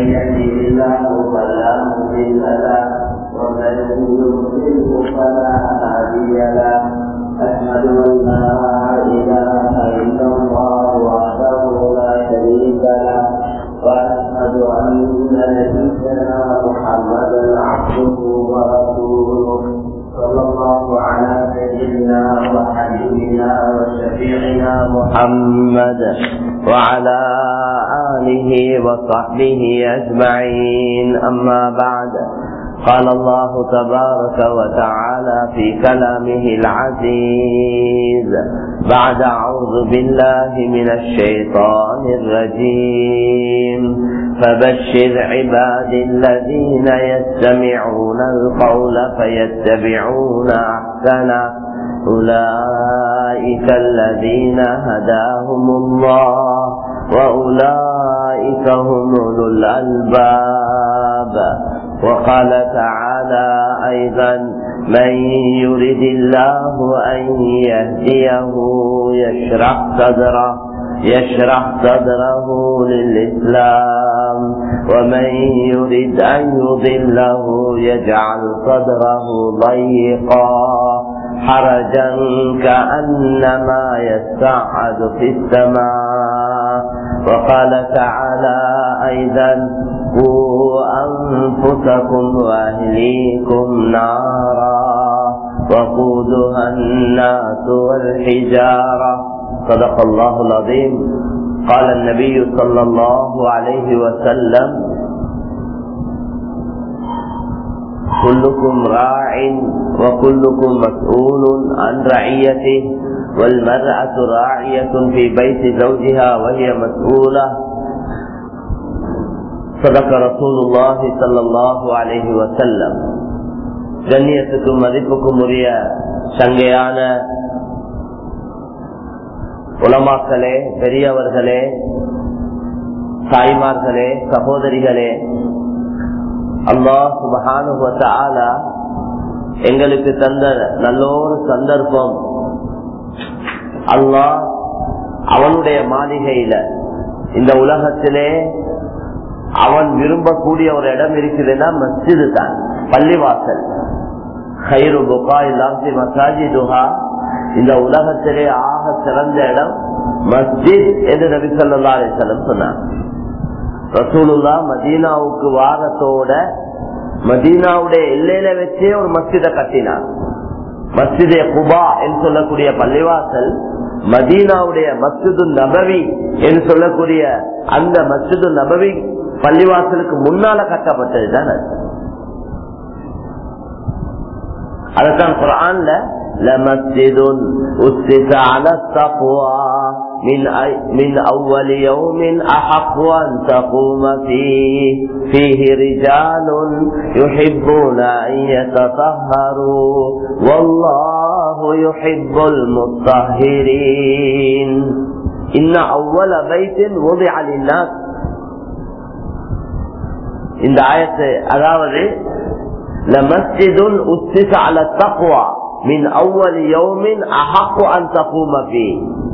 يهده الله فلا مضل له ومن يضلله فلا هادي له أشهد أن لا إله إلا الله وحده لا شريك له وأشهد أن نبينا محمدا عبده ورسوله صلى الله على سيدنا وحبيبنا وشفيعنا محمد وعلى آله وصحبه أجمعين أما بعد قال الله تبارك وتعالى في كلامه العزيز بعد أعوذ بالله من الشيطان الرجيم فبشر عباد الذين يستمعون القول فيتبعون أحسنه أولئك الذين هداهم الله وأولئك هم أولو الألباب وقال تعالى أيضا من يرد الله أن يهديه يشرح صدره يشرح صدره للإسلام ومن يرد أن يضله يجعل صدره ضيقا حرجا كأنما يسعد في السماء وقال تعالى أيضا قوا أنفسكم وأهليكم نارا وقودها الناس والحجارة صدق الله العظيم قال النبي صلى الله عليه وسلم كلكم راع وكلكم مسؤول عن رعيته والمرأة راعية في بيت زوجها وهي مسؤولة صدق رسول الله صلى الله عليه وسلم கண்ணியத்துக்கும் மதிப்புக்கும் உரிய சங்கையான உலமாக்களே பெரியவர்களே தாய்மார்களே சகோதரிகளே அல்லாஹ் சுபகானுவத்தால எங்களுக்கு தந்த நல்லோரு சந்தர்ப்பம் அல்லாஹ் அவனுடைய மாளிகையில இந்த உலகத்திலே அவன் விரும்பக்கூடிய ஒரு இடம் இருக்குதுன்னா மஸ்ஜிது தான் பள்ளிவாசல் ஹைரு புகா இல்லாமி மசாஜி துஹா இந்த உலகத்திலே ஆக சிறந்த இடம் மஸ்ஜித் என்று நபி சொல்லா அலிசல்லம் சொன்னார் ரசூலுல்லா மதீனாவுக்கு வாரத்தோட மதீனாவுடைய எல்லையில வச்சே ஒரு மஸ்ஜித கட்டினார் மஸ்ஜிதே குபா என்று சொல்லக்கூடிய பள்ளிவாசல் மதீனாவுடைய மஸ்ஜிது நபவி என்று சொல்லக்கூடிய அந்த மஸ்ஜிது நபவி பள்ளிவாசலுக்கு முன்னால கட்டப்பட்டது தானே அதுதான் குரான்ல لمسجد أسس على التقوى من أي من أول يوم أحق أن تقوم فيه فيه رجال يحبون أن يتطهروا والله يحب المطهرين إن أول بيت وضع للناس இந்த ஆயத்து அதாவது لمسجد أسس على التقوى من أول يوم أحق أن تقوم فيه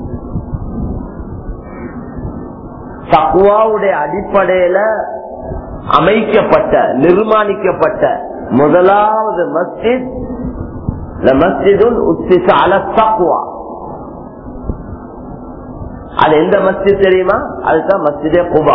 தக்குவாவுடைய அடிப்படையில அமைக்கப்பட்ட நிர்மாணிக்கப்பட்ட முதலாவது மஸ்ஜித் மஸ்ஜிதுல் உத்திச அல தக்குவா அது எந்த மஸ்ஜித் தெரியுமா அதுதான் மஸ்ஜிதே குபா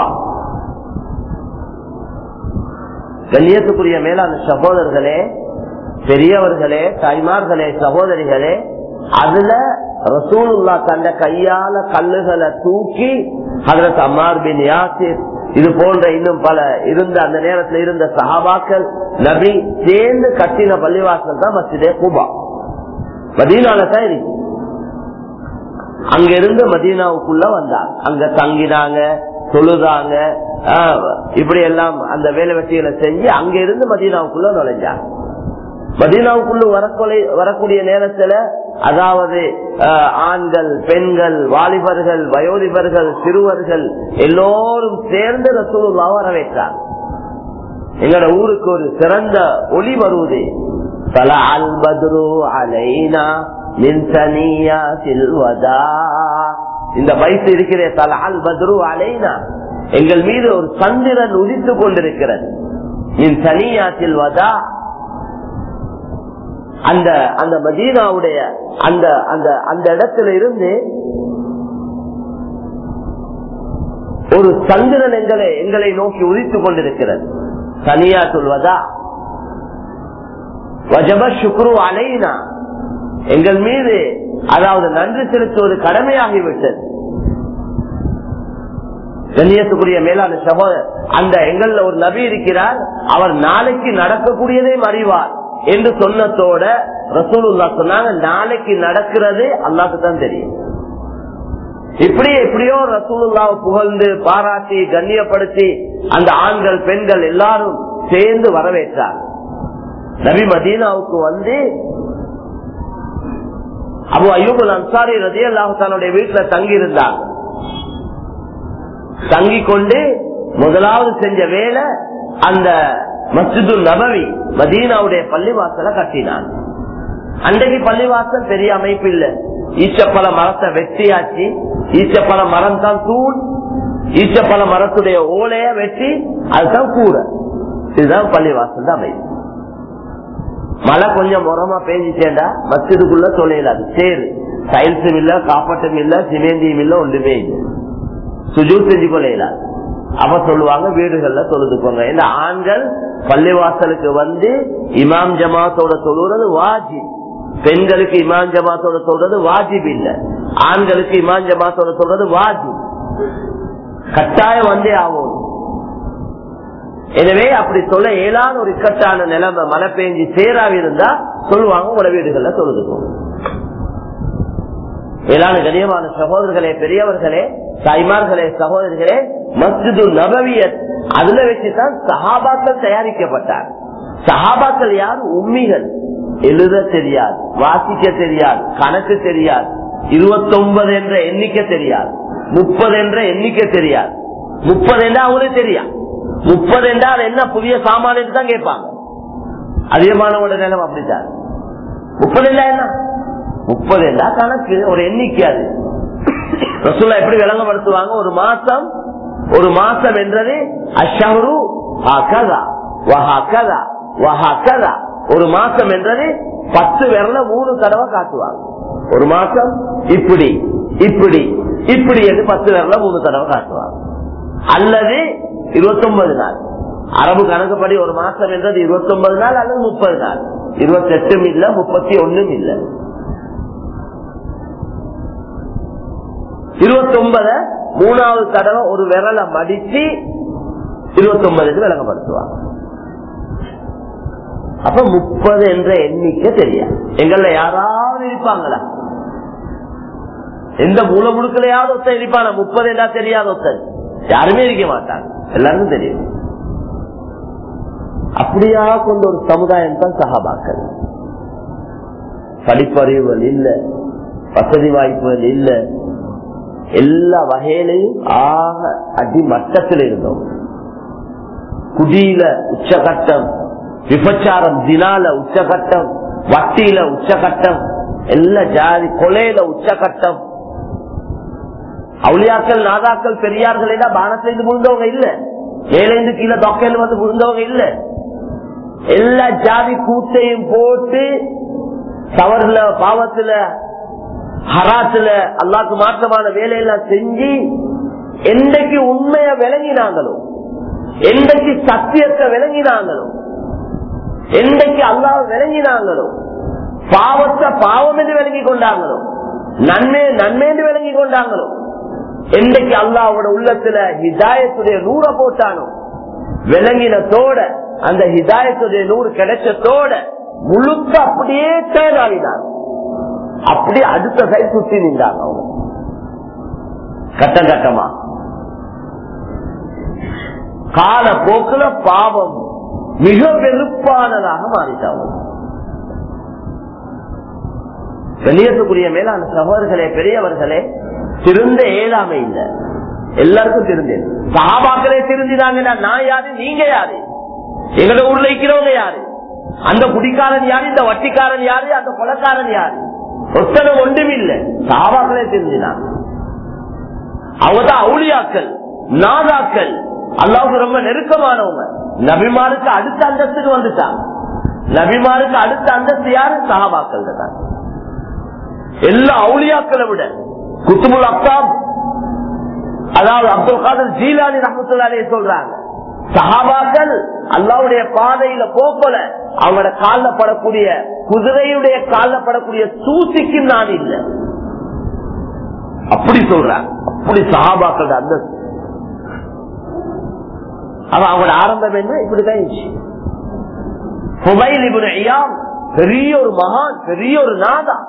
கண்ணியத்துக்குரிய மேலான சகோதரர்களே பெரியவர்களே தாய்மார்களே சகோதரிகளே அதுல ரசூலுல்லா கண்ட கையால கல்லுகளை தூக்கி ஹதரத் அம்மார் பின் யாசிர் இது போன்ற இன்னும் பல இருந்த அந்த நேரத்தில் இருந்த சஹாபாக்கள் நபி சேர்ந்து கட்டின பள்ளிவாசல் தான் மசிதே கூபா மதீனால தான் இருக்கு அங்க இருந்து மதீனாவுக்குள்ள வந்தாங்க அங்க தங்கினாங்க தொழுதாங்க இப்படி எல்லாம் அந்த வேலை வெட்டிகளை செஞ்சு அங்க இருந்து மதீனாவுக்குள்ள நுழைஞ்சாங்க மதீனாவுக்குள்ள வரக்கொலை வரக்கூடிய நேரத்துல அதாவது ஆண்கள் பெண்கள் வாலிபர்கள் வயோதிபர்கள் சிறுவர்கள் எல்லோரும் சேர்ந்து ரசூலுல்லா வரவேற்றார் எங்களோட ஊருக்கு ஒரு சிறந்த ஒளி வருவது பல அல்பத்ரு அலைனா இந்த வயசு இருக்கிற தலால் பத்ரு அலைனா எங்கள் மீது ஒரு சந்திரன் உதித்துக் கொண்டிருக்கிறது என் தனியாத்தில் வதா அந்த அந்த மதீனாவுடைய அந்த அந்த அந்த இடத்துல இருந்து ஒரு சந்திரன் எங்களை எங்களை நோக்கி உதித்துக் கொண்டிருக்கிறது தனியா சொல்வதா வஜப சுக்ரு அலைனா எங்கள் மீது அதாவது நன்றி செலுத்துவது கடமையாகிவிட்டது கண்ணியத்துக்குரிய மேலான சகோதரர் அந்த எங்கள்ல ஒரு நபி இருக்கிறார் அவர் நாளைக்கு நடக்கக்கூடியதையும் அறிவார் என்று சொன்னதோட ரசூலுல்லா சொன்னாங்க நாளைக்கு நடக்கிறது அல்லாக்கு தான் தெரியும் இப்படி எப்படியோ ரசூலுல்லாவை புகழ்ந்து பாராட்டி கண்ணியப்படுத்தி அந்த ஆண்கள் பெண்கள் எல்லாரும் சேர்ந்து வரவேற்றார் நபி மதீனாவுக்கு வந்து அபு அய்யூபுல் அன்சாரி ரதி அல்லாஹாலுடைய வீட்டுல தங்கி இருந்தாங்க தங்கி கொண்டு முதலாவது செஞ்ச வேலை அந்த மஸ்ஜிது நபவி மதீனாவுடைய பள்ளிவாசலை கட்டினான் அன்றைக்கு பள்ளிவாசல் பெரிய அமைப்பு இல்ல ஈச்சப்பழ மரத்தை வெட்டியாச்சு ஈச்சப்பழ மரம் தான் தூண் ஈச்சப்பழ மரத்துடைய ஓலைய வெட்டி அதுதான் கூரை இதுதான் பள்ளிவாசல் தான் அமைப்பு மழை கொஞ்சம் முறமா பேஞ்சிச்சேண்டா மஸ்ஜிதுக்குள்ள தொலைலாது சேரு டைல்ஸும் இல்ல காப்பட்டும் இல்ல சிமெந்தியும் இல்ல ஒன்றுமே இல்லை சுஜூ செஞ்சு கொள்ளையிலாது அப்ப சொல்லுவாங்க வீடுகள்ல தொழுதுக்கோங்க இந்த ஆண்கள் பள்ளிவாசலுக்கு வந்து இமாம் ஜமாத்தோட தொழுறது வாஜி பெண்களுக்கு இமாம் ஜமாத்தோட சொல்றது வாஜிப் இல்ல ஆண்களுக்கு இமாம் ஜமாத்தோட சொல்றது வாஜி கட்டாயம் வந்தே ஆகும் எனவே அப்படி சொல்ல ஏழான ஒரு இக்கட்டான நிலைமை மழை பெஞ்சு சேராவி இருந்தா சொல்லுவாங்க உங்களோட வீடுகள்ல தொழுதுக்கோங்க மேலான கனியமான சகோதரர்களே பெரியவர்களே தாய்மார்களே சகோதரர்களே மஸ்ஜிது நபவியத் அதுல வச்சுதான் சஹாபாக்கள் தயாரிக்கப்பட்டார் சஹாபாக்கள் யார் உண்மைகள் எழுத தெரியாது வாசிக்க தெரியாது கணக்கு தெரியாது இருபத்தொன்பது என்ற எண்ணிக்கை தெரியாது முப்பது என்ற எண்ணிக்கை தெரியாது முப்பது என்றா அவங்களுக்கு தெரியாது முப்பது என்றால் என்ன புதிய சாமான தான் கேட்பாங்க அதிகமானவோட நிலம் அப்படித்தான் முப்பது என்றா என்ன முப்பது என்றா கணக்கு ஒரு எண்ணிக்கை அது ரசூல்லா எப்படி விளங்கப்படுத்துவாங்க ஒரு மாசம் ஒரு மாசம் என்றது அஷஹரு ஹகதா வஹகதா வஹகதா ஒரு மாசம் என்றது பத்து விரல மூணு தடவை காட்டுவாங்க ஒரு மாசம் இப்படி இப்படி இப்படி என்று பத்து விரல மூணு தடவை காட்டுவாங்க அல்லது இருபத்தி ஒன்பது நாள் அரபு கணக்குப்படி ஒரு மாசம் என்றது இருபத்தி ஒன்பது நாள் அல்லது முப்பது நாள் இருபத்தி எட்டும் இல்ல முப்பத்தி ஒன்னும் இல்ல இருபத்தி ஒன்பத மூணாவது தடவை ஒரு விரலை மடிச்சு இருபத்தி ஒன்பதுக்கு விளங்கப்படுத்துவாங்க அப்ப முப்பது என்ற எண்ணிக்கை தெரியாது எங்கள்ல யாராவது இருப்பாங்களா எந்த மூல முழுக்கலையாவது ஒருத்தன் இருப்பான முப்பது என்றா தெரியாத ஒருத்தன் யாருமே இருக்க மாட்டாங்க எல்லாருக்கும் தெரியும் அப்படியா கொண்ட ஒரு சமுதாயம் தான் சகாபாக்கள் படிப்பறிவுகள் இல்ல வசதி வாய்ப்புகள் இல்ல எல்லா வகையிலையும் ஆக அடிமட்டத்தில் இருந்தோம் குடியில உச்சகட்டம் விபச்சாரம் தினால உச்சகட்டம் வட்டியில உச்சகட்டம் எல்லா ஜாதி கொலையில உச்சகட்டம் அவுளியாக்கள் நாதாக்கள் பெரியார்கள் எல்லாம் பானத்திலிருந்து விழுந்தவங்க இல்ல மேலேந்து கீழே தொக்கையில் வந்து விழுந்தவங்க இல்ல எல்லா ஜாதி கூத்தையும் போட்டு தவறுல பாவத்துல ஹராத்துல அல்லாக்கு மாற்றமான வேலையெல்லாம் செஞ்சு என்றைக்கு உண்மைய விளங்கினாங்களோ என்றைக்கு சத்தியத்தை விளங்கினாங்களோ என்றைக்கு அல்லாஹ் விளங்கினாங்களோ பாவத்தை பாவம் என்று விளங்கி கொண்டாங்களோ நன்மை நன்மை என்று விளங்கி கொண்டாங்களோ என்றைக்கு அல்லாவோட உள்ளத்துல ஹிதாயத்துடைய நூற போட்டானோ விளங்கினத்தோட அந்த ஹிதாயத்துடைய நூறு கிடைச்சதோட முழுக்க அப்படியே டேர்ன் ஆகினாங்க அப்படியே அடுத்த சைட் சுத்தி நின்றாங்க அவங்க கட்டம் கட்டமா கால போக்குல பாவம் மிக வெறுப்பானதாக மாறிட்டாங்க வெளியேற்றக்கூடிய மேலான சகோதரர்களே பெரியவர்களே திருந்த ஏழாமை இல்ல எல்லாருக்கும் திருந்தேன் சாபாக்களே திருந்தினாங்கன்னா நான் யாரு நீங்க யாரு எங்களோட ஊர்ல இருக்கிறவங்க யாரு அந்த குடிக்காரன் யாரு இந்த வட்டிக்காரன் யாரு அந்த கொலக்காரன் யாரு ஒத்தனம் ஒன்றும் இல்ல சாபாக்களே திருந்தினாங்க அவங்கதான் அவுளியாக்கள் நாதாக்கள் அல்லாவுக்கு ரொம்ப நெருக்கமானவங்க நபிமாருக்கு அடுத்த அந்தஸ்துக்கு வந்துட்டாங்க நபிமாருக்கு அடுத்த அந்தஸ்து யாரு சகாபாக்கள் தான் எல்லா அவுளியாக்களை விட குத்துமுல் அப்தாப் அதாவது அப்துல் காதர் ஜீலானி ரஹமத்துல்லாலே சொல்றாங்க சஹாபாக்கள் அல்லாவுடைய பாதையில போக்கல அவங்களோட கால படக்கூடிய குதிரையுடைய கால படக்கூடிய தூசிக்கு நான் இல்லை அப்படி சொல்றாங்க அப்படி சஹாபாக்கள் அந்த அவன் அவங்களோட ஆரம்பம் என்ன இப்படிதான் இருந்துச்சு புகையில் இப்படி ஐயாம் பெரிய ஒரு மகான் பெரிய ஒரு நாதா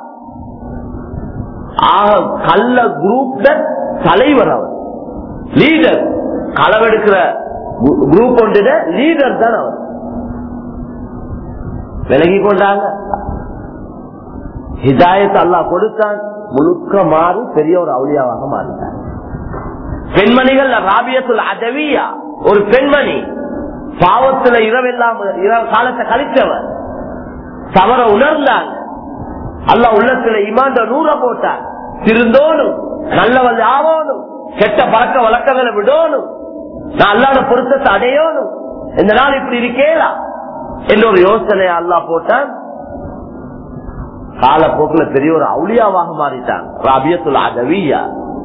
ஆக கள்ள குரூப் தலைவர் அவர் லீடர் களவெடுக்கிற குரூப் ஒன்றுட லீடர் தான் அவர் விலகி கொண்டாங்க ஹிதாயத் அல்லா கொடுத்தான் முழுக்க மாறி பெரிய ஒரு அவுளியாவாக மாறிட்டார் பெண்மணிகள் ராபியத்துல் அதவியா ஒரு பெண்மணி பாவத்துல இரவெல்லாம் இரவு காலத்தை கழித்தவர் தவற உணர்ந்தாங்க அல்ல உள்ளத்துல இமாண்ட நூற போட்டார் திருந்தோனும் நல்லவன் ஆவோனும் கெட்ட பழக்க வழக்கங்களை விடணும் நான் அல்லாத பொருத்தத்தை அடையணும் இந்த நாள் இப்படி இருக்கேலா என்ற ஒரு யோசனை அல்லா போட்டான் காலப்போக்குல பெரிய ஒரு அவுளியாவாக மாறிட்டான் ராபியத்துல் அதவியா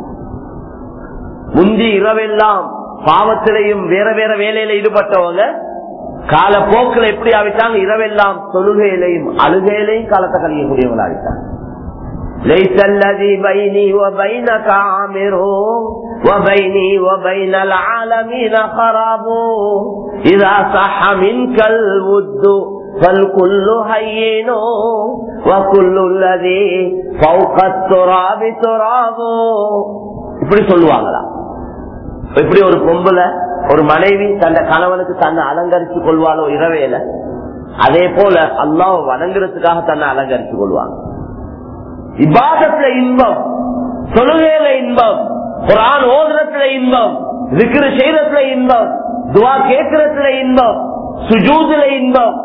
முந்தி இரவெல்லாம் பாவத்திலையும் வேற வேற வேலையில ஈடுபட்டவங்க காலப்போக்கில் எப்படி ஆவிட்டாங்க இரவெல்லாம் தொழுகையிலையும் அழுகையிலையும் காலத்தை கழியக்கூடியவங்க ஆகிட்டாங்க ليس الذي بيني وبينك عامر وبيني وبين العالمين خراب إذا صح منك الود فالكل هين وكل الذي فوق التراب تراب இப்படி சொல்லுவாங்களா இப்படி ஒரு பொம்பளை ஒரு மனைவி தந்த கணவனுக்கு தன்னை அலங்கரிச்சு கொள்வாளோ இரவேல அதே போல அல்லாஹ் வணங்குறதுக்காக தன்னை அலங்கரிச்சு கொள்வாங்க இபாதத்துல இன்பம் தொழுகையில இன்பம் குரான் ஓதுறத்துல இன்பம் விக்கிர செய்யறதுல இன்பம் துவா கேட்கறதுல இன்பம் சுஜூதுல இன்பம்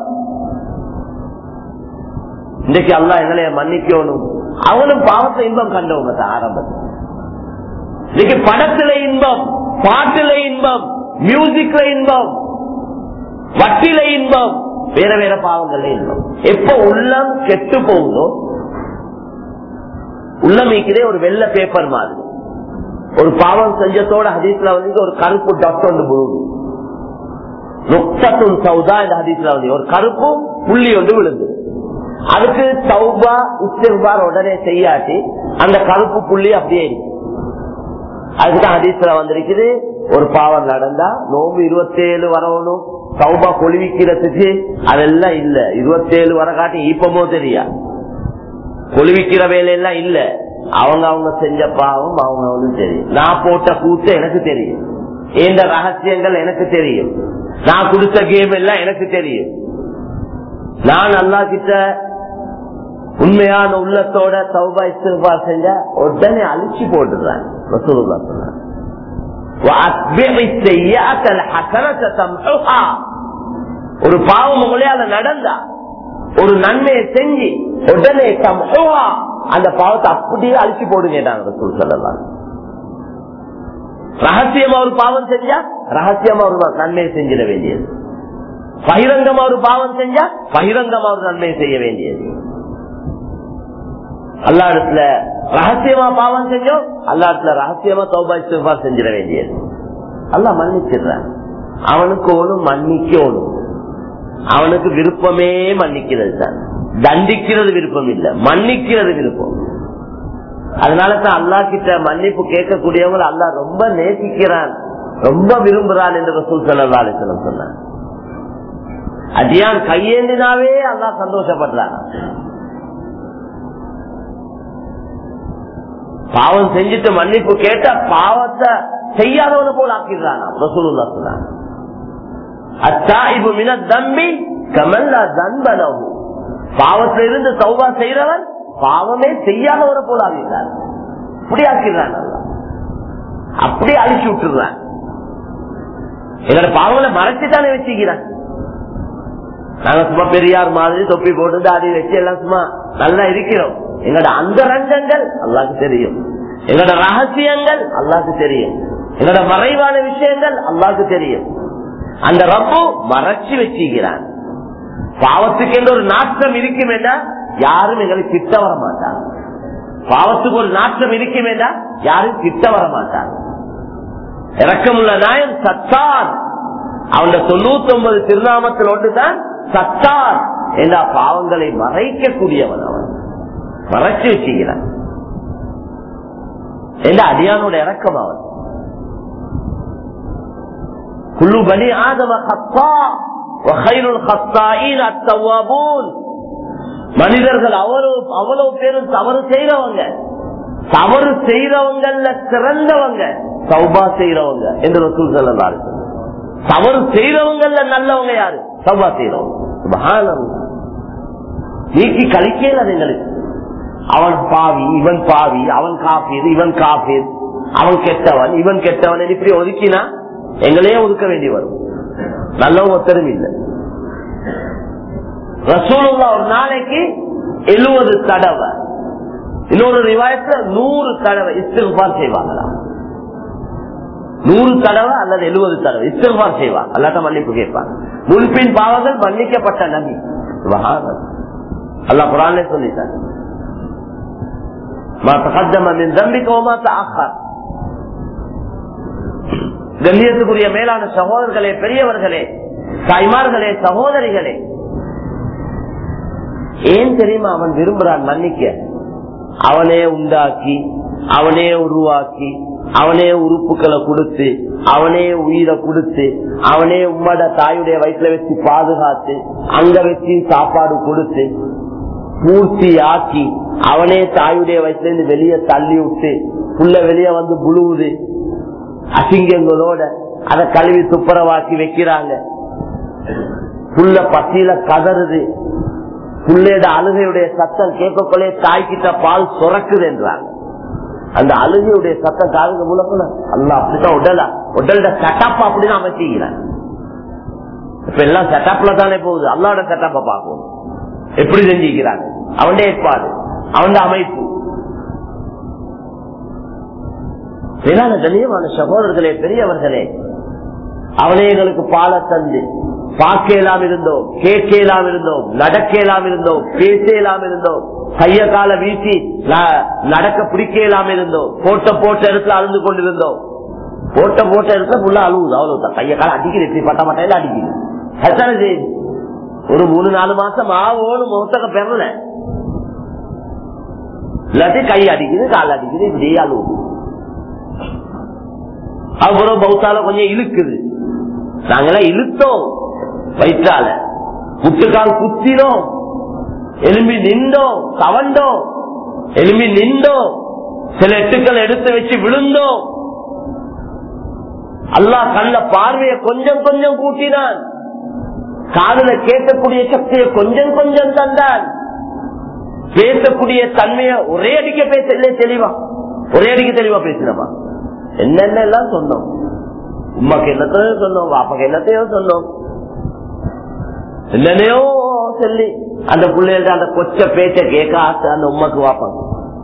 இன்றைக்கு அல்லா எங்களைய மன்னிக்கணும் அவனும் பாவத்தை இன்பம் கண்டவங்க தான் ஆரம்பத்தில் இன்னைக்கு படத்துல இன்பம் பாட்டுல இன்பம் மியூசிக்ல இன்பம் வட்டில இன்பம் வேற வேற பாவங்கள்ல இன்பம் எப்ப உள்ளம் கெட்டு போகுதோ உள்ளமைக்கிறே ஒரு வெள்ள பேப்பர் மாதிரி ஒரு பாவம் செஞ்சத்தோட ஹதீஸ்ல வந்து ஒரு கருப்பு டாக்டர் ஒன்று விழுது நுக்தத்தும் சௌதா இந்த ஹதீஸ்ல வந்து ஒரு கருப்பும் புள்ளி ஒன்று விழுந்து அதுக்கு சௌபா இஸ்திர்பார் உடனே செய்யாட்டி அந்த கருப்பு புள்ளி அப்படியே இருக்கு அதுக்குதான் ஹதீஸ்ல வந்திருக்குது ஒரு பாவம் நடந்தா நோம்பு இருபத்தேழு வரணும் சௌபா கொழுவிக்கிறதுக்கு அதெல்லாம் இல்ல இருபத்தேழு வர காட்டி ஈப்பமோ தெரியா கொழுவிக்கிற வேலையெல்லாம் இல்ல அவங்க அவங்க செஞ்ச பாவம் அவங்க வந்து தெரியும் நான் போட்ட கூத்து எனக்கு தெரியும் இந்த ரகசியங்கள் எனக்கு தெரியும் நான் கொடுத்த கேம் எல்லாம் எனக்கு தெரியும் நான் நல்லா கிட்ட உண்மையான உள்ளத்தோட சௌபா இஸ்திருபா செஞ்சா உடனே அழிச்சு போட்டுறேன் ரசூலுல்லா சொன்னாங்க ஒரு பாவம் உங்களையால நடந்தா ஒரு நன்மையை செஞ்சு உடனே சம்ஹா அந்த பாவத்தை அப்படியே அழிச்சு போடுங்க சொல்லலாம் ரகசியமா ஒரு பாவம் செஞ்சா ரகசியமா ஒரு நன்மையை செஞ்சிட வேண்டியது பகிரங்கமா ஒரு பாவம் செஞ்சா பகிரங்கமா ஒரு நன்மையை செய்ய வேண்டியது அல்லா இடத்துல ரகசியமா பாவம் செஞ்சோம் அல்லா இடத்துல ரகசியமா தௌபா இஸ்திஃபா செஞ்சிட வேண்டியது அல்லா மன்னிச்சிடுறான் அவனுக்கு ஒண்ணும் மன்னிக்கணும் அவனுக்கு விருப்பமே மன்னிக்கிறது தான் தண்டிக்கிறது விருப்பம் இல்ல மன்னிக்கிறது விருப்பம் அதனால தான் அல்லா கிட்ட மன்னிப்பு கேட்கக்கூடியவங்க அல்லா ரொம்ப நேசிக்கிறான் ரொம்ப விரும்புறான் என்று ரசூல் சல்லா அலிஸ்லம் சொன்னான் அடியான் கையேந்தினாவே அல்லா சந்தோஷப்படுறான் பாவம் செஞ்சுட்டு மன்னிப்பு கேட்டா பாவத்தை செய்யாதவன போல ஆக்கிடுறான் ரசூலுல்லா சொன்னான் அத்தாயிபு மின தம்பி கமல்லா தன்பனவு பாவத்தில இருந்து சௌபா செய்யறவன் பாவமே செய்யாதவரை போல ஆகிறார் அப்படி ஆக்கிடுறான் அப்படி அழிச்சு விட்டுறான் எங்களோட பாவங்களை மறைச்சுதானே வச்சுக்கிறான் நாங்க சும்மா பெரியார் மாதிரி தொப்பி போட்டு தாடி வச்சு எல்லாம் சும்மா நல்லா இருக்கிறோம் எங்களோட அந்த ரங்கங்கள் அல்லாக்கு தெரியும் எங்களோட ரகசியங்கள் அல்லாக்கு தெரியும் எங்களோட மறைவான விஷயங்கள் அல்லாவுக்கு தெரியும் அந்த ரப்பு மறைச்சு வச்சுக்கிறான் பாவத்துக்கு என்ற ஒரு நாட்டம் இருக்கும் என்றால் யாரும் எங்களுக்கு கிட்ட வர மாட்டாங்க பாவத்துக்கு ஒரு நாட்டம் இருக்கும் என்றால் யாரும் கிட்ட வர மாட்டாங்க இறக்கமுள்ள நாயன் சத்தான் அவன் தொண்ணூத்தி ஒன்பது திருநாமத்தில் ஒன்றுதான் சத்தான் எல்லா பாவங்களை மறைக்கக்கூடியவன் அவன் மறைச்சு வச்சுக்கிறான் எந்த அடியானோட இறக்கம் அவன் குழு பலி ஆதம ஹத்தா வகைருள் ஹத்தாயின் அத்தவாபூன் மனிதர்கள் அவ்வளவு அவ்வளவு பேரும் தவறு செய்யறவங்க தவறு செய்யறவங்கல்ல சிறந்தவங்க சௌபா செய்யறவங்க என்று ரசூல் சொல்லலாம் தவறு செய்யறவங்கல்ல நல்லவங்க யாரு சௌபா செய்யறவங்க சுபஹானல்லாஹ். நீக்கி கழிக்கல எங்களுக்கு அவன் பாவி இவன் பாவி அவன் காபீர் இவன் காபீர் அவன் கெட்டவன் இவன் கெட்டவன் இப்படி ஒதுக்கினா எங்களையே ஒதுக்க வேண்டி வரும் நல்லவங்க ஒத்தரும் இல்லை ரசூலுல்லா ஒரு நாளைக்கு எழுபது தடவை இன்னொரு ரிவாயத்துல நூறு தடவை இஸ்திஃபார் செய்வாங்களாம் நூறு தடவை அல்லது எழுபது தடவை இஸ்திஃபார் செய்வாங்க அல்லாட்ட மன்னிப்பு கேட்பாங்க முன்பின் பாவங்கள் மன்னிக்கப்பட்ட நபி சுபஹானல்லாஹ். அல்லாஹ் குரான்ல சொல்லிட்டாங்க ما تقدم من ذنبك وما تأخر கண்ணியத்துக்குரிய மேலான சகோதரர்களே பெரியவர்களே தாய்மார்களே சகோதரிகளே ஏன் தெரியுமா அவன் விரும்புறான் மன்னிக்க அவனே உண்டாக்கி அவனே உருவாக்கி அவனே உறுப்புகளை கொடுத்து அவனே உயிரை கொடுத்து அவனே உம்மட தாயுடைய வயிற்றுல வச்சு பாதுகாத்து அங்க வச்சு சாப்பாடு கொடுத்து பூர்த்தி ஆக்கி அவனே தாயுடைய வயசுல இருந்து வெளியே தள்ளி விட்டு புள்ள வெளியே வந்து புழுவுது அசிங்கங்களோட அதை கழுவி துப்புரவாக்கி வைக்கிறாங்க புள்ள பசியில கதறுது புள்ளையோட அழுகையுடைய சத்தம் கேட்கக்குள்ளே தாய்கிட்ட பால் சுரக்குது என்றாங்க அந்த அழுகையுடைய சத்தம் காதுங்க முழக்கல அல்ல அப்படிதான் உடலா உடலோட செட்டப் அப்படின்னு அமைச்சிக்கிறான் இப்ப எல்லாம் செட்டப்ல தானே போகுது அல்லாவோட செட்டப்ப பார்க்கணும் எப்படி செஞ்சுக்கிறாங்க அவன் ஏற்பாடு அவன் அமைப்பு மேலான கண்ணியமான சகோதரர்களே பெரியவர்களே அவனே எங்களுக்கு பால தந்து பார்க்கலாம் இருந்தோம் கேட்கலாம் இருந்தோம் நடக்கலாம் இருந்தோம் பேசலாம் இருந்தோம் கைய கால வீசி ந- நடக்க பிடிக்கலாம் இருந்தோம் போட்ட போட்ட இடத்துல அழுந்து கொண்டிருந்தோம் போட்ட போட்ட இடத்துல ஃபுல்லா அழுவுது அவ்வளவுதான் கைய கால அடிக்குது இப்படி பட்ட மட்டையில அடிக்குது அதுதானே செய்யுது ஒரு மூணு நாலு மாசம் ஆவோன்னு முகத்தக்க பெறல இல்லாட்டி கை அடிக்குது கால் அடிக்குது இப்படி அழுவுது அப்புறம் பௌத்தால கொஞ்சம் இழுக்குது நாங்கெல்லாம் இழுத்தோம் வயிற்றால முட்டுக்கால் குத்தினோம் எலும்பி நின்றோம் தவண்டோம் எலும்பி நின்றோம் சில எட்டுக்கள் எடுத்து வச்சு விழுந்தோம் அல்லாஹ் கண்ட பார்வையை கொஞ்சம் கொஞ்சம் கூட்டினான் காதுல கேட்கக்கூடிய சக்தியை கொஞ்சம் கொஞ்சம் தந்தான் பேசக்கூடிய தன்மையை ஒரே அடிக்க பேசல தெளிவா ஒரே அடிக்க தெளிவா பேசினமா என்னென்ன எல்லாம் சொன்னோம் உமாக்கு என்னத்தையோ சொன்னோம் பாப்பாக்கு என்னத்தையோ சொன்னோம் என்னென்னையோ சொல்லி அந்த பிள்ளைகள் அந்த கொச்ச பேச்ச கேட்க ஆசை அந்த உமாக்கு வாப்பாங்க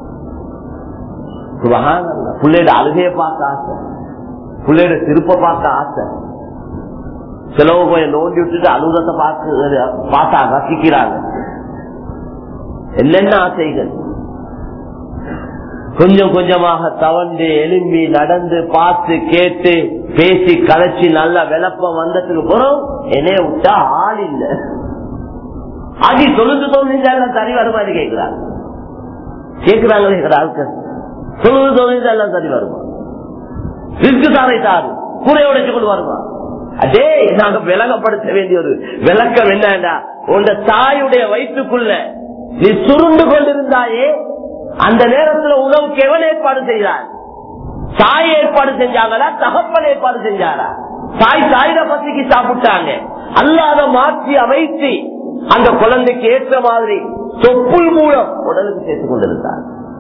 பிள்ளையோட அழுகைய பார்க்க ஆசை பிள்ளையோட திருப்ப பார்க்க ஆசை சிலவு போய் நோண்டி விட்டுட்டு அலுவலத்தை பார்க்க பார்த்தா ரசிக்கிறாங்க என்னென்ன ஆசைகள் கொஞ்சம் கொஞ்சமாக தவண்டு எலும்பி நடந்து பார்த்து கேட்டு பேசி கலைச்சி நல்ல விளப்பம் வந்ததுக்கு பிறகு என்னைய விட்டா ஆள் இல்ல அடி தொழுது தொழில் சரி வருமா கேட்கிறாங்க கேட்கிறாங்களே இருக்கிற ஆட்கள் தொழுது தொழில் எல்லாம் சரி வருமா ரிஸ்கு தாரை தாரு கூரை உடைச்சு கொண்டு வருமா அதே நாங்க விளங்கப்படுத்த வேண்டிய ஒரு விளக்கம் என்னன்னா உங்க தாயுடைய வயிற்றுக்குள்ள நீ சுருண்டு கொண்டிருந்தாயே அந்த நேரத்துல உணவுக்கு எவன் ஏற்பாடு செய்தார் தாய் ஏற்பாடு செஞ்சாங்களா தகப்பன் ஏற்பாடு செஞ்சாரா தாய் தாயிட பசிக்கு சாப்பிட்டாங்க அல்லாத மாற்றி அமைத்து அந்த குழந்தைக்கு ஏற்ற மாதிரி தொப்புள் மூலம் உடலுக்கு சேர்த்துக் கொண்டிருந்தார்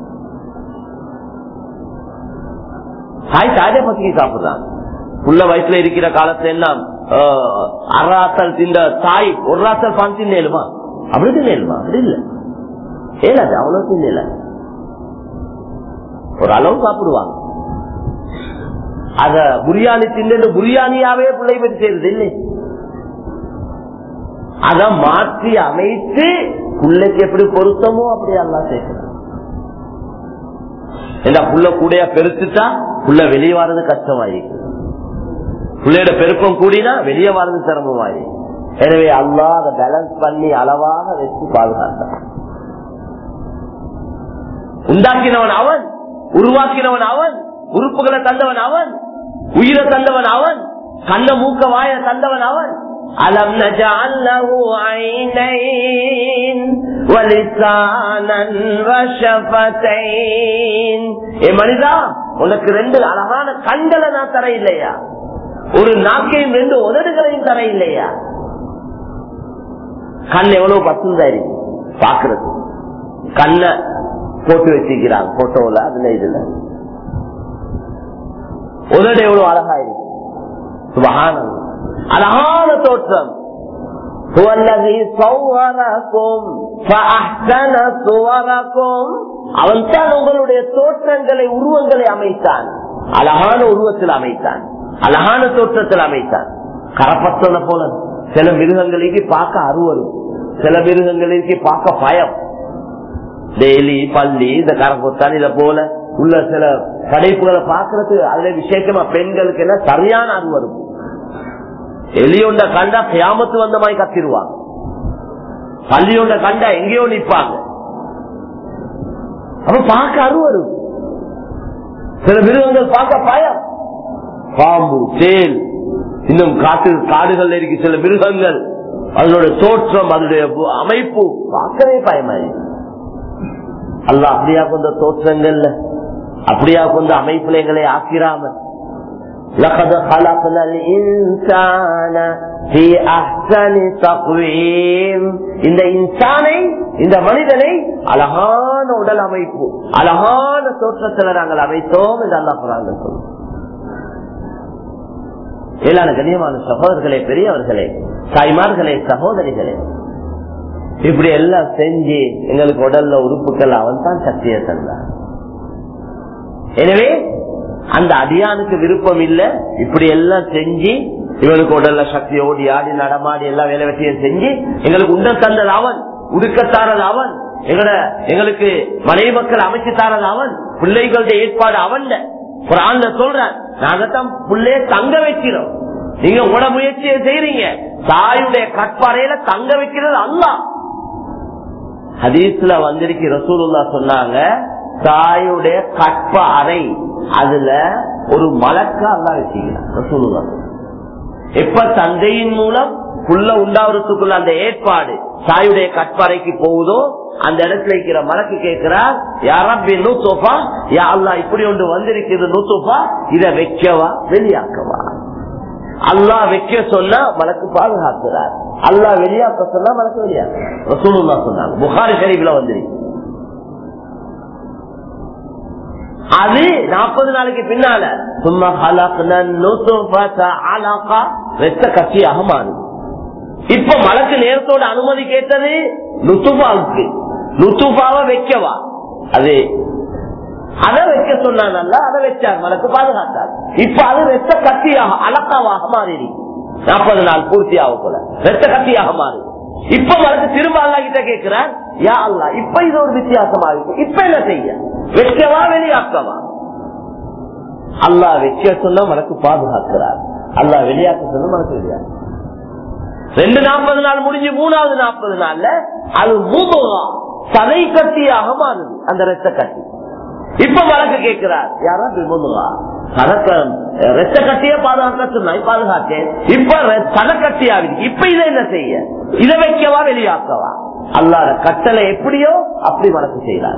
தாய் தாயிட பசிக்கு சாப்பிடுறாங்க உள்ள வயசுல இருக்கிற காலத்துல எல்லாம் ஆஹ், அராத்தல் தின்ற தாய் ஒரு ராத்தல் பான் தின்னேலுமா அப்படி தின்னேலுமா அப்படி இல்ல ஏலாது அவ்வளவு தின்னல ஒரு அளவு சாப்பிடுவாங்க அத புரியாணி தின்னு புரியாணியாவே பிள்ளை பெற்று செய்யறது இல்லை அத மாற்றி அமைத்து பிள்ளைக்கு எப்படி பொருத்தமோ அப்படி எல்லாம் சேர்க்கிறான் ஏன்னா புள்ள கூடைய பெருத்துட்டா புள்ள வெளியே வர்றது கஷ்டமாயிருக்கு பிள்ளையோட பெருக்கம் கூடினா வெளியே வர்றது சிரமமாயி எனவே அல்லா அதை பேலன்ஸ் பண்ணி அளவாக வச்சு பாதுகாத்தான் உண்டாக்கினவன் அவன் உருவாக்கினவன் அவன் உறுப்புகளை தந்தவன் அவன் உயிரை தந்தவன் அவன் கண்ண மூக்க வாய தந்தவன் அவன் அலம் நஜஅல்லஹு ஐனைன் வலிசானன் வஷஃபதைன் ஏ மனிதா உனக்கு ரெண்டு அழகான கண்களை நான் தர இல்லையா ஒரு நாக்கையும் ரெண்டு உதடுகளையும் தர இல்லையா கண் எவ்வளவு பசுந்தா இருக்கு பாக்குறது கண்ண போட்டு வச்சிருக்கிறாங்க போட்டோல அதுல இதுல உதடு எவ்வளவு அழகா இருக்கு சுபகானம் அழகான தோற்றம் هو الذي صوركم فأحسن صوركم அவன் தான் உங்களுடைய தோற்றங்களை உருவங்களை அமைத்தான் அழகான உருவத்தில் அமைத்தான் அழகான தோற்றத்தில் அமைத்தான் கரப்பத்தன போல சில மிருகங்களுக்கு பார்க்க அருவரும் சில மிருகங்களுக்கு பார்க்க பயம் டெய்லி பள்ளி இந்த கரப்பொத்தான் இத போல உள்ள சில படைப்புகளை பார்க்கறது அதுல விசேஷமா பெண்களுக்கு என்ன சரியான அருவரும் எலியொண்ட கண்டா கியாமத்து வந்த மாதிரி கத்திருவாங்க பள்ளியொண்ட கண்டா எங்கேயோ நிப்பாங்க அப்ப பார்க்க அருவரும் சில மிருகங்கள் பார்க்க பயம் பாம்பு தேல் இன்னும் காட்டு காடுகள் இருக்கு சில மிருகங்கள் அதனுடைய தோற்றம் அதனுடைய அமைப்பு பார்க்கவே பயமாயி அல்ல அப்படியா கொண்ட தோற்றங்கள்ல அப்படியா கொண்ட அமைப்புல எங்களை ஆக்கிராம لقد خلقنا الإنسان في أحسن تقويم இந்த இன்சானை இந்த மனிதனை அழகான உடல் அமைப்பு அழகான தோற்றத்தில் நாங்கள் அமைத்தோம் என்று அல்லா புறாங்க சொல்லுவோம் மேலான கண்ணியமான சகோதரர்களே பெரியவர்களே தாய்மார்களே சகோதரிகளே இப்படி எல்லாம் செஞ்சு எங்களுக்கு உடல்ல உறுப்புகள் அவன் தான் சக்தியை தந்தான் எனவே அந்த அடியானுக்கு விருப்பம் இல்ல இப்படி எல்லாம் செஞ்சு இவனுக்கு உடல்ல சக்தி ஓடி ஆடி நடமாடி எல்லாம் வேலை வெட்டியை செஞ்சு எங்களுக்கு உண்ட தந்தது அவன் உடுக்கத்தாரது அவன் எங்கட எங்களுக்கு மனைவி மக்கள் அமைச்சு தாரது அவன் பிள்ளைகளுடைய ஏற்பாடு அவன் குரான்ல சொல்றான் நாங்கத்தான் பிள்ளைய தங்க வைக்கிறோம் நீங்க உட முயற்சியை செய்யறீங்க தாயுடைய கட்பாறையில தங்க வைக்கிறது அல்ல ஹதீஸ்ல வந்திருக்கு ரசூலுல்லா சொன்னாங்க தாயுடைய கற்ப அறை அதுல ஒரு மலக்கா அல்லா வச்சுக்கலாம் ரசூலுல்லா எப்ப தந்தையின் மூலம் புள்ள உண்டாவதுக்குள்ள அந்த ஏற்பாடு தாயுடைய கற்பறைக்கு போகுதோ அந்த இடத்துல இருக்கிற மலக்கு கேட்கிறார் யாரப்பி நூத்தோப்பா யா அல்லா இப்படி ஒன்று வந்திருக்கிறது நூத்தோப்பா இத வைக்கவா வெளியாக்கவா அல்லா வைக்க சொன்னா மலக்கு பாதுகாக்கிறார் அல்லா வெளியாக்க சொன்னா மலக்கு வெளியாக்க ரசூலுல்லா சொன்னாங்க புகாரி ஷரீஃப்ல வந்திருக்கு அது நாற்பது நாளைக்கு பின்னால சும்மா வெத்த கட்சியாக மாறுது இப்ப மலக்கு நேரத்தோட அனுமதி கேட்டது நுத்துபாவுக்கு நுத்துபாவை வைக்கவா அது அதை வைக்க சொன்னாங்கல்ல அதை வச்சார் மலக்கு பாதுகாத்தார் இப்ப அது வெத்த கத்தியாக அலக்காவாக மாறிடு நாற்பது நாள் பூர்த்தியாக போல வெத்த கத்தியாக மாறுது இப்ப மலக்கு திரும்ப அல்லா கிட்ட கேட்கிறார் யா அல்லா இப்ப இது ஒரு வித்தியாசமா இருக்கு இப்ப என்ன செய்ய வைக்கவா வெளியாக்கவா அல்லா வைக்க சொன்னா மனக்கு பாதுகாக்கிறார் அல்லா வெளியாக்க சொன்னா மனக்கு வெளியாக்க ரெண்டு நாற்பது நாள் முடிஞ்சு மூணாவது நாற்பது நாள்ல அது மூமுகா சதை கட்டியாக மாறுது அந்த ரத்த கட்டி இப்ப வழக்கு கேட்கிறார் யாரா விமுகா ரத்த கட்டிய பாதுகாக்க சொன்னா பாதுகாத்தேன் இப்ப சதை கட்டியாவிருக்கு இப்ப இதை என்ன செய்ய இதை வைக்கவா வெளியாக்கவா அல்லாத கட்டளை எப்படியோ அப்படி வழக்கு செய்யறாரு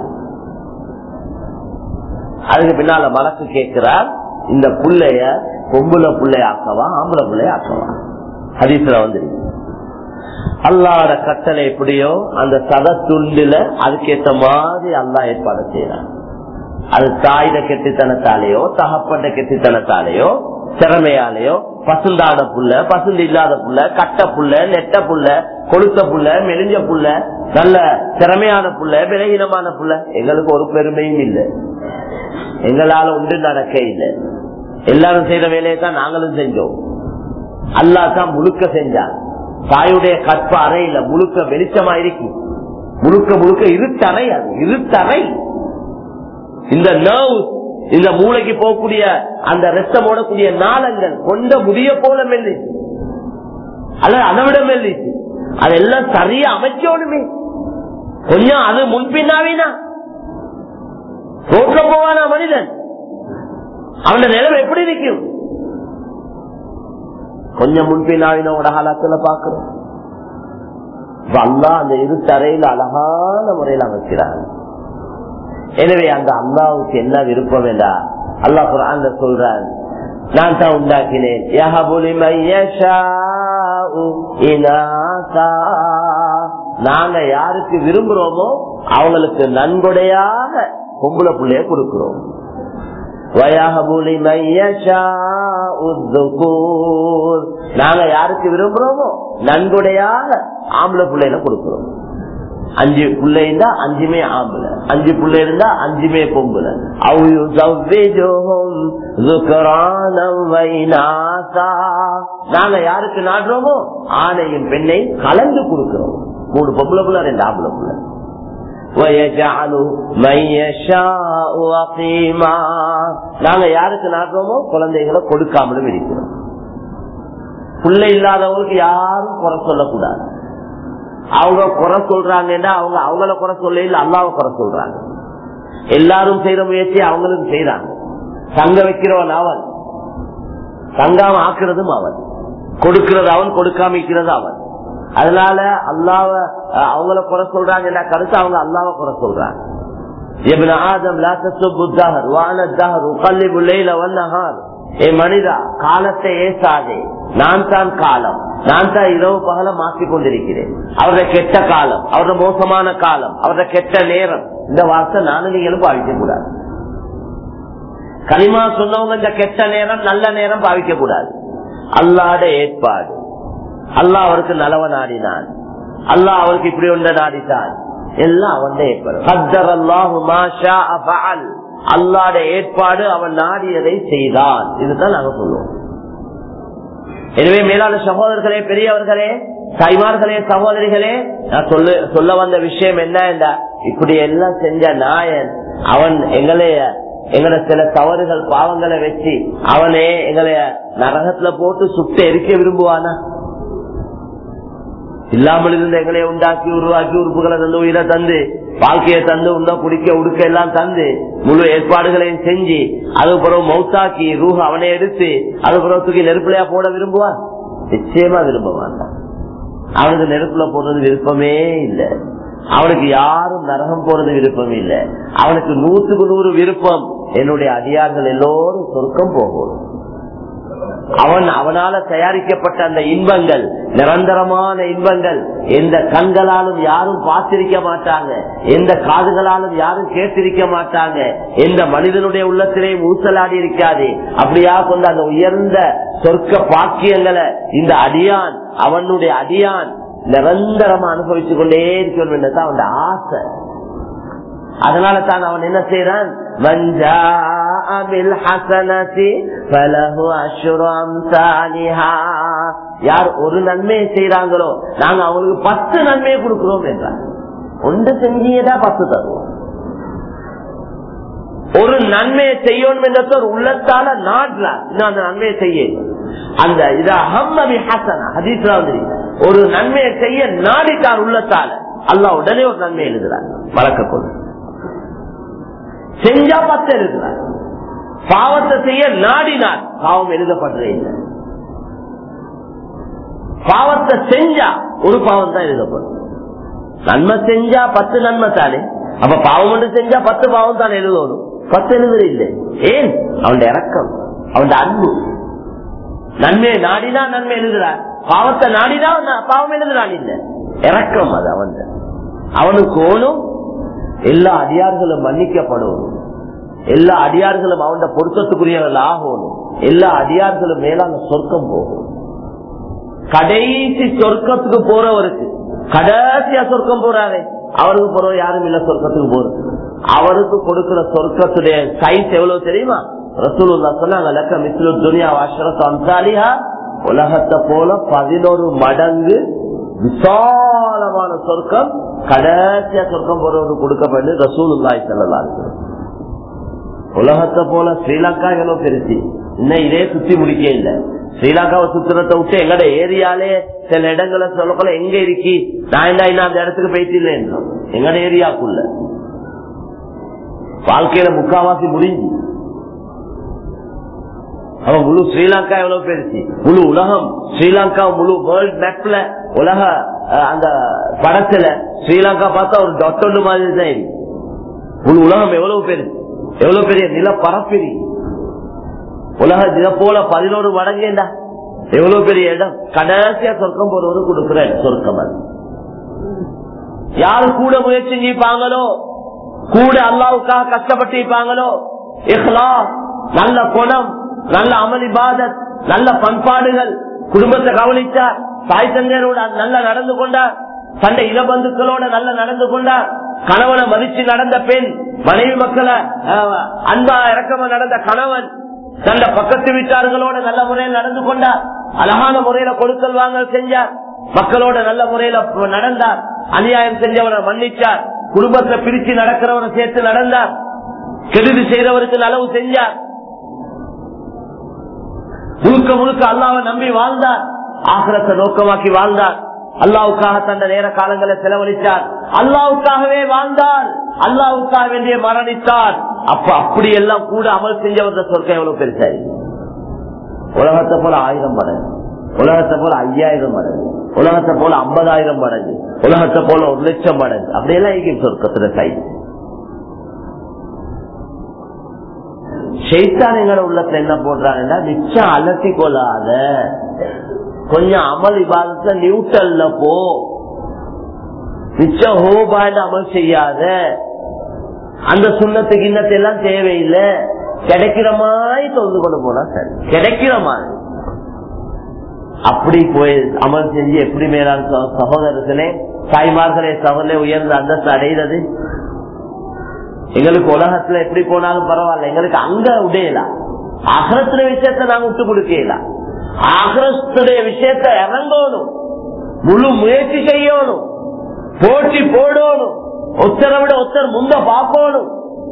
அதுக்கு பின்னால மலக்கு கேட்கிறார் இந்த புள்ளைய பொம்புல புள்ளையாக்கவா ஆம்பளை புள்ளையாக்கவா ஹதீஸ்ல வந்துருக்கு அல்லாட கட்டளை எப்படியோ அந்த சத துண்டுல அதுக்கேற்ற மாதிரி அல்லா ஏற்பாடு செய்யறான் அது தாயிட கெட்டித்தனத்தாலேயோ தகப்பட்ட கெட்டித்தனத்தாலேயோ திறமையாலேயோ பசுந்தாத புள்ள பசுந்து இல்லாத புள்ள கட்ட புள்ள நெட்ட புள்ள கொளுத்த புள்ள மெலிஞ்ச புள்ள நல்ல திறமையான புள்ள விலகினமான புள்ள எங்களுக்கு ஒரு பெருமையும் இல்லை எங்களால ஒன்று நடக்க இல்லை எல்லாரும் செய்யற வேலையை தான் நாங்களும் செஞ்சோம் அல்லா தான் முழுக்க செஞ்சான் தாயுடைய கற்ப அறையில முழுக்க வெளிச்சமா இருக்கு முழுக்க முழுக்க இருட்டறை அது இருட்டறை இந்த நர்வ் இந்த மூளைக்கு போகக்கூடிய அந்த ரத்தம் ஓடக்கூடிய நாளங்கள் கொண்ட முடிய போல மெல்லிச்சு அல்ல அதை விட மெல்லிச்சு அதெல்லாம் சரியா அமைச்சோடுமே கொஞ்சம் அது முன்பின்னாவினா ரோட்ல போவானா மனிதன் அவன நிலைமை எப்படி இருக்கும் கொஞ்சம் முன்பின்னாவினோட காலத்துல பாக்குறோம் அல்லா அந்த இருட்டறையில் அழகான முறையில் அமைக்கிறாங்க எனவே அந்த அல்லாவுக்கு என்ன விருப்பம் என்றா அல்லா குரான் சொல்றான் நான் தான் உண்டாக்கினேன் நாங்க யாருக்கு விரும்புறோமோ அவங்களுக்கு நன்கொடையாக பொம்பளை பிள்ளைய கொடுக்கிறோம் நாங்க யாருக்கு விரும்புறோமோ நன்கொடையாக ஆம்பளை பிள்ளைல கொடுக்கிறோம் அஞ்சு பிள்ளை இருந்தா அஞ்சுமே ஆம்பளை அஞ்சு பிள்ளை இருந்தா அஞ்சுமே பொம்பளை நாங்க யாருக்கு நாடுறோமோ ஆணையும் பெண்ணையும் கலந்து கொடுக்கிறோம் மூணு பொம்பளை பிள்ளை ரெண்டு ஆம்பளை பிள்ளை நாங்க யாருக்கு நாடுறோமோ குழந்தைகளை கொடுக்காமலும் இருக்கிறோம் பிள்ளை இல்லாதவங்களுக்கு யாரும் குறை சொல்லக்கூடாது அவங்க குறை சொல்றாங்கன்னா அவங்க அவங்கள குறை சொல்ல இல்ல அல்லாவ குறை சொல்றாங்க எல்லாரும் செய்யற முயற்சி அவங்களும் செய்யறாங்க தங்க வைக்கிறவன் அவன் தங்காம ஆக்குறதும் அவன் கொடுக்கிறது அவன் கொடுக்காம இருக்கிறது அவன் அதனால அல்லாவ அவங்கள குறை சொல்றாங்க கருத்து அவங்க அல்லாவ குறை சொல்றாங்க ابن آدم لا تسب الدهر وانا الدهر اقلب الليل والنهار ஏ மனிதா காலத்தை ஏசாதே நான் தான் காலம் நான் தான் இரவு பகல மாற்றிக் கொண்டிருக்கிறேன் அவருடைய கெட்ட காலம் அவருடைய மோசமான காலம் அவருடைய கெட்ட நேரம் இந்த வார்த்தை நானும் நீங்களும் பாவிக்க கூடாது களிமா சொன்னவங்க இந்த கெட்ட நேரம் நல்ல நேரம் பாவிக்க கூடாது அல்லாட ஏற்பாடு அல்லாஹ் அவருக்கு நலவ நாடினான் அல்லாஹ் அவருக்கு இப்படி ஒன்ற நாடித்தான் எல்லாம் அவன் ஏற்பாடு அல்லாட ஏற்பாடு அவன் நாடியதை செய்தான் இதுதான் நாங்க சொல்லுவோம் எனவே மேலான சகோதரர்களே பெரியவர்களே தாய்மார்களே சகோதரிகளே நான் சொல்ல சொல்ல வந்த விஷயம் என்ன இப்படி எல்லாம் செஞ்ச நாயன் அவன் எங்களைய எங்களை சில தவறுகள் பாவங்களை வச்சு அவனே எங்களை நரகத்துல போட்டு சுட்டு எரிக்க விரும்புவானா இல்லாமல் இருந்த எங்களை உண்டாக்கி உருவாக்கி உறுப்புகளை தந்து உயிரை தந்து வாழ்க்கையை தந்து உண்டா குடிக்க உடுக்க எல்லாம் தந்து முழு ஏற்பாடுகளையும் செஞ்சு அது பிறகு மௌத்தாக்கி ரூஹ அவனை எடுத்து அது பிறகு தூக்கி நெருப்புலையா போட விரும்புவான் நிச்சயமா விரும்ப மாட்டான் அவனுக்கு நெருப்புல போடுறது விருப்பமே இல்லை அவனுக்கு யாரும் நரகம் போறது விருப்பம் இல்லை அவனுக்கு நூற்றுக்கு நூறு விருப்பம் என்னுடைய அடியார்கள் எல்லோரும் சொர்க்கம் போகணும் அவன் அவனால தயாரிக்கப்பட்ட அந்த இன்பங்கள் நிரந்தரமான இன்பங்கள் எந்த கண்களாலும் யாரும் பார்த்திருக்க மாட்டாங்க எந்த காதுகளாலும் யாரும் கேட்டிருக்க மாட்டாங்க எந்த மனிதனுடைய உள்ளத்திலே ஊசலாடி இருக்காது அப்படியா கொண்ட அந்த உயர்ந்த சொர்க்க பாக்கியங்களை இந்த அடியான் அவனுடைய அடியான் நிரந்தரமா அனுபவித்துக் கொண்டே இருக்கணும் என்றதான் அவன் ஆசை அதனால தான் அவன் என்ன செய்யறான் யார் ஒரு நன்மையை செய்யறாங்களோ நாங்க அவங்களுக்கு பத்து நன்மையை கொடுக்கிறோம் என்றார் ஒன்று செஞ்சியதான் பத்து தருவோம் ஒரு நன்மையை செய்யணும் என்ற ஒரு உள்ளத்தால நாடுறார் இன்னும் அந்த நன்மையை செய்ய அந்த இது அஹம்மதி ஹசனா ஹதீஸ்ல வந்து ஒரு நன்மையை செய்ய நாடிட்டார் உள்ளத்தால அல்லா உடனே ஒரு நன்மை எழுதுறார் வழக்க கொண்டு செஞ்சா பத்து எழுதுறார் பாவத்தை செய்ய நாடினார் பாவம் எழுதப்படுறே இல்லை பாவத்தை செஞ்சா ஒரு பாவம் தான் எழுதப்படும் நன்மை செஞ்சா பத்து நன்மை தானே அப்ப பாவம் ஒன்று செஞ்சா பத்து பாவம் தான் எழுதணும் பத்து எழுதுற இல்லை ஏன் அவன் இறக்கம் அவன் அன்பு நன்மையை நாடினா நன்மை எழுதுறான் பாவத்தை நாடினா பாவம் எழுதுறான் இல்ல இறக்கம் அது அவன் அவனுக்கு ஓனும் எல்லா அடியார்களும் மன்னிக்கப்படும் எல்லா அடியார்களும் அவன் பொருத்தத்துக்குரியவர்கள் ஆகணும் எல்லா அடியார்களும் மேலான சொர்க்கம் போகும் கடைசி சொர்க்கத்துக்கு போறவருக்கு கடைசியா சொர்க்கம் போறாரு அவருக்கு போற யாரும் இல்ல சொர்க்கத்துக்கு போறது அவருக்கு கொடுக்கிற சொர்க்கத்துடைய சைஸ் எவ்வளவு தெரியுமா ரசூலுல்லா சொன்னாங்க லக்க மிஸ்லு துனியா அஷ்ரத் அம்சாலிஹா உலகத்தை போல பதினோரு மடங்கு விசாலமான சொர்க்கம் கடைசியா சொர்க்கம் போறவருக்கு கொடுக்கப்பட்டு ரசூலுல்லாய் செல்லலாம் உலகத்தை போல ஸ்ரீலங்கா எவ்வளவு பெருசு இன்னும் இதே சுத்தி முடிக்க இல்ல ஸ்ரீலங்காவை சுத்துறத விட்டு எங்கட ஏரியாலே சில இடங்களை சொல்லப்போல எங்க இருக்கி நான் என்ன இன்னும் அந்த இடத்துக்கு போயிட்டு இல்லை எங்கட ஏரியாக்குள்ள வாழ்க்கையில முக்காவாசி முடிஞ்சு அவன் முழு ஸ்ரீலங்கா எவ்வளவு பெருசு முழு உலகம் ஸ்ரீலங்கா முழு வேர்ல்ட் மேப்ல உலக அஹ், அந்த படத்துல ஸ்ரீலங்கா பார்த்தா ஒரு டொட் ஒன்று மாதிரி தான் இருக்கு முழு உலகம் எவ்வளவு பெருசு எவ்வளவு பெரிய நில பரப்பிரி உலக இதை போல பதினோரு மடங்கேண்டா எவ்வளவு பெரிய இடம் கடைசியா சொர்க்கம் போறவரு கொடுக்கிற சொர்க்கம் அது யாரு கூட முயற்சி செஞ்சிருப்பாங்களோ கூட அல்லாவுக்காக கஷ்டப்பட்டு இருப்பாங்களோ இஹ்லாஸ் நல்ல குணம் நல்ல அமளி பாதத் நல்ல பண்பாடுகள் குடும்பத்தை கவனிச்சார் தாய் தந்தையரோட நல்ல நடந்து கொண்டார் தன்னை இளபந்துக்களோட நல்ல நடந்து கொண்டார் கணவனை மதிச்சு நடந்த பெண் மனைவி மக்களை அஹ், அன்பா இறக்கமா நடந்த கணவன் நல்ல பக்கத்து வீட்டார்களோட நல்ல முறையில் நடந்து கொண்டார் அழகான முறையில கொடுக்கல் வாங்கல் செஞ்சார் மக்களோட நல்ல முறையில நடந்தார் அநியாயம் செஞ்சவரை மன்னிச்சார் குடும்பத்தை பிரிச்சு நடக்கிறவரை சேர்த்து நடந்தார் கெடுதி செய்தவருக்கு நலவு செஞ்சார் முழுக்க முழுக்க அல்லாவை நம்பி வாழ்ந்தார் ஆசிரத்தை நோக்கமாக்கி வாழ்ந்தார் அல்லாவுக்காக தந்த நேர காலங்களை செலவழித்தார் அல்லாவுக்காகவே வாழ்ந்தார் அல்லாவுக்காக வேண்டிய மரணித்தார் அப்ப அப்படி எல்லாம் கூட அமல் செஞ்சவர் சொர்க்கம் எவ்வளவு பெருசாரு உலகத்தை போல ஆயிரம் மடங்கு உலகத்தை போல ஐயாயிரம் மடங்கு உலகத்தை போல ஐம்பதாயிரம் மடங்கு உலகத்தை போல ஒரு லட்சம் மடங்கு அப்படியெல்லாம் இங்கே சொர்க்கத்துல கை ஷெய்தான் எங்களோட உள்ளத்துல என்ன போடுறாங்கன்னா மிச்சம் அலசி கொள்ளாத கொஞ்சம் அமல் இபாதத்துல நியூட்டல்ல போ மிச்சம் ஹோபான்னு அமல் செய்யாத அந்த சுண்ணத்துக்கு இன்னத்தை எல்லாம் தேவையில்லை கிடைக்கிற மாதிரி தொந்து கொண்டு போனா சரி கிடைக்கிற மாதிரி அப்படி போய் அமல் செஞ்சு எப்படி மேலான சகோ- சகோதரர்களே தாய்மார்களே சகோதரே உயர்ந்த அந்தஸ்து அடைகிறது எங்களுக்கு உலகத்துல எப்படி போனாலும் பரவாயில்ல எங்களுக்கு அங்க உடையலாம் அகரத்துல விஷயத்த நாங்க விட்டு கொடுக்கலாம் அகரத்துடைய விஷயத்த இறங்கணும் முழு முயற்சி செய்யணும் போட்டி போடணும் ஒத்தரை விட ஒத்தர் முந்த பார்க்கணும்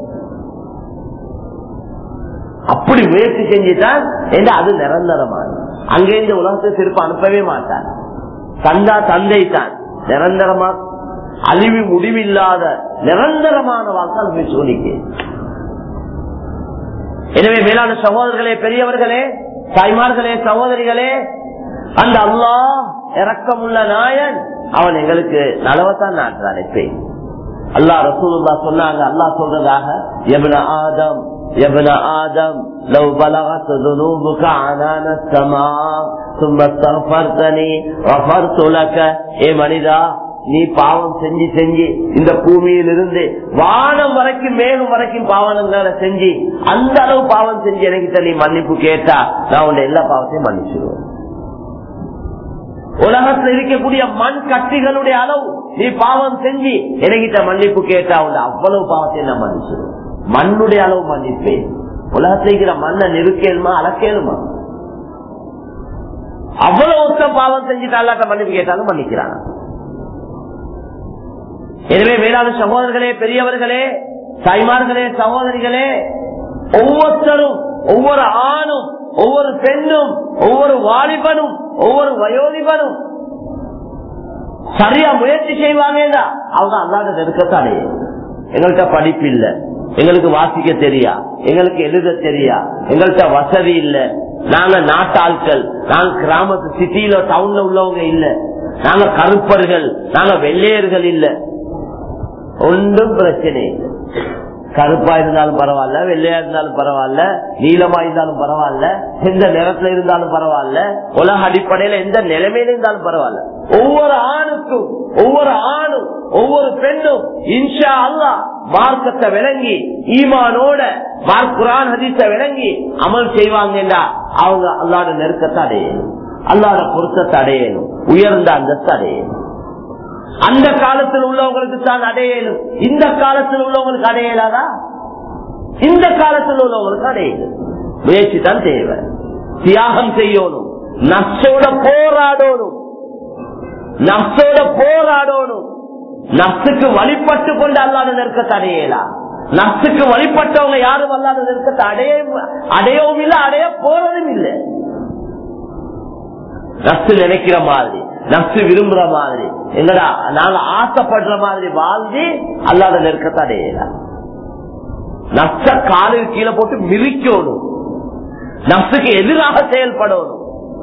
அப்படி முயற்சி செஞ்சுதான் ஏன்னா அது நிரந்தரமான அங்கே இந்த உலகத்தை திருப்ப அனுப்பவே மாட்டார் தந்தா தந்தை தான் நிரந்தரமா அழிவு முடிவில்லாத நிரந்தரமான வாழ்க்கை அனுப்பிச்சு சொல்லிக்கு எனவே மேலான சகோதரர்களே பெரியவர்களே தாய்மார்களே சகோதரிகளே அந்த அல்லாஹ் இறக்கமுள்ள நாயன் அவன் எங்களுக்கு நலவத்தான் நாட்டுறான் எப்பயும் அல்லாஹ் ரசூலுல்லா சொன்னாங்க அல்லாஹ் சொல்றதாக எபன ஆதம் எபன ஆதம் لو بلغت ذنوبك عنان السماء ثم استغفرتني غفرت لك ஏ மனிதா நீ பாவம் செஞ்சு செஞ்சு இந்த பூமியில் இருந்து வானம் வரைக்கும் மேலும் வரைக்கும் பாவனங்களை செஞ்சு அந்த அளவு பாவம் செஞ்சு எனக்கு நீ மன்னிப்பு கேட்டா நான் உன்னை எல்லா பாவத்தையும் மன்னிச்சிருவேன் உலகத்தில் இருக்கக்கூடிய மண் கட்டிகளுடைய அளவு நீ பாவம் செஞ்சு எனக்கிட்ட மன்னிப்பு கேட்டா உள்ள அவ்வளவு பாவத்தை நான் மன்னிச்சிருவேன் மண்ணுடைய அளவு மன்னிப்பேன் உலகத்தில் இருக்கிற மண்ணை நெருக்கேலுமா அளக்கேலுமா அவ்வளவு ஒத்த பாவம் செஞ்சுட்டு அல்லாட்ட மன்னிப்பு கேட்டாலும் மன்னிக்கிறான் எனவே வேளாண் சகோதரர்களே பெரியவர்களே தாய்மார்களே சகோதரிகளே ஒவ்வொருத்தரும் ஒவ்வொரு ஆணும் ஒவ்வொரு பெண்ணும் ஒவ்வொரு வாலிபனும் ஒவ்வொரு வயோதிபனும் சரியா முயற்சி செய்வாங்க அவங்க அல்லாத நெருக்கத்தை அடையும் எங்கள்கிட்ட படிப்பு இல்ல எங்களுக்கு வாசிக்க தெரியா எங்களுக்கு எழுத தெரியா எங்கள்கிட்ட வசதி இல்ல நாங்க நாட்டாட்கள் நாங்க கிராமத்து சிட்டியில டவுன்ல உள்ளவங்க இல்ல நாங்க கருப்பர்கள் நாங்க வெள்ளையர்கள் இல்ல ஒன்றும் பிரச்சனை இல்லை கருப்பா இருந்தாலும் பரவாயில்ல வெள்ளையா இருந்தாலும் பரவாயில்ல நீளமா இருந்தாலும் பரவாயில்ல எந்த நிறத்துல இருந்தாலும் பரவாயில்ல உலக அடிப்படையில எந்த நிலைமையில இருந்தாலும் பரவாயில்ல ஒவ்வொரு ஆணுக்கும் ஒவ்வொரு ஆணும் ஒவ்வொரு பெண்ணும் இன்ஷா அல்லா மார்க்கத்தை விளங்கி ஈமானோட மார்க்குரான் ஹதீஸ விளங்கி அமல் செய்வாங்கடா அவங்க அல்லாட நெருக்கத்தை அடையணும் அல்லாட பொருத்தத்தை அடையணும் உயர்ந்த அந்தஸ்து அடையணும் அந்த காலத்தில் உள்ளவங்களுக்கு தான் அடையலும் இந்த காலத்தில் உள்ளவங்களுக்கு அடையலாதா இந்த காலத்தில் உள்ளவங்களுக்கு அடையலும் முயற்சி தான் தேவை தியாகம் செய்யணும் நஷ்டோட போராடணும் நஷ்டோட போராடணும் நஷ்டுக்கு வழிபட்டு கொண்டு அல்லாத நெருக்கத்தை அடையலாம் நஷ்டுக்கு வழிபட்டவங்க யாரும் அல்லாத நெருக்கத்தை அடைய அடையவும் இல்லை அடைய போறதும் இல்லை நஷ்டு நினைக்கிற மாதிரி நஷ்டு விரும்புற மாதிரி எங்கடா நாங்க ஆசைப்படுற மாதிரி வாழ்ந்து அல்லாத நெருக்கத்தை அடையலாம் நஷ்ட காலில் கீழே போட்டு மிதிக்கணும் நஷ்டுக்கு எதிராக செயல்படணும்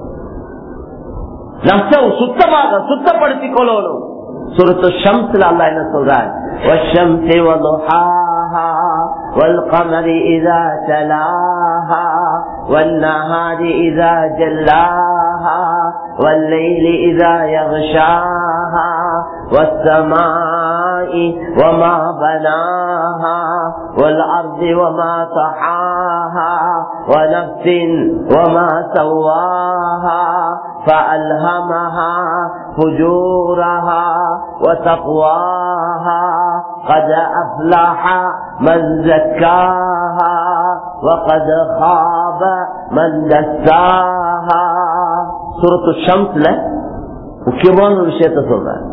நஷ்டம் சுத்தமாக சுத்தப்படுத்திக் கொள்ளணும் சுருத்து ஷம்ஸ்ல அல்லா என்ன சொல்றார் والشمس وضحاها والقمر إذا تلاها والنهار إذا جلاها والليل إذا يغشاها والسماء وما بناها والأرض وما طحاها ونفس وما سواها فألهمها فجورها وتقواها قد أفلح من زكاها وقد خاب من دساها سورة الشمس ல முக்கியமான ஒரு விஷயத்த சொல்றேன்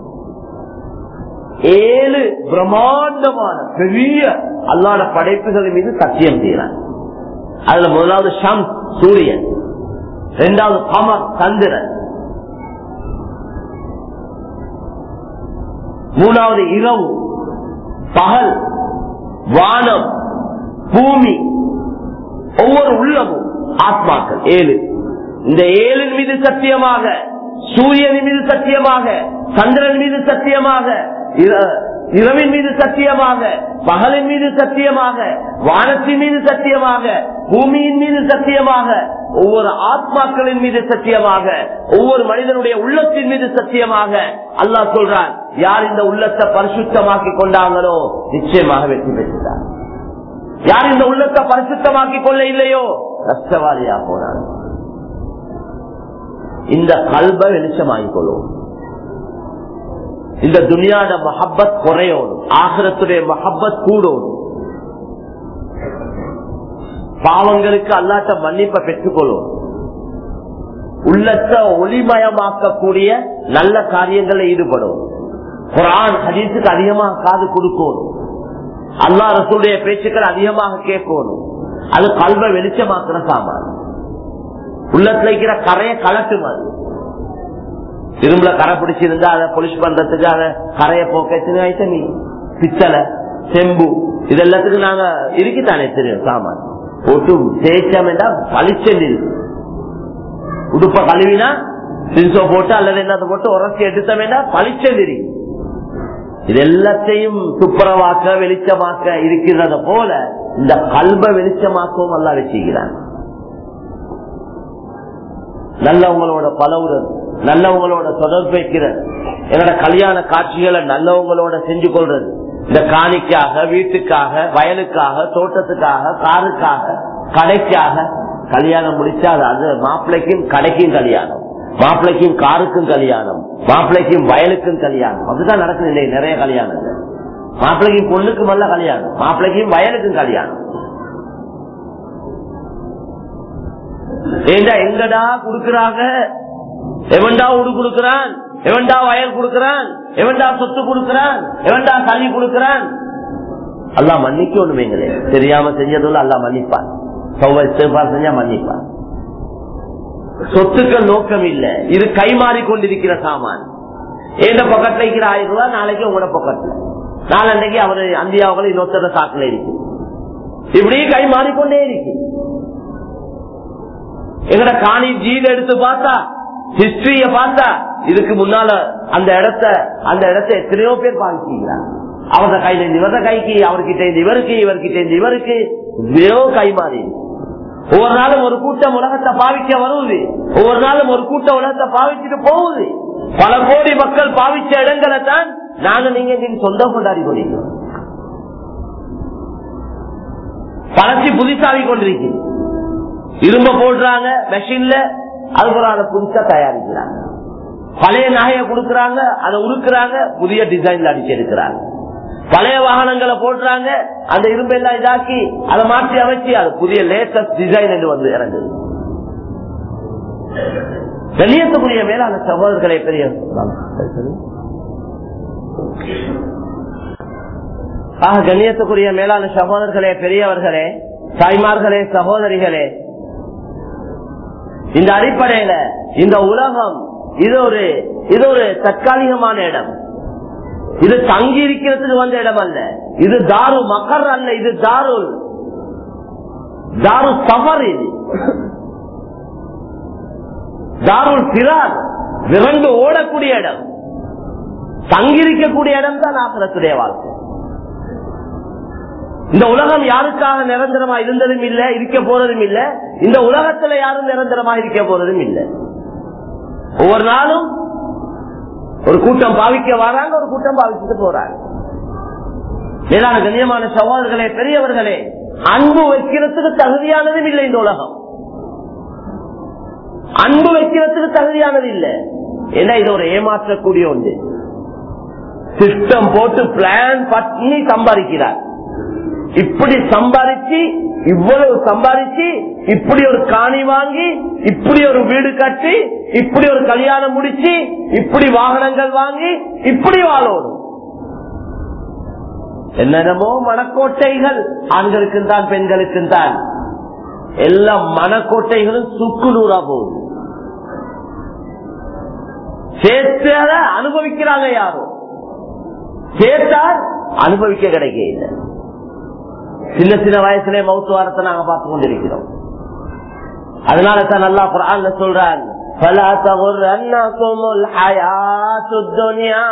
ஏழு பிரம்மாண்டமான பெரிய அல்லாட படைப்புகள் மீது சத்தியம் செய்யறான் அதுல முதலாவது ஷம் சூரியன் இரண்டாவது கமர் சந்திரன் மூணாவது இரவு பகல் வானம் பூமி ஒவ்வொரு உள்ளமும் ஆத்மாக்கள் ஏழு இந்த ஏழின் மீது சத்தியமாக சூரியனின் மீது சத்தியமாக சந்திரன் மீது சத்தியமாக இர- இரவின் மீது சத்தியமாக பகலின் மீது சத்தியமாக வானத்தின் மீது சத்தியமாக பூமியின் மீது சத்தியமாக ஒவ்வொரு ஆத்மாக்களின் மீது சத்தியமாக ஒவ்வொரு மனிதனுடைய உள்ளத்தின் மீது சத்தியமாக அல்லாஹ் சொல்றான் யார் இந்த உள்ளத்தை பரிசுத்தமாக்கி கொண்டாங்களோ நிச்சயமாக வெற்றி பெற்றார் யார் இந்த உள்ளத்தை பரிசுத்தமாக்கி கொள்ள இல்லையோ கஷ்டவாளியா போனாங்க இந்த கல்ப வெளிச்சமாகிக் கொள்ளும் இந்த துனியாட மஹப்பத் குறையோடும் ஆகிரத்துடைய மஹப்பத் கூடோடும் பாவங்களுக்கு அல்லாட்ட மன்னிப்பை பெற்றுக்கொள்ளும் உள்ளத்தை ஒளிமயமாக்கக்கூடிய நல்ல காரியங்களில் ஈடுபடும் குரான் ஹதீஸுக்கு அதிகமாக காது கொடுக்கணும் அல்லா ரசூடைய பேச்சுக்கள் அதிகமாக கேட்கணும் அது கல்வ வெளிச்சமாக்குற சாமான் உள்ளத்துல இருக்கிற கரையை கலட்டும் அது இரும்புல கரை பிடிச்சிருந்தா அதை பொலிஷ் பண்றதுக்கு அதை கரையை போக்க எத்தனை ஐட்டம் பித்தளை செம்பு இது எல்லாத்துக்கும் நாங்க இருக்குத்தானே தெரியும் சாமான் போட்டு தேய்ச்சா பளிச்சல் இருக்கு உடுப்ப கழுவினா சின்சோ போட்டு அல்லது என்னத்தை போட்டு உரசி எடுத்த வேண்டாம் பளிச்சல் இருக்கு இது எல்லாத்தையும் துப்புரவாக்க வெளிச்சமாக்க இருக்கிறத போல இந்த கல்ப வெளிச்சமாக்கவும் அல்ல வச்சுக்கிறான் நல்லவங்களோட பலவுறது நல்லவங்களோட தொடர்பு வைக்கிறது என்னோட கல்யாண காட்சிகளை நல்லவங்களோட செஞ்சு கொள்றது இந்த காணிக்காக வீட்டுக்காக வயலுக்காக தோட்டத்துக்காக காருக்காக கடைக்காக கல்யாணம் முடிச்சா அது அது மாப்பிள்ளைக்கும் கடைக்கும் கல்யாணம் மாப்பிள்ளைக்கும் காருக்கும் கல்யாணம் மாப்பிள்ளைக்கும் வயலுக்கும் கல்யாணம் அப்படிதான் நடக்குது இல்லை நிறைய கல்யாணங்கள் மாப்பிள்ளைக்கும் பொண்ணுக்கும் அல்ல கல்யாணம் மாப்பிள்ளைக்கும் வயலுக்கும் கல்யாணம் ஏண்டா எங்கடா குடுக்கறாங்க எவன்டா உடு கொடுக்கிறான் எவன்டா வயல் கொடுக்கிறான் எவன்டா சொத்து கொடுக்கிறான் எவன்டா கல்வி கொடுக்கிறான் அல்லா மன்னிக்க ஒண்ணுமேங்களே தெரியாம செஞ்சதுல அல்லா மன்னிப்பான் சௌவ இஸ்திஃபார் செஞ்சா மன்னிப்பான் சொத்துக்கள் நோக்கம் இல்ல இது கைமாறி கொண்டிருக்கிற சாமான் எந்த பக்கத்துல இருக்கிற ஆயிரம் ரூபாய் நாளைக்கு உங்களோட பக்கத்துல நாளன்னைக்கு அவரு அந்தியாவுகளை இன்னொருத்தர சாக்குல இருக்கு இப்படி கை மாறிக்கொண்டே இருக்கு எங்கட காணி ஜீல எடுத்து பார்த்தா ஹிஸ்டரிய பார்த்தா இதுக்கு முன்னால அந்த இடத்த அந்த இடத்த எத்தனையோ பேர் பாதிக்கிறாங்க அவர கையில இருந்து இவர கைக்கு அவர்கிட்ட இருந்து இவருக்கு இவர்கிட்ட இருந்து இவருக்கு எவ்வளோ கை மாறி ஒவ்வொரு நாளும் ஒரு கூட்டம் உலகத்தை பாவிக்க வருவது ஒவ்வொரு நாளும் ஒரு கூட்டம் உலகத்தை பாவிச்சுட்டு போகுது பல கோடி மக்கள் பாவிச்ச இடங்களை தான் நாங்க நீங்க நீங்க சொந்தம் கொண்டாடி கொண்டிருக்கிறோம் பழச்சி புதுசாவி கொண்டிருக்கு இரும்ப போடுறாங்க மெஷின்ல அதுபோல அதை புதுசா தயாரிக்கிறாங்க பழைய நகையை கொடுக்கறாங்க அதை உருக்குறாங்க புதிய டிசைன்ல அடிச்சு எடுக்கிறாங்க பழைய வாகனங்களை போடுறாங்க அந்த இரும்பு எல்லாம் இதாக்கி அதை மாற்றி அமைச்சு அது புதிய லேட்டஸ்ட் டிசைன் என்று வந்து இறங்குது கண்ணியத்துக்குரிய மேலான சகோதரர்களை பெரிய ஆக கண்ணியத்துக்குரிய மேலான சகோதரர்களே பெரியவர்களே தாய்மார்களே சகோதரிகளே இந்த அடிப்படையில இந்த உலகம் இது ஒரு இது ஒரு தற்காலிகமான இடம் இது தங்கி இருக்கிறதுக்கு வந்த இடம் அல்ல இது தாரு மக்கர் அல்ல இது தாருல் தாரு சஃபர் இது தாருல் சிறார் விரண்டு ஓடக்கூடிய இடம் தங்கியிருக்கக்கூடிய இடம் தான் ஆசிரத்துடைய வாழ்க்கை இந்த உலகம் யாருக்காக நிரந்தரமா இருந்ததும் இல்ல இருக்க போறதும் இல்ல இந்த உலகத்துல யாரும் நிரந்தரமா இருக்க போறதும் இல்ல ஒவ்வொரு நாளும் ஒரு கூட்டம் பாவிக்க வராங்க ஒரு கூட்டம் பாவிச்சுட்டு போறாங்க மேலான கண்ணியமான சவால்களே பெரியவர்களே அன்பு வைக்கிறதுக்கு தகுதியானதும் இல்லை இந்த உலகம் அன்பு வைக்கிறதுக்கு தகுதியானது இல்லை ஏன்னா இது ஒரு ஏமாற்றக்கூடிய ஒன்று சிஸ்டம் போட்டு பிளான் பண்ணி சம்பாதிக்கிறார் இப்படி சம்பாதிச்சு இவ்வளவு சம்பாதிச்சு இப்படி ஒரு காணி வாங்கி இப்படி ஒரு வீடு கட்டி இப்படி ஒரு கல்யாணம் முடிச்சு இப்படி வாகனங்கள் வாங்கி இப்படி வாழணும் என்னென்னமோ மனக்கோட்டைகள் ஆண்களுக்கும் தான் பெண்களுக்கும் தான் எல்லா மனக்கோட்டைகளும் சுக்கு நூறா போகுது சேர்த்த அனுபவிக்கிறாங்க யாரும் சேர்த்தால் அனுபவிக்க கிடைக்க இல்லை சின்ன சின்ன வயசுல மௌத்து வாரத்தை நாங்க பார்த்து கொண்டிருக்கிறோம் அதனால தான் நல்லா குரான் சொல்றாங்க فلا تغرنكم الحياة الدنيا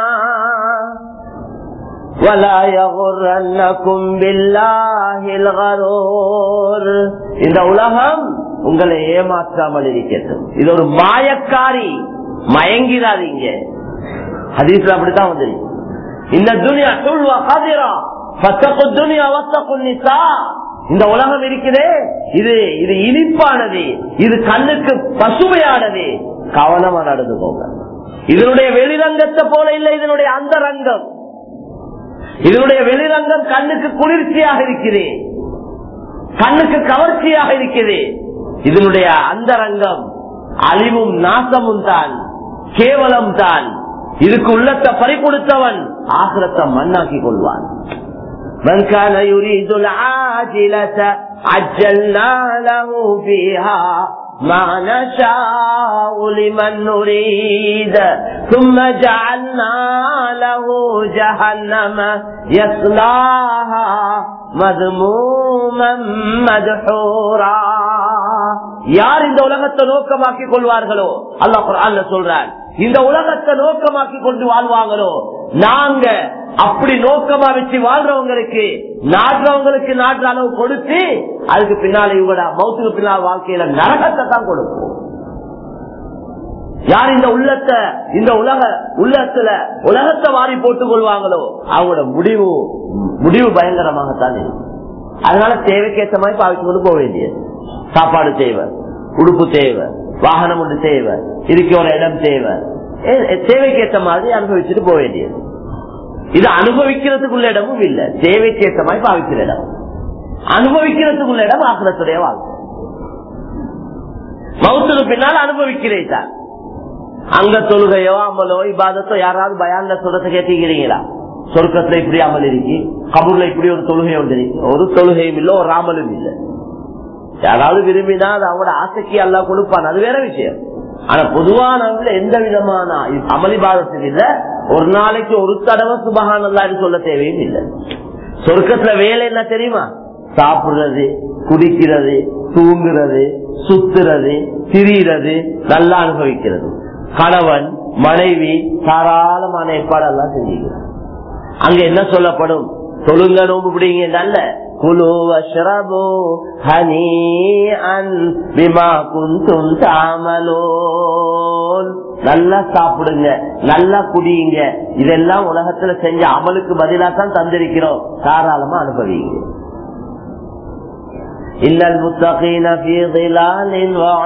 ولا يغرنكم بالله الغرور இந்த உலகம் உங்களை ஏமாற்றாமல் இருக்கிறது இது ஒரு மாயக்காரி மயங்கிறாதீங்க ஹதீஸ்ல அப்படித்தான் வந்து இந்த துனியா சொல்வா கதிரா இந்த உலகம் இருக்கிறே இது இது இனிப்பானது இது கண்ணுக்கு பசுமையானது கவனமா நடந்து போங்க இதனுடைய வெளிரங்கத்தை போல இல்லை இதனுடைய அந்த ரங்கம் இதனுடைய வெளிரங்கம் கண்ணுக்கு குளிர்ச்சியாக இருக்கிறது கண்ணுக்கு கவர்ச்சியாக இருக்கிறது இதனுடைய அந்த ரங்கம் அழிவும் நாசமும் தான் கேவலம் தான் இதுக்கு உள்ளத்தை பறி கொடுத்தவன் ஆசிரத்தை மண்ணாக்கி கொள்வான் من كان يريد العاجلة عجلنا له فيها ما نشاء لمن نريد ثم جعلنا له جهنم يصلاها مذموما مدحورا யார் இந்த உலகத்தை நோக்கமாக்கி கொள்வார்களோ அல்லாஹ் குர்ஆன்ல சொல்றான் இந்த உலகத்தை நோக்கமாக்கி கொண்டு வாழ்வாங்களோ நாங்க அப்படி நோக்கமா வச்சு வாழ்றவங்களுக்கு நாடுறவங்களுக்கு நாடுற அளவு கொடுத்து அதுக்கு பின்னால இவங்க மௌத்துக்கு பின்னால் வாழ்க்கையில நரகத்தை தான் கொடுப்போம் யார் இந்த உள்ளத்தை இந்த உலக உள்ளத்துல உலகத்தை வாரி போட்டுக் கொள்வாங்களோ அவங்களோட முடிவு முடிவு பயங்கரமாகத்தான் இருக்கும் அதனால தேவைக்கேற்ற மாதிரி பாவிச்சு கொண்டு போக வேண்டியது சாப்பாடு தேவை உடுப்பு தேவை வாகனம் ஒன்று தேவை இருக்க ஒரு இடம் தேவை தேவைக்கேற்ற மாதிரி அனுபவிச்சுட்டு போக வேண்டியது இது அனுபவிக்கிறதுக்குள்ள இடமும் இல்ல தேவைக்கேற்ற மாதிரி பாவிக்கிற இடம் அனுபவிக்கிறதுக்குள்ள இடம் ஆசிரத்துடைய வாழ்க்கை மௌத்துக்கு பின்னால் அனுபவிக்கிறேன் தான் அங்க தொழுகையோ அமலோ இபாதத்தோ யாராவது பயான்ல சொல்றத கேட்டீங்களா சொர்க்கத்துல இப்படி அமல் இருக்கு கபூர்ல இப்படி ஒரு தொழுகை ஒன்று இருக்கு ஒரு தொழுகையும் இல்ல ஒரு ராமலும் இல்ல யாராவது விரும்பினா அது அவங்களோட ஆசைக்கு எல்லாம் கொடுப்பான் அது வேற விஷயம் ஆனா பொதுவான எந்த விதமான அமளிபாதத்தில் இல்ல ஒரு நாளைக்கு ஒரு தடவை சுபகானல்லான்னு சொல்ல தேவையும் இல்லை சொர்க்கத்துல வேலை என்ன தெரியுமா சாப்பிடுறது குடிக்கிறது தூங்குறது சுத்துறது திரியிறது நல்லா அனுபவிக்கிறது கணவன் மனைவி தாராளமான ஏற்பாடெல்லாம் செஞ்சுக்கிறார் அங்க என்ன சொல்லப்படும் தொழுங்க நோம்பு பிடிங்க நல்ல குழு அஷ்ரபு ஹனி அன் பிமா குந்தும் தாமலோன் நல்லா சாப்பிடுங்க நல்லா குடியுங்க இதெல்லாம் உலகத்துல செஞ்ச அமலுக்கு பதிலா தான் தந்திருக்கிறோம் தாராளமா அனுபவிங்க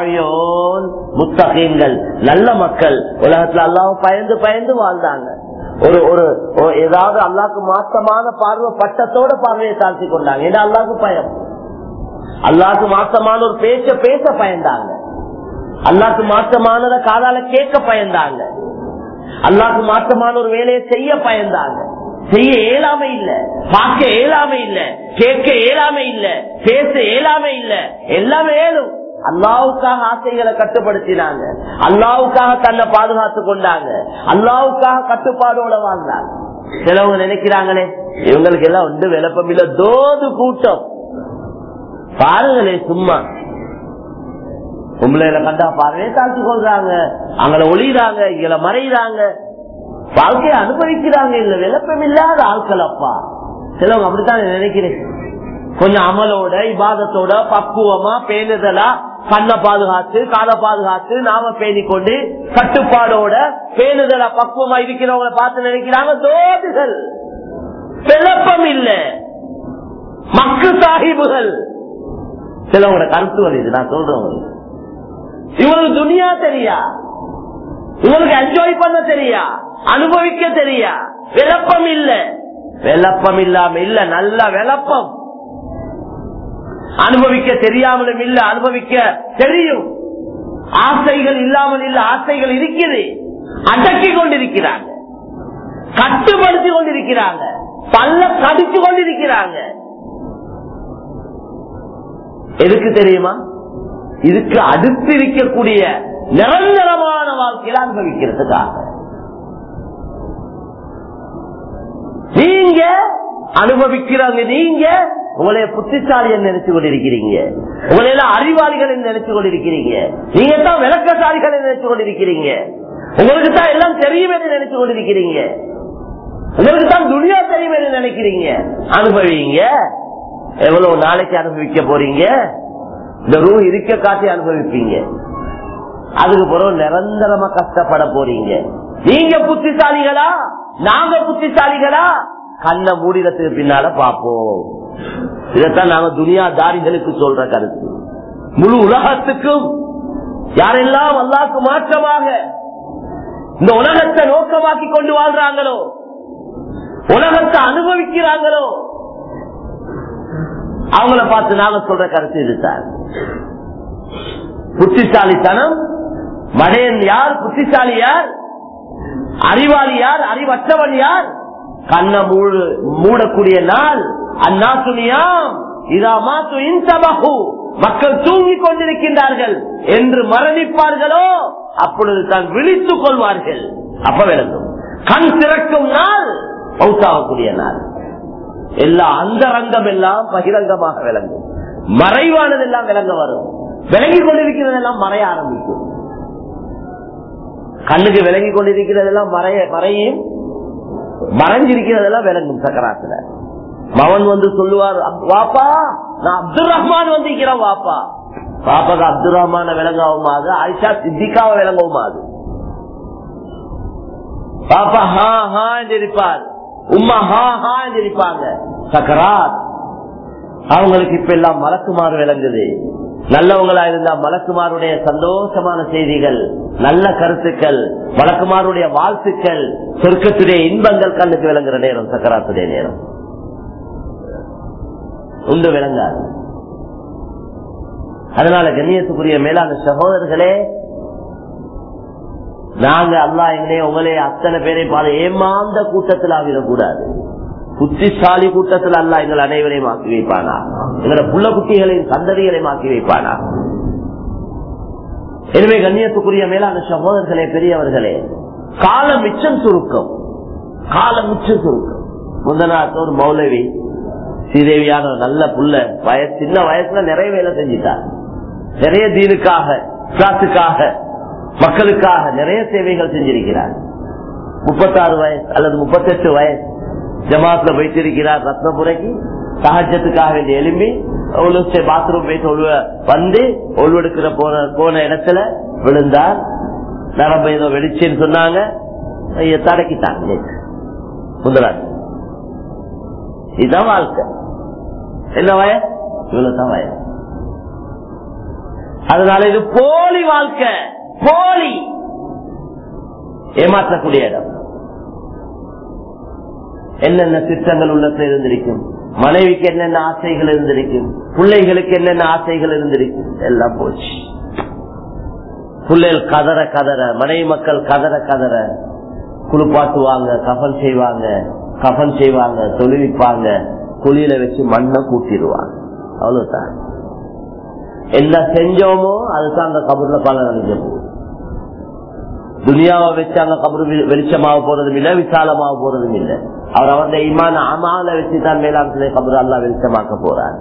முத்தகீன்கள் நல்ல மக்கள் உலகத்துல அல்லாவும் பயந்து பயந்து வாழ்ந்தாங்க ஒரு ஒரு ஒரு- ஏதாவது அல்லாக்கு மாற்றமான பார்வை பட்டத்தோட பார்வையை தாழ்த்தி கொண்டாங்க ஏன்னா அல்லாக்கு பயம் அல்லாக்கு மாற்றமான ஒரு பேச்ச பேச பயந்தாங்க அல்லாக்கு மாற்றமானத காதால கேட்க பயந்தாங்க அல்லாக்கு மாற்றமான ஒரு வேலையை செய்ய பயந்தாங்க செய்ய இயலாமை இல்ல பார்க்க இயலாமை இல்ல கேட்க இயலாமை இல்ல பேச இயலாமை இல்ல எல்லாமே ஏழும் அல்லாவுக்காக ஆசைகளை கட்டுப்படுத்தினாங்க அல்லாவுக்காக தன்னை பாதுகாத்து கொண்டாங்க அல்லாவுக்காக கட்டுப்பாடோட வாழ்ந்தாங்க சிலவங்க நினைக்கிறாங்களே இவங்களுக்கு எல்லாம் ஒன்று விளப்பம் இல்ல தோது கூட்டம் பாருங்களே சும்மா பொம்பளையில கண்டா பார்வையை தாழ்த்தி கொள்றாங்க அங்களை ஒளிறாங்க இங்களை மறைகிறாங்க வாழ்க்கையை அனுபவிக்கிறாங்க இல்ல விளப்பம் இல்லாத ஆட்கள் அப்பா சிலவங்க அப்படித்தான் நினைக்கிறேன் கொஞ்சம் அமலோட இபாதத்தோட பக்குவமா பேணுதலா கண்ணை பாதுகாத்து காதை பாதுகாத்து நாம பேணிக்கொண்டு கட்டுப்பாடோட பேணுதலா பக்குவமா இருக்கிறவங்களை பார்த்து நினைக்கிறாங்க தோதுகள் விளப்பம் இல்ல மக்கு சாஹிபுகள் சிலவங்களோட கருத்துவல் இது நான் சொல்றேன் இவங்களுக்கு துணியா தெரியா இவங்களுக்கு என்ஜாய் பண்ண தெரியா அனுபவிக்க தெரியா விளப்பம் இல்ல விளப்பம் இல்லாம இல்ல நல்ல விளப்பம் அனுபவிக்க தெரியாமலும் இல்ல அனுபவிக்க தெரியும் ஆசைகள் இல்லாமல் இல்ல ஆசைகள் இருக்குது அடக்கி கொண்டிருக்கிறாங்க கட்டுப்படுத்தி கொண்டிருக்கிறாங்க பல்ல கடிச்சு கொண்டிருக்கிறாங்க எதுக்கு தெரியுமா இதுக்கு அடுத்து இருக்கக்கூடிய நிரந்தரமான வாழ்க்கையில அனுபவிக்கிறதுக்காக நீங்க அனுபவிக்கிறாங்க நீங்க உங்களைய புத்திசாலிகள் நினைச்சு கொண்டிருக்கிறீங்க உங்களையெல்லாம் அறிவாளிகள் நினைச்சு கொண்டிருக்கிறீங்க நீங்க தான் விளக்கசாலிகள் நினைச்சு கொண்டிருக்கிறீங்க உங்களுக்கு தான் எல்லாம் தெரியும் என்று நினைச்சு கொண்டிருக்கிறீங்க உங்களுக்கு தான் துணியா தெரியும் என்று நினைக்கிறீங்க அனுபவிங்க எவ்வளவு நாளைக்கு அனுபவிக்க போறீங்க இந்த ரூ இருக்க காட்டி அனுபவிப்பீங்க அதுக்கு பிறகு நிரந்தரமா கஷ்டப்பட போறீங்க நீங்க புத்திசாலிகளா நாங்க புத்திசாலிகளா கண்ணை மூடிடத்துக்கு பின்னால பாப்போம் இதைத்தான் நாங்க துனியா தாரிகளுக்கு சொல்ற கருத்து முழு உலகத்துக்கும் யாரெல்லாம் அல்லாக்கு மாற்றமாக இந்த உலகத்தை நோக்கமாக்கி கொண்டு வாழ்றாங்களோ உலகத்தை அனுபவிக்கிறாங்களோ அவங்கள பார்த்து நாங்க சொல்ற கருத்து இதுதான் புத்திசாலித்தனம் மடையன் யார் புத்திசாலி யார் அறிவாளி யார் அறிவற்றவன் யார் கண்ண மூடு மூடக்கூடிய நாள் அண்ணா துணியாம் இதா மாத்து இன்சபகு மக்கள் தூங்கிக் கொண்டிருக்கின்றார்கள் என்று மரணிப்பார்களோ அப்பொழுது தான் விழித்துக் கொள்வார்கள் அப்ப விளங்கும் கண் திறக்கும் நாள் பௌத்தாகக்கூடிய நாள் எல்லா அந்த ரங்கம் எல்லாம் பகிரங்கமாக விளங்கும் மறைவானதெல்லாம் விளங்க வரும் விளங்கி கொண்டிருக்கிறதெல்லாம் மறைய ஆரம்பிக்கும் கண்ணுக்கு விளங்கி கொண்டிருக்கிறதெல்லாம் மறைய மறையும் மறைஞ்சிருக்கிறதெல்லாம் விளங்கும் சக்கராத்துல மவன் வந்து சொல்லுவார் "அப்- வாப்பா நான் அப்துல் ரஹ்மான் வந்திருக்கிறேன் வாப்பா பாப்பாக்கு அப்துல் ரஹ்மான விளங்கவும் அது ஆயிஷா சித்திகாவை விளங்கவும் அது பாப்பா ஹா ஹா என்று இருப்பார் உம்மா ஹா ஹா என்று இருப்பாங்க சக்கராத் அவங்களுக்கு இப்ப எல்லாம் மலக்குமாறு விளங்குது நல்லவங்களா இருந்தா மலக்குமாருடைய சந்தோஷமான செய்திகள் நல்ல கருத்துக்கள் மலக்குமாருடைய வாழ்த்துக்கள் சொர்க்கத்துடைய இன்பங்கள் கண்ணுக்கு விளங்குற நேரம் சக்கராத்துடைய நேரம் உண்டு விளங்காது அதனால கண்ணியத்துக்குரிய மேலான சகோதரர்களே நாங்க அல்லா எங்களே உங்களே அத்தனை பேரை பாத ஏமாந்த கூட்டத்தில் ஆகிடக்கூடாது புத்திசாலி கூட்டத்தில் அல்ல எங்கள் அனைவரையும் ஆக்கி வைப்பானா எங்களோட புள்ள குட்டிகளின் சந்ததிகளையும் ஆக்கி வைப்பானா எனவே கண்ணியத்துக்குரிய மேலான சகோதரர்களே பெரியவர்களே காலம் மிச்சம் சுருக்கம் காலம் மிச்சம் சுருக்கம் முந்தநாத்து ஒரு மௌலவி ஸ்ரீதேவியான ஒரு நல்ல புள்ள வயசு சின்ன வயசுல நிறைய வேலை செஞ்சிட்டார் நிறைய தீனுக்காக இஸ்லாத்துக்காக மக்களுக்காக நிறைய சேவைகள் செஞ்சிருக்கிறார் முப்பத்தாறு வயசு அல்லது முப்பத்தெட்டு வயசு ஜமாத்ல வைத்திருக்கிறார் ரத்னபுரைக்கு சகஜத்துக்காக வேண்டிய எலும்பி பாத்ரூம் போயிட்டு ஒழுவ வந்து ஒழுவெடுக்கிற போன போன இடத்துல விழுந்தார் நரம்பு ஏதோ வெடிச்சுன்னு சொன்னாங்க ஐயா, தடக்கிட்டாங்க நேத்து. முந்தநாள் இதுதான் வாழ்க்கை என்ன வயசு இவ்வளவுதான் வயசு அதனால இது போலி வாழ்க்கை போலி ஏமாற்றக்கூடிய இடம் என்னென்ன திட்டங்கள் உள்ளத்தில் இருந்திருக்கும் மனைவிக்கு என்னென்ன ஆசைகள் இருந்திருக்கும் பிள்ளைகளுக்கு என்னென்ன ஆசைகள் இருந்திருக்கும் எல்லாம் போச்சு பிள்ளைகள் கதற கதற மனைவி மக்கள் கதற கதற குளிப்பாட்டுவாங்க கஃன் செய்வாங்க கஃன் செய்வாங்க தொழுவிப்பாங்க குழியில வச்சு மண்ணை கூட்டிடுவாங்க அவ்வளவுதான் என்ன செஞ்சோமோ அதுதான் அந்த கபூர்ல பலன் அடைஞ்ச போகும் துனியாவை வச்சு அங்க கபரு வெளிச்சமாக போறதும் இல்ல விசாலமாக போறதும் இல்ல அவர் அவருடைய இமான அமால வச்சுதான் மேலாண்மை கபரு அல்லா வெளிச்சமாக்க போறார்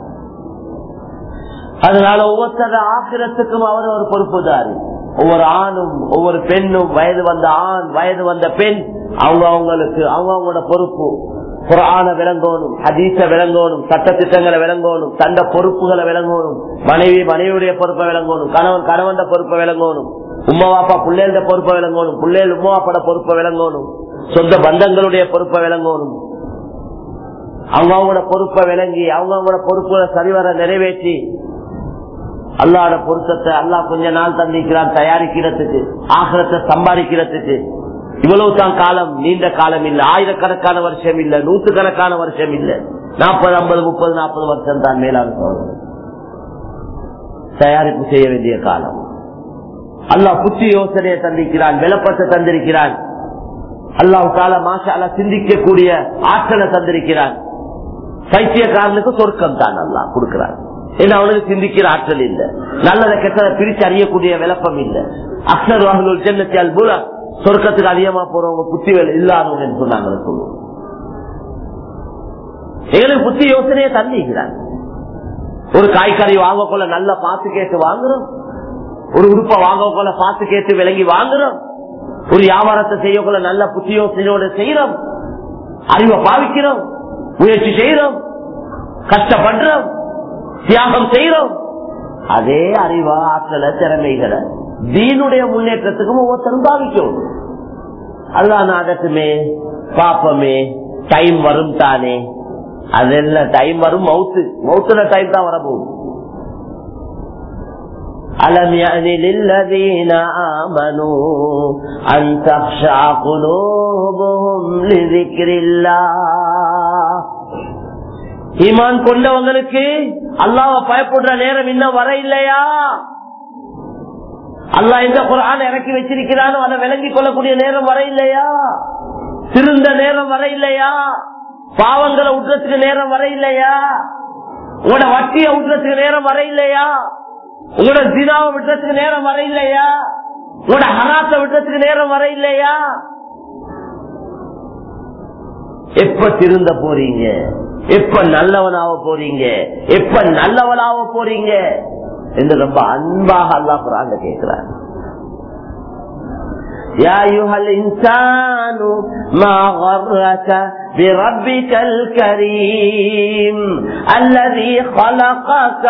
அதனால ஒவ்வொருத்தர ஆக்கிரத்துக்கும் அவர் ஒரு பொறுப்புதாரி ஒவ்வொரு ஆணும் ஒவ்வொரு பெண்ணும் வயது வந்த ஆண் வயது வந்த பெண் அவங்க அவங்களுக்கு அவங்க அவங்களோட பொறுப்பு குரான விளங்கணும் ஹதீச விளங்கணும் சட்ட திட்டங்களை விளங்கணும் தண்ட பொறுப்புகளை விளங்கணும் மனைவி மனைவியுடைய பொறுப்பை விளங்கணும் கணவன் கணவன் பொறுப்பை விளங்கணும் உமா வாப்பா பிள்ளைகள பொறுப்பை விளங்கணும் பிள்ளைகள் உமா வாப்பாட பொறுப்பை விளங்கணும் சொந்த பந்தங்களுடைய பொறுப்பை விளங்கணும் அவங்க அவங்களோட பொறுப்பை விளங்கி அவங்க அவங்களோட பொறுப்புகளை சரிவர நிறைவேற்றி அல்லாட பொருத்தத்தை அல்லா கொஞ்ச நாள் தந்திக்கிறான் தயாரிக்கிறதுக்கு ஆகிரத்தை சம்பாதிக்கிறதுக்கு இவ்வளவு தான் காலம் நீண்ட காலம் இல்ல ஆயிரக்கணக்கான வருஷம் இல்ல நூத்து கணக்கான வருஷம் இல்ல நாற்பது ஐம்பது முப்பது நாற்பது வருஷம் தான் மேலான சோதனை தயாரிப்பு செய்ய வேண்டிய காலம் அல்லாஹ் புத்தி யோசனையை தந்திக்கிறான் விளப்பத்தை தந்திருக்கிறான் அல்லாஹ் கால மாஷால சிந்திக்கக்கூடிய ஆற்றலை தந்திருக்கிறான் பைத்தியக்காரனுக்கு சொர்க்கம் தான் அல்லா கொடுக்கிறான் ஏன்னா அவனுக்கு சிந்திக்கிற ஆற்றல் இல்ல நல்லதை கெட்டதை பிரிச்சு அறியக்கூடிய விளப்பம் இல்ல அக்சர் வாகனூர் சென்னத்தியால் பூரா சொர்க்கத்துக்கு அதிகமா போறவங்க புத்தி வேலை இல்லாதவங்க சொன்னாங்க சொல்லுவோம் எங்களுக்கு புத்தி யோசனையை தந்திக்கிறான் ஒரு காய்கறி வாங்க கொள்ள நல்லா பார்த்து கேட்டு வாங்குறோம் ஒரு உறுப்பை வாங்க கொள்ள பார்த்து கேட்டு விளங்கி வாங்குறோம் ஒரு வியாபாரத்தை செய்யக்குள்ள நல்ல புத்தி யோசனையோட செய்யறோம் அறிவை பாவிக்கிறோம் முயற்சி செய்யறோம் கஷ்டப்படுறோம் தியாகம் செய்யறோம் அதே அறிவா ஆற்றல திறமைகளை தீனுடைய முன்னேற்றத்துக்கும் ஒவ்வொருத்தரும் பாவிக்கும் அதுதான் ஆகட்டுமே பாப்பமே டைம் வரும் தானே அதெல்லாம் டைம் வரும் மவுத்து மவுத்துல டைம் தான் வரப்போகுது ألم يأن للذين آمنوا أن تخشع قلوبهم لذكر الله ஈமான் கொண்டவங்களுக்கு அல்லாவ பயப்படுற நேரம் இன்னும் வர இல்லையா அல்லா எந்த குரான் இறக்கி வச்சிருக்கிறானோ அதை விளங்கி கொள்ளக்கூடிய நேரம் வர இல்லையா திருந்த நேரம் வர இல்லையா பாவங்களை விட்டுறதுக்கு நேரம் வர இல்லையா உங்களோட வட்டியை விட்டுறதுக்கு நேரம் வர இல்லையா உங்களோட தினாவை விட்டுறதுக்கு நேரம் வர இல்லையா உங்களோட ஹராத்தை விட்டுறதுக்கு நேரம் வர இல்லையா எப்ப திருந்த போறீங்க எப்ப நல்லவனாக போறீங்க எப்ப நல்லவனாக போறீங்க என்று ரொம்ப அன்பாக அல்லா குரான் கேட்கிறார் يا أيها الإنسان ما غرك بربك الكريم الذي خلقك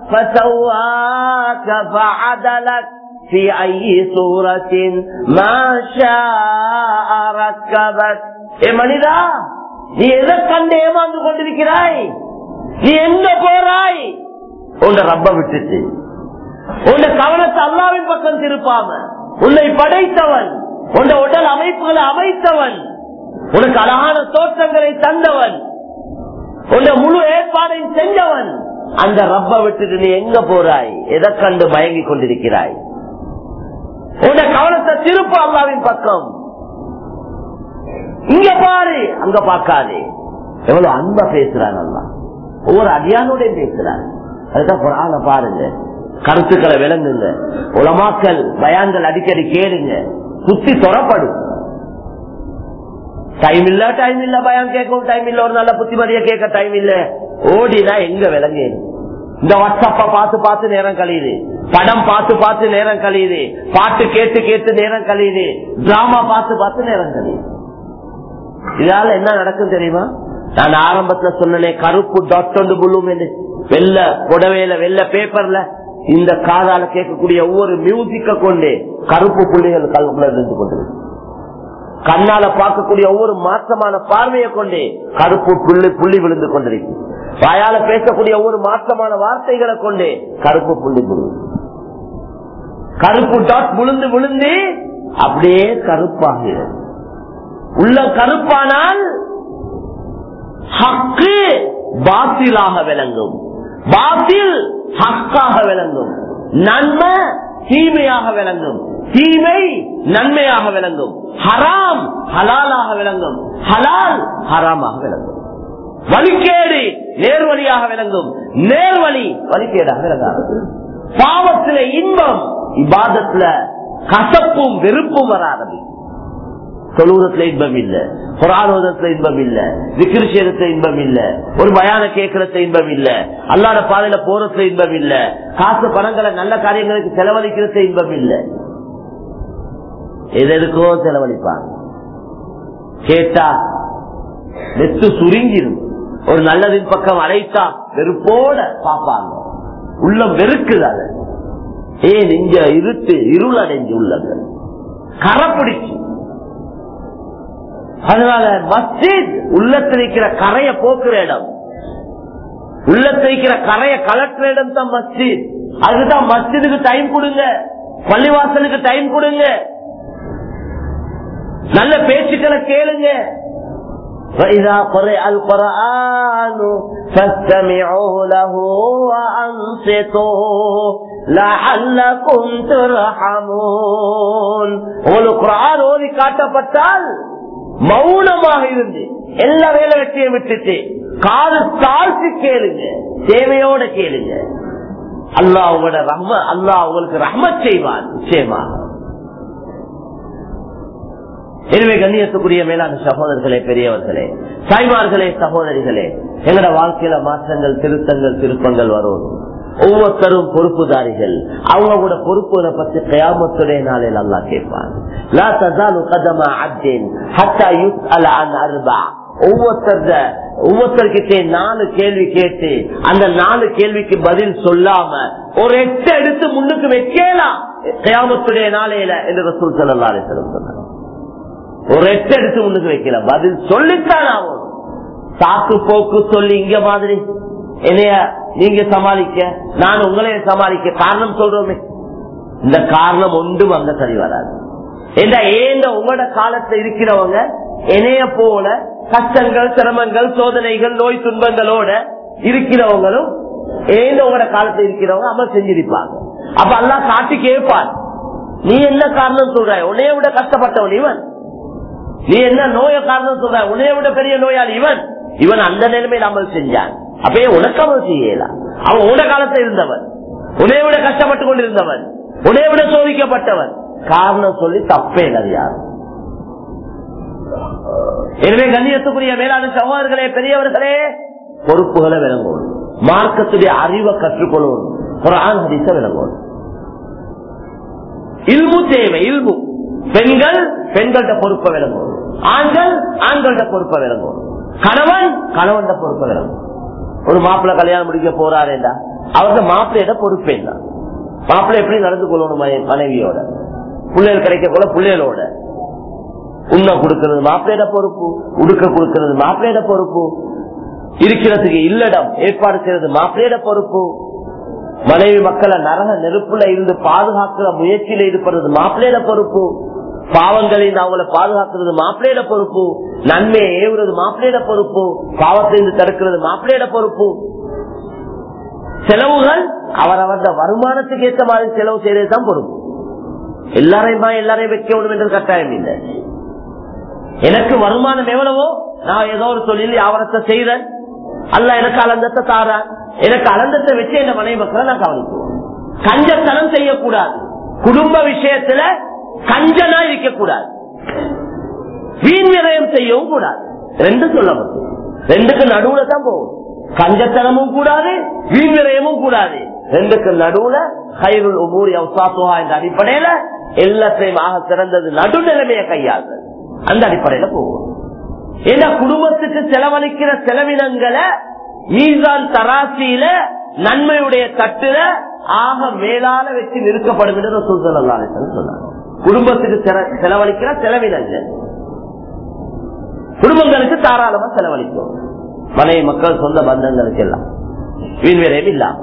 فسواك فعدلك في أي صورة ما شاء ركبك ஏ மனிதா நீ எதை கண்டு ஏமாந்து கொண்டிருக்கிறாய் நீ எங்க போறாய் உன்னை ரப்ப விட்டுட்டு உன்னை கவனத்தை அல்லாவின் பக்கம் திருப்பாம உன்னை படைத்தவன் உன்னை உடல் அமைப்புகளை அமைத்தவன் உனக்கு அழகான தோற்றங்களை தந்தவன் உன்னை முழு ஏற்பாடையும் செஞ்சவன் அந்த ரப்ப விட்டுட்டு நீ எங்க போறாய் எதை கண்டு மயங்கி கொண்டிருக்கிறாய் உன்னை கவனத்தை திருப்ப அல்லாவின் பக்கம் இங்க பாரு அங்க பார்க்காதே எவ்வளவு அன்பா பேசுறான் அல்லா ஒவ்வொரு அடியானோட பேசுறான் அதுதான் குரான பாருங்க கருத்துக்களை விளங்குங்க உலமாக்கல் பயான்கள் அடிக்கடி கேளுங்க சுத்தி தொடப்படும் டைம் இல்ல டைம் இல்ல பயம் கேட்கவும் டைம் இல்ல ஒரு நல்ல புத்திமதிய கேட்க டைம் இல்ல ஓடினா எங்க விளங்கு இந்த வாட்ஸ்அப்ப பார்த்து பார்த்து நேரம் கழியுது படம் பார்த்து பார்த்து நேரம் கழியுது பாட்டு கேட்டு கேட்டு நேரம் கழியுது டிராமா பார்த்து பார்த்து நேரம் கழியுது இதால என்ன நடக்கும் தெரியுமா நான் ஆரம்பத்துல சொன்னேன் கருப்பு டாட் ஒன்று புள்ளும் வெள்ள புடவையில வெள்ள பேப்பர்ல இந்த காதால கேட்கக்கூடிய ஒவ்வொரு மியூசிக்க கொண்டு கருப்பு புள்ளிகள் கல்குள்ள இருந்து கொண்டிருக்கு கண்ணால பார்க்கக்கூடிய ஒவ்வொரு மாற்றமான பார்வையை கொண்டு கருப்பு புள்ளி புள்ளி விழுந்து கொண்டிருக்கு வாயால பேசக்கூடிய ஒவ்வொரு மாற்றமான வார்த்தைகளை கொண்டு கருப்பு புள்ளி விழுந்து கருப்பு டாட் விழுந்து விழுந்து அப்படியே கருப்பாகிறது உள்ள கருப்பானால் ஹக்கு பாத்திலாக விளங்கும் பாத்தில் ஹக்காக விளங்கும் நன்மை தீமையாக விளங்கும் தீமை நன்மையாக விளங்கும் ஹராம் ஹலாலாக விளங்கும் ஹலால் ஹராமாக விளங்கும் வழிகேடு நேர்வழியாக விளங்கும் நேர்வழி வழிகேடாக விளங்காது பாவத்தில இன்பம் இபாதத்துல கசப்பும் வெறுப்பும் வர ஆரம்பிக்கும் தொழுவதத்துல இன்பம் இல்ல புராணத்துல இன்பம் இல்ல விக்கிருஷேதத்துல இன்பம் இல்ல ஒரு பயான கேட்கறதுல இன்பம் இல்ல அல்லாத பாதையில போறதுல இன்பம் இல்ல காசு பணங்களை நல்ல காரியங்களுக்கு செலவழிக்கிறதுல இன்பம் இல்ல எதற்கோ செலவழிப்பாங்க கேட்டா நெத்து சுருங்கிரும் ஒரு நல்லதின் பக்கம் அழைத்தா வெறுப்போட பாப்பாங்க உள்ள வெறுக்குது அது ஏன் இங்க இருட்டு இருள் அடைஞ்சு உள்ளது கரை பிடிச்சு அதனால மஸ்ஜித் உள்ளத்தில் இருக்கிற கரைய போக்குற இடம் உள்ளத்தில் இருக்கிற கரைய கலட்டுற இடம் தான் மஸ்ஜித் அதுதான் மஸ்ஜிதுக்கு டைம் கொடுங்க பள்ளிவாசலுக்கு டைம் கொடுங்க நல்ல பேச்சுக்களை கேளுங்க وإذا قرئ القرآن فاستمعوا له وأنصتوا لعلكم ترحمون உங்களுக்கு குரான் ஓதி காட்டப்பட்டால் மௌனமாக இருந்து எல்லா வேலை வெற்றியை விட்டுட்டு காது தாழ்த்தி கேளுங்க தேவையோட கேளுங்க அல்லாஹ் உங்களோட ரஹ்ம அல்லாஹ் உங்களுக்கு ரஹ்மத் செய்வான் நிச்சயமாக எனவே கண்ணியத்துக்குரிய மேலான சகோதரர்களே பெரியவர்களே தாய்மார்களே சகோதரிகளே எங்கட வாழ்க்கையில மாற்றங்கள் திருத்தங்கள் திருப்பங்கள் வரும் ஒவ்வொருத்தரும் பொறுப்புதாரிகள் அவங்க கூட பொறுப்புகளை பத்தி கயாமத்துடைய நாளில் அல்லா கேட்பான் ஒவ்வொருத்தர் ஒவ்வொருத்தர்கிட்ட நாலு கேள்வி கேட்டு அந்த நாலு கேள்விக்கு பதில் சொல்லாம ஒரு எட்டு எடுத்து முன்னுக்கு வைக்கலாம் கயாமத்துடைய நாளையில என்று ரசூல் சல்லா சொன்னார் ஒரு எட்டு எடுத்து முன்னுக்கு வைக்கல பதில் சொல்லித்தான் ஆகும் சாக்கு போக்கு சொல்லி இங்க மாதிரி என்னைய நீங்க சமாளிக்க நான் உங்களைய சமாளிக்க காரணம் சொல்றோமே இந்த காரணம் ஒன்றும் அங்க சரி வராது ஏண்டா ஏந்த உங்களோட காலத்துல இருக்கிறவங்க என்னைய போல கஷ்டங்கள் சிரமங்கள் சோதனைகள் நோய் துன்பங்களோட இருக்கிறவங்களும் ஏந்த உங்களோட காலத்துல இருக்கிறவங்க அமல் செஞ்சிருப்பாங்க அப்ப எல்லாம் காட்டி கேட்பான் நீ என்ன காரணம் சொல்ற உன்னைய விட கஷ்டப்பட்டவன் இவன் நீ என்ன நோய காரணம் சொல்ற உன்னைய விட பெரிய நோயாளி இவன் இவன் அந்த நிலைமையில் அமல் செஞ்சான் அப்பயே உனக்கு அமல் செய்யலாம் அவன் உன காலத்தில் இருந்தவன் உன்னை விட கஷ்டப்பட்டு கொண்டிருந்தவன் உன்னை விட சோதிக்கப்பட்டவன் காரணம் சொல்லி தப்பே இல்லை யாரும் எனவே கண்ணியத்துக்குரிய மேலான சகோதரர்களே பெரியவர்களே பொறுப்புகளை விளங்கணும் மார்க்கத்துடைய அறிவை கற்றுக்கொள்ளணும் குரான் ஹதீஸ விளங்கணும் இல்மு தேவை இல்மு பெண்கள் பெண்கள்ட பொறுப்பை விளங்கும் ஆண்கள் ஆண்கள்ட பொறுப்பை விளங்கும் கணவன் கணவன் பொறுப்பை விளங்கும் ஒரு மாப்பிள்ள கல்யாணம் முடிக்க போறாரேண்டா அவருக்கு மாப்பிள்ளையோட பொறுப்பு என்ன மாப்பிள்ளை எப்படி நடந்து கொள்ளணும் மனைவியோட பிள்ளைகள் கிடைக்க கூட பிள்ளைகளோட உண்ண கொடுக்கிறது மாப்பிள்ளையிட பொறுப்பு உடுக்க கொடுக்கிறது மாப்பிள்ளையிட பொறுப்பு இருக்கிறதுக்கு இல்லடம் ஏற்பாடு செய்யறது மாப்பிள்ளையிட பொறுப்பு மனைவி மக்களை நரக நெருப்புல இருந்து பாதுகாக்கிற முயற்சியில ஈடுபடுறது மாப்பிள்ளையிட பொறுப்பு பாவங்களில் அவங்களை பாதுகாக்கிறது மாப்பிள்ளையிட பொறுப்பு நன்மையை ஏவுறது மாப்பிள்ளையிட பொறுப்பு பாவத்திலிருந்து தடுக்கிறது மாப்பிள்ளையிட பொறுப்பு செலவுகள் அவரவர வருமானத்துக்கு ஏற்ற மாதிரி செலவு செய்யறதுதான் பொறுப்பு எல்லாரையுமா எல்லாரையும் வைக்க விடும் என்று கட்டாயம் இல்லை எனக்கு வருமானம் எவ்வளவோ நான் ஏதோ ஒரு தொழில் ஆவணத்தை செய்யறேன் அல்ல எனக்கு அலந்தத்தை தாரான் எனக்கு அலந்தத்தை வச்சு என் மனைவி மக்களை நான் கவனிக்குவோம் கஞ்சத்தனம் செய்யக்கூடாது குடும்ப விஷயத்துல கஞ்சனா இருக்கக்கூடாது வீண் விரயம் செய்யவும் கூடாது ரெண்டு சொல்ல முடியும் ரெண்டுக்கு நடுவுல தான் போகும் கஞ்சத்தனமும் கூடாது வீண் விரயமும் கூடாது ரெண்டுக்கு நடுவுல கைருள் உமூரி அவசாத்துவா என்ற அடிப்படையில எல்லாத்தையும் ஆக சிறந்தது நடுநிலைமையை கையாளுறது அந்த அடிப்படையில போகும் ஏன்னா குடும்பத்துக்கு செலவழிக்கிற செலவினங்களை மீசான் தராசியில நன்மையுடைய தட்டுல ஆக மேலால வச்சு நிறுத்தப்படும் என்று சொன்னாங்க குடும்பத்துக்கு செலவழிக்கிற செலவினங்கள் குடும்பங்களுக்கு தாராளமா செலவழிக்கும் மனைவி மக்கள் சொந்த பந்தங்களுக்கு எல்லாம் வீண்விரையும் இல்லாம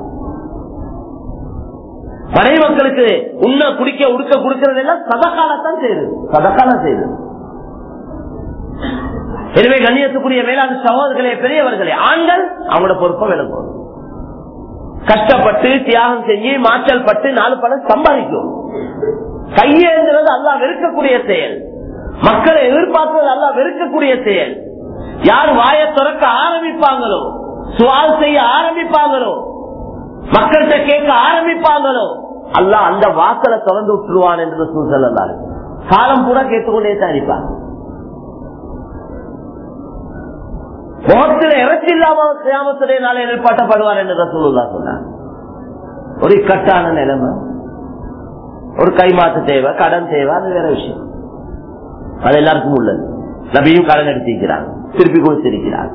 மனைவி மக்களுக்கு உண்ண குடிக்க உடுக்க கொடுக்கறது எல்லாம் சதகாலத்தான் செய்யுது சதகாலம் செய்யுது எனவே கண்ணியத்துக்குரிய மேலான சகோதரர்களே பெரியவர்களே ஆண்கள் அவங்களோட பொறுப்பை விளங்கும் கஷ்டப்பட்டு தியாகம் செஞ்சு மாற்றல் பட்டு நாலு பணம் சம்பாதிக்கும் கையேந்துறது அல்லா வெறுக்கக்கூடிய செயல் மக்களை எதிர்பார்க்கிறது அல்லா வெறுக்கக்கூடிய செயல் யார் வாய திறக்க ஆரம்பிப்பாங்களோ சுவால் செய்ய ஆரம்பிப்பாங்களோ மக்கள்கிட்ட கேட்க ஆரம்பிப்பாங்களோ அல்ல அந்த வாசலை திறந்து விட்டுருவான் என்று சூழ்நிலை காலம் கூட கேட்டுக்கொண்டே தான் இருப்பாங்க முகத்தில் இறச்சி இல்லாம கிராமத்துடைய நாளை நிற்பாட்டப்படுவார் என்று ரசூலுல்லா சொன்னார் ஒரு இக்கட்டான நிலைமை ஒரு கைமாத்து தேவை கடன் தேவை அது வேற விஷயம் அது எல்லாருக்கும் உள்ளது நபியும் கடன் எடுத்திருக்கிறாங்க திருப்பி கொடுத்திருக்கிறாங்க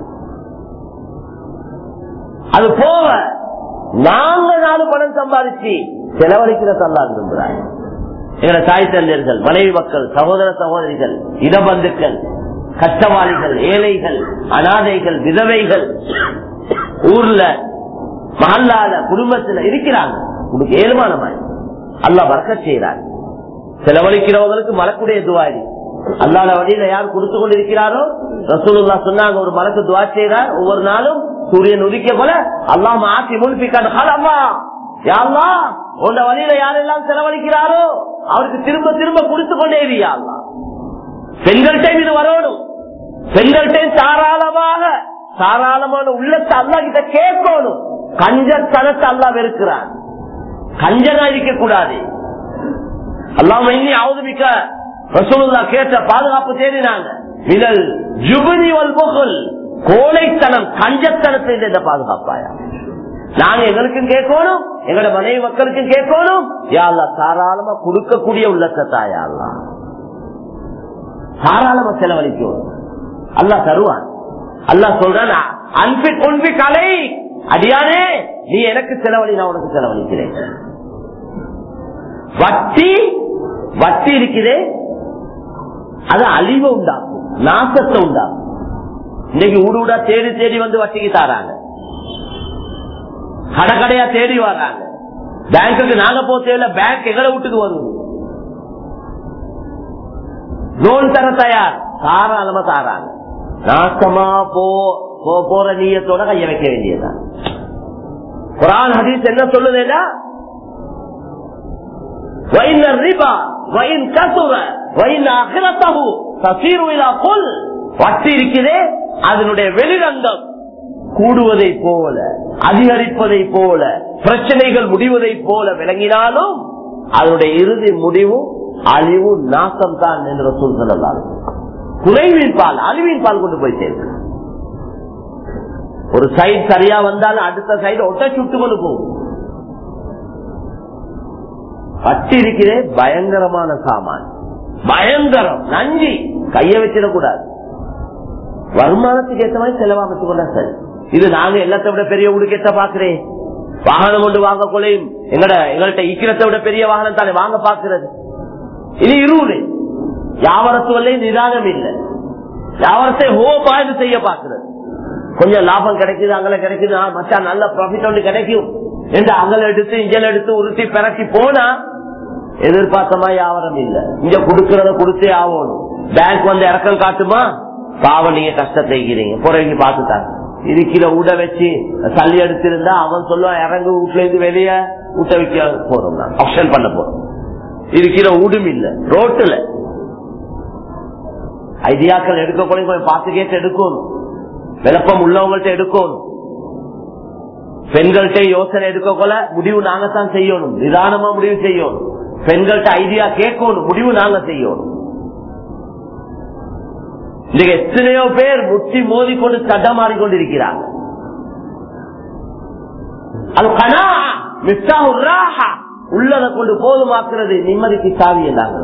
அது போக நாங்க நாலு பணம் சம்பாதிச்சு செலவழிக்கிற தல்லா விரும்புகிறார் எங்களை தாய் தந்தையர்கள் மனைவி மக்கள் சகோதர சகோதரிகள் இடபந்துக்கள் கஷ்டவாளிகள் ஏழைகள் அனாதைகள் விதவைகள் ஊர்ல மகல்லால குடும்பத்துல இருக்கிறாங்க உங்களுக்கு ஏழுமான மாதிரி அல்லா வர்க்க செய்யறாங்க செலவழிக்கிறவங்களுக்கு மலக்குடைய துவாரி அல்லாத வழியில யார் கொடுத்து கொண்டிருக்கிறாரோ ரசூலுல்லா சொன்னாங்க ஒரு மலக்கு துவா செய்யறார் ஒவ்வொரு நாளும் சூரியன் உதிக்க போல அல்லாம ஆட்சி முன்பிக்கான அம்மா யாருலா உன்ன வழியில யாரெல்லாம் செலவழிக்கிறாரோ அவருக்கு திரும்ப திரும்ப கொடுத்து கொண்டே அல்லா பெண்கள்கிட்ட இது வரணும் பெண்கள்கிட்ட தாராளமாக தாராளமான உள்ளத்தை அல்லா கிட்ட கேட்கணும் கஞ்சத்தனத்தை அல்லா வெறுக்கிறான் கஞ்சனா இருக்க கூடாது அல்லாம இன்னி அவதுமிக்க ரசூலுல்லா கேட்ட பாதுகாப்பு தேடினாங்க இதழ் ஜுபுனி வல் புகழ் கோழைத்தனம் கஞ்சத்தனத்தை இந்த பாதுகாப்பாயா நாங்க எங்களுக்கும் கேட்கணும் எங்களோட மனைவி மக்களுக்கும் கேட்கணும் யாழ்லா தாராளமா கொடுக்கக்கூடிய உள்ளத்தை தாயாள்லா தாராளமா செலவழிக்கும் அல்லா தருவான் அல்லா சொல்றான் அன்பி கொன்பி கலை அடியானே நீ எனக்கு செலவழி நான் உனக்கு செலவழிக்கிறேன் வட்டி வட்டி இருக்கிறே அது அழிவை உண்டாக்கும் நாசத்தை உண்டாக்கும் இன்னைக்கு ஊடு ஊடா தேடி தேடி வந்து வட்டிக்கு தாராங்க கடை கடையா தேடி வர்றாங்க பேங்குக்கு நாங்க போ தேவையில்ல பேங்க் எங்களை வீட்டுக்கு வருவது லோன் தர தயார் தாராளமா தாராங்க நாசமா போ போற நீயத்தோட கைய வைக்க வேண்டியதுதான் குரான் ஹதீஸ் என்ன சொல்லுதுன்னா وإن الربا وإن كثر وإن آخرته تصير إلى قل வட்டி இருக்கிறதே அதனுடைய வெளிரங்கம் கூடுவதை போல அதிகரிப்பதை போல பிரச்சனைகள் முடிவதை போல விளங்கினாலும் அதனுடைய இறுதி முடிவும் அழிவு நாசம் தான் என்று சொல்லலாம் குறைவின் பால் அழிவின் பால் கொண்டு போய் சேர்க்க ஒரு சைடு சரியா வந்தாலும் அடுத்த சைடு ஒட்ட சுட்டு கொண்டு போகும் பட்டி இருக்கிறே பயங்கரமான சாமான் பயங்கரம் நஞ்சி கைய வச்சிடக்கூடாது வருமானத்துக்கு ஏற்ற மாதிரி செலவாமத்து கொண்டா சரி இது நாங்க எல்லாத்த விட பெரிய உடுக்கேத்த பாக்குறேன் வாகனம் கொண்டு வாங்க கொலையும் எங்கட எங்கள்கிட்ட ஈக்கிரத்தை விட பெரிய வாகனம் தானே வாங்க பாக்குறது இது இருவுது வியாபாரத்து வல்ல நிதானம் இல்லை வியாபாரத்தை ஹோ பாய்ந்து செய்ய பாக்குறது கொஞ்சம் லாபம் கிடைக்குது அங்கே கிடைக்குது மச்சா நல்ல ப்ராஃபிட் ஒன்று கிடைக்கும் என்று அங்கல எடுத்து இஞ்சல் எடுத்து உருட்டி பிறக்கி போனா எதிர்பார்த்தமா வியாபாரம் இல்ல இங்க கொடுக்கறத கொடுத்தே ஆகணும் பேங்க் வந்து இறக்கம் காட்டுமா பாவம் நீங்க கஷ்டத்தை இருக்கிறீங்க புறவங்க பாத்துட்டாங்க இருக்கிற உட வச்சு சளி எடுத்திருந்தா அவன் சொல்லுவான் இறங்கு வீட்டுல இருந்து வெளியே ஊட்ட வைக்க போறோம் நான் ஆப்ஷன் பண்ண போறோம் இருக்கிற ஊடும் இல்ல ரோட்டுல ஐடியாக்கள் எடுக்க கூட கொஞ்சம் பார்த்து கேட்டு எடுக்கணும் விளப்பம் உள்ளவங்கள்ட்ட எடுக்கணும் பெண்கள்கிட்ட யோசனை எடுக்க கொள்ள முடிவு நாங்க தான் செய்யணும் நிதானமா முடிவு செய்யணும் பெண்கள்கிட்ட ஐடியா கேட்கணும் முடிவு நாங்க செய்யணும் இன்னைக்கு எத்தனையோ பேர் முட்டி மோதி கொண்டு தட்டமாறி கொண்டிருக்கிறாங்க அது கனா மிஸ்ஸாஹா உள்ளதை கொண்டு போதுமாக்குறது நிம்மதிக்கு சாவி எல்லாங்க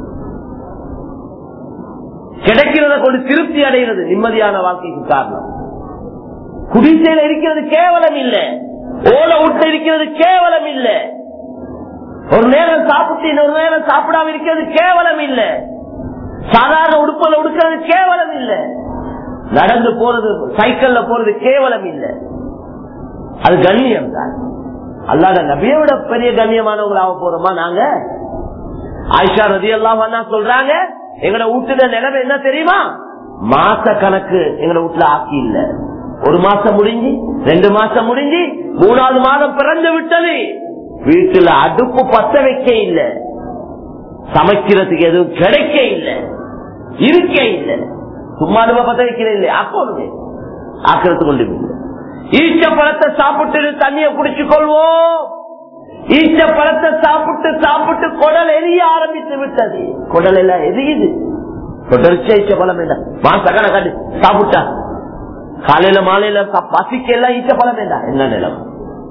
கிடைக்கிறத கொண்டு திருப்தி அடைகிறது நிம்மதியான வாழ்க்கைக்கு காரணம் குடிசையில இருக்கிறது கேவலம் இல்ல ஓல விட்டு இருக்கிறது கேவலம் இல்ல ஒரு நேரம் சாப்பிட்டு இன்னொரு நேரம் சாப்பிடாம இருக்கிறது கேவலம் இல்ல சாதாரண உடுப்பல உடுக்கிறது கேவலம் இல்ல நடந்து போறது சைக்கிள்ல போறது கேவலம் இல்ல அது கண்ணியம் தான் அல்லாத நபியை விட பெரிய கண்ணியமானவங்களாக போறோமா நாங்க ஆயிஷா ரதி எல்லாம் சொல்றாங்க எங்கட வீட்டுல நிலைமை என்ன தெரியுமா மாச கணக்கு எங்க வீட்டுல ஆக்கி இல்ல ஒரு மாசம் முடிஞ்சு ரெண்டு மாசம் முடிஞ்சு மூணாவது மாதம் பிறந்து விட்டது வீட்டுல அடுப்பு பத்த வைக்க இல்ல சமைக்கிறதுக்கு எதுவும் கிடைக்க இல்ல இருக்க இல்ல சும்மா அடுப்ப பத்த வைக்கிற இல்லை ஆக்கணுமே ஆக்கிறது கொண்டு இல்லை ஈச்ச பழத்தை சாப்பிட்டு தண்ணிய குடிச்சு கொள்வோம் ஈச்ச பழத்தை சாப்பிட்டு சாப்பிட்டு குடல் எரிய ஆரம்பித்து விட்டது குடல் எல்லாம் எரியுது தொடர்ச்சி ஈச்ச பழம் இல்ல மாச கணக்காட்டு சாப்பிட்டா காலையில மாலையில பசிக்க எல்லாம் ஈச்ச பழம் இல்ல என்ன நிலம்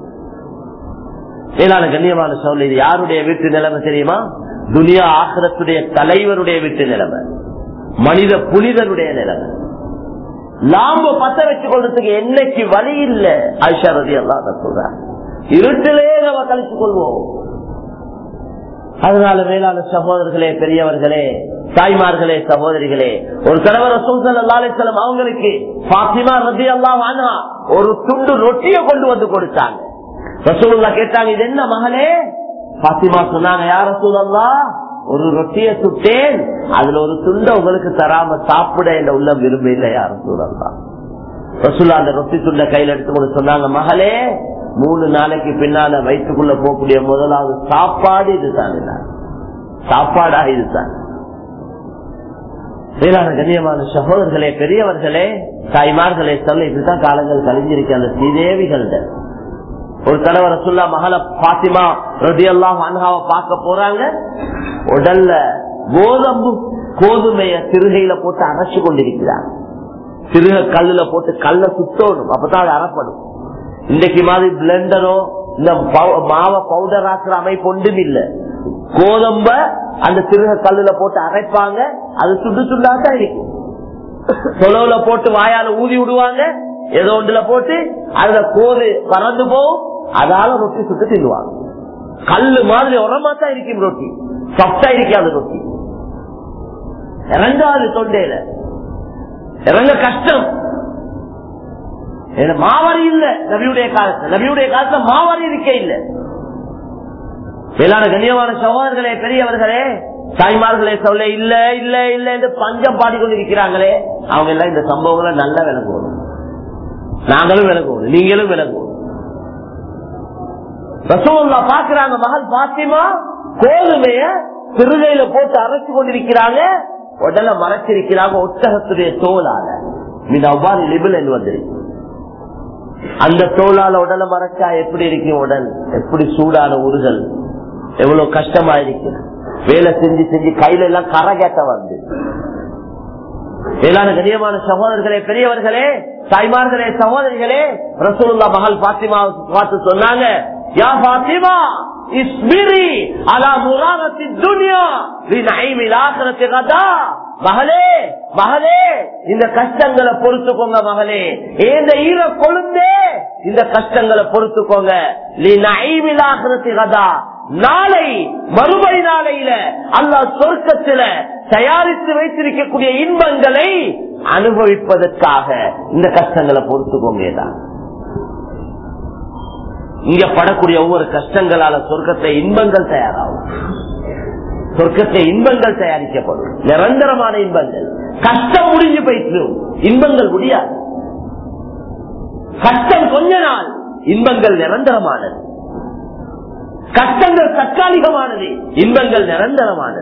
மேலான கண்ணியமான சொல்ல இது யாருடைய வீட்டு நிலைமை தெரியுமா துனியா ஆசிரத்துடைய தலைவருடைய வீட்டு நிலைமை மனித புனிதருடைய நிலைமை லாம்ப பத்த வச்சு கொள்றதுக்கு என்னைக்கு வழி இல்ல ஆயிஷா ரதி அல்லாத சொல்ற இருட்டிலே நம்ம கழிச்சு கொள்வோம் அதனால மேலான சகோதரர்களே பெரியவர்களே தாய்மார்களே சகோதரிகளே ஒரு தலைவர் ரசூசலம் அவங்களுக்கு பாத்திமா ரதி அல்லா ஒரு துண்டு ரொட்டிய கொண்டு வந்து கொடுத்தாங்க ரசூல்லா கேட்டாங்க இது என்ன மகளே பாத்திமா சொன்னாங்க யார் ரசூலல்லா ஒரு ரொட்டிய சுட்டேன் அதுல ஒரு துண்டை உங்களுக்கு தராம சாப்பிட என்ற உள்ள விரும்ப இல்லை யாரும் சூழல்லாம் ரசூல்லா அந்த ரொட்டி துண்டை கையில எடுத்து சொன்னாங்க மகளே மூணு நாளைக்கு பின்னால வயிற்றுக்குள்ள போகக்கூடிய முதலாவது சாப்பாடு இதுதான் சாப்பாடா இதுதான் வேளாண் கண்ணியமான சகோதரர்களே பெரியவர்களே தாய்மார்களே சொல்ல இதுதான் காலங்கள் கழிஞ்சிருக்கு அந்த ஸ்ரீதேவிகள்ட ஒரு தலைவர் ரசுல்லா மகள பாத்திமா ரதி எல்லாம் அன்ஹாவை பார்க்க போறாங்க உடல்ல கோதம்பு கோதுமைய திருகையில போட்டு அரைச்சு கொண்டிருக்கிறார் திருக கல்லுல போட்டு கல்ல சுத்தணும் அப்பதான் அது அறப்படும் இன்றைக்கு மாதிரி பிளெண்டரோ இந்த மாவ பவுடர் ஆக்குற அமைப்பு ஒன்றும் இல்ல கோதம்ப அந்த திருக கல்லுல போட்டு அரைப்பாங்க அது சுண்டு சுண்டாதான் இருக்கும் தொலைவுல போட்டு வாயால ஊதி விடுவாங்க ஏதோ ஒன்றுல போட்டு அதுல கோது பறந்து போகும் அதால ரொட்டி சுட்டு தின்னுவாங்க கல்லு மாதிரி உரமா தான் இருக்கும் ரொட்டி சப்டா இருக்காது ரொட்டி இறங்காது தொண்டையில இறங்க கஷ்டம் மாவரி இல்ல நபியுடைய காலத்துல நபியுடைய காலத்துல மாவரி இருக்க இல்ல மேலான கண்ணியமான சகோதரர்களே பெரியவர்களே தாய்மார்களே சொல்ல இல்ல இல்ல இல்ல என்று பஞ்சம் பாடிக்கொண்டிருக்கிறாங்களே அவங்க எல்லாம் இந்த சம்பவங்களை நல்லா விளங்குவோம் நாங்களும் விளங்குவோம் நீங்களும் விளங்குவோம் ரசோல்லா பாக்குறாங்க மகள் பாத்திமா கோதுமைய சிறுகையில போட்டு அரைச்சு கொண்டிருக்கிறாங்க உடல மறைச்சிருக்கிறாங்க ஒட்டகத்துடைய தோலால இது அவ்வாறு லிபிள் என்று வந்திருக்கு அந்த தோலால உடலை மறைச்சா எப்படி இருக்கும் உடல் எப்படி சூடான உருகல் எவ்வளவு கஷ்டமா இருக்கு வேலை செஞ்சு செஞ்சு கையில எல்லாம் கரை கேட்ட வந்து மேலான கண்ணியமான சகோதரர்களே பெரியவர்களே தாய்மார்களே சகோதரிகளே ரசூல்லா மகள் பாத்திமா பார்த்து சொன்னாங்க யா பாத்திமா இஸ்மிரி அலா முரானத்தி துனியா வினைமில் ஆகிரத்தி கதா மகளே மகளே இந்த கஷ்டங்களை பொறுத்துக்கோங்க மகளே இந்த ஈர கொழுந்தே இந்த கஷ்டங்களை பொறுத்துக்கோங்க நீ நைமில் ஆகிரத்தி கதா நாளை மறுபடி நாளையில அல்லா சொர்க்கத்தில தயாரித்து வைத்திருக்கக்கூடிய இன்பங்களை அனுபவிப்பதற்காக இந்த கஷ்டங்களை பொறுத்துக்கோங்க தான் இங்க படக்கூடிய ஒவ்வொரு கஷ்டங்களால சொர்க்கத்தை இன்பங்கள் தயாராகும் சொர்க்கத்தை இன்பங்கள் தயாரிக்கப்படும் நிரந்தரமான இன்பங்கள் கஷ்டம் முடிஞ்சு போயிட்டு இன்பங்கள் முடியாது கஷ்டம் கொஞ்ச நாள் இன்பங்கள் நிரந்தரமானது கஷ்டங்கள் தற்காலிகமானது இன்பங்கள் நிரந்தரமானது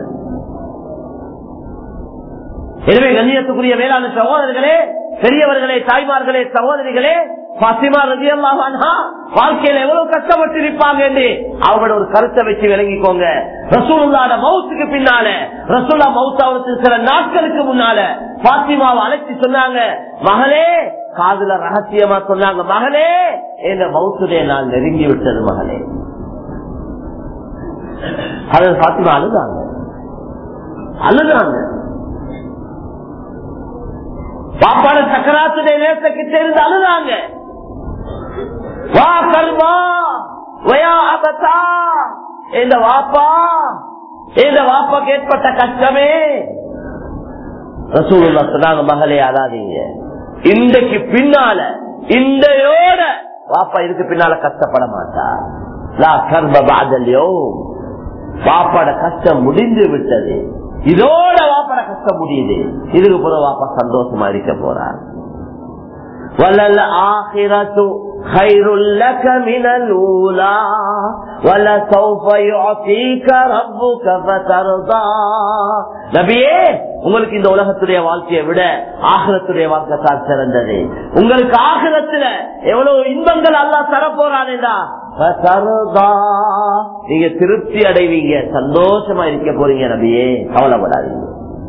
எனவே கண்ணியத்துக்குரிய வேளாண் சகோதரர்களே பெரியவர்களே தாய்மார்களே சகோதரிகளே பாத்திமா ரதி வாழ்க்கையில எவ்வளவு கஷ்டப்பட்டு இருப்பாங்க என்று அவங்களோட ஒரு கருத்தை வச்சு விளங்கிக்கோங்க ரசூலுல்லாட மவுத்துக்கு பின்னால ரசூல்லா மவுத்தாவுக்கு சில நாட்களுக்கு முன்னால பாத்திமாவை அழைச்சி சொன்னாங்க மகளே காதுல ரகசியமா சொன்னாங்க மகளே என்ற மவுத்துடைய நாள் நெருங்கி விட்டது மகளே அது பாத்திமா அழுதாங்க அழுதாங்க பாப்பாட சக்கராத்துடைய நேசக்கிட்ட இருந்து அழுதாங்க வா கர்மா வயா அபத்தா இந்த வாப்பா இந்த வாப்பாக்கு ஏற்பட்ட கஷ்டமே ரசூலுல்லா சொன்னாங்க மகளே அழாதீங்க இன்றைக்கு பின்னால இந்தையோட வாப்பா இதுக்கு பின்னால கஷ்டப்பட மாட்டா லா கர்ம பாதல்யோ பாப்பாட கஷ்டம் முடிந்து விட்டது இதோட வாப்பட கஷ்டம் முடியுது இதுக்கு பிறகு வாப்பா சந்தோஷமா இருக்க போறார் وَلَلْآخِرَةُ خَيْرٌ لَكَ مِنَ الْأُولَى وَلَسَوْفَ يُعْطِيكَ رَبُّكَ فَتَرْضَى நபியே உங்களுக்கு இந்த உலகத்துடைய வாழ்க்கையை விட ஆகிரத்துடைய வாழ்க்கை தான் சிறந்தது உங்களுக்கு ஆகிரத்துல எவ்வளவு இன்பங்கள் அல்லாஹ் தர போறானேடா நீங்க திருப்தி அடைவீங்க சந்தோஷமா இருக்க போறீங்க நபியே கவலைப்படாதீங்க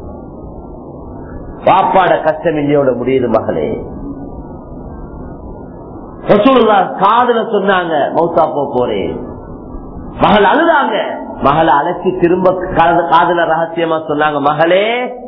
பாப்பாட கஷ்டம் இல்லையோட முடியுது மகளே ரசூலுல்லா காதுல சொன்னாங்க மௌத்தா போ போறேன் மகள் அழுதாங்க மகளை அழைச்சி திரும்ப காது- காதுல ரகசியமா சொன்னாங்க மகளே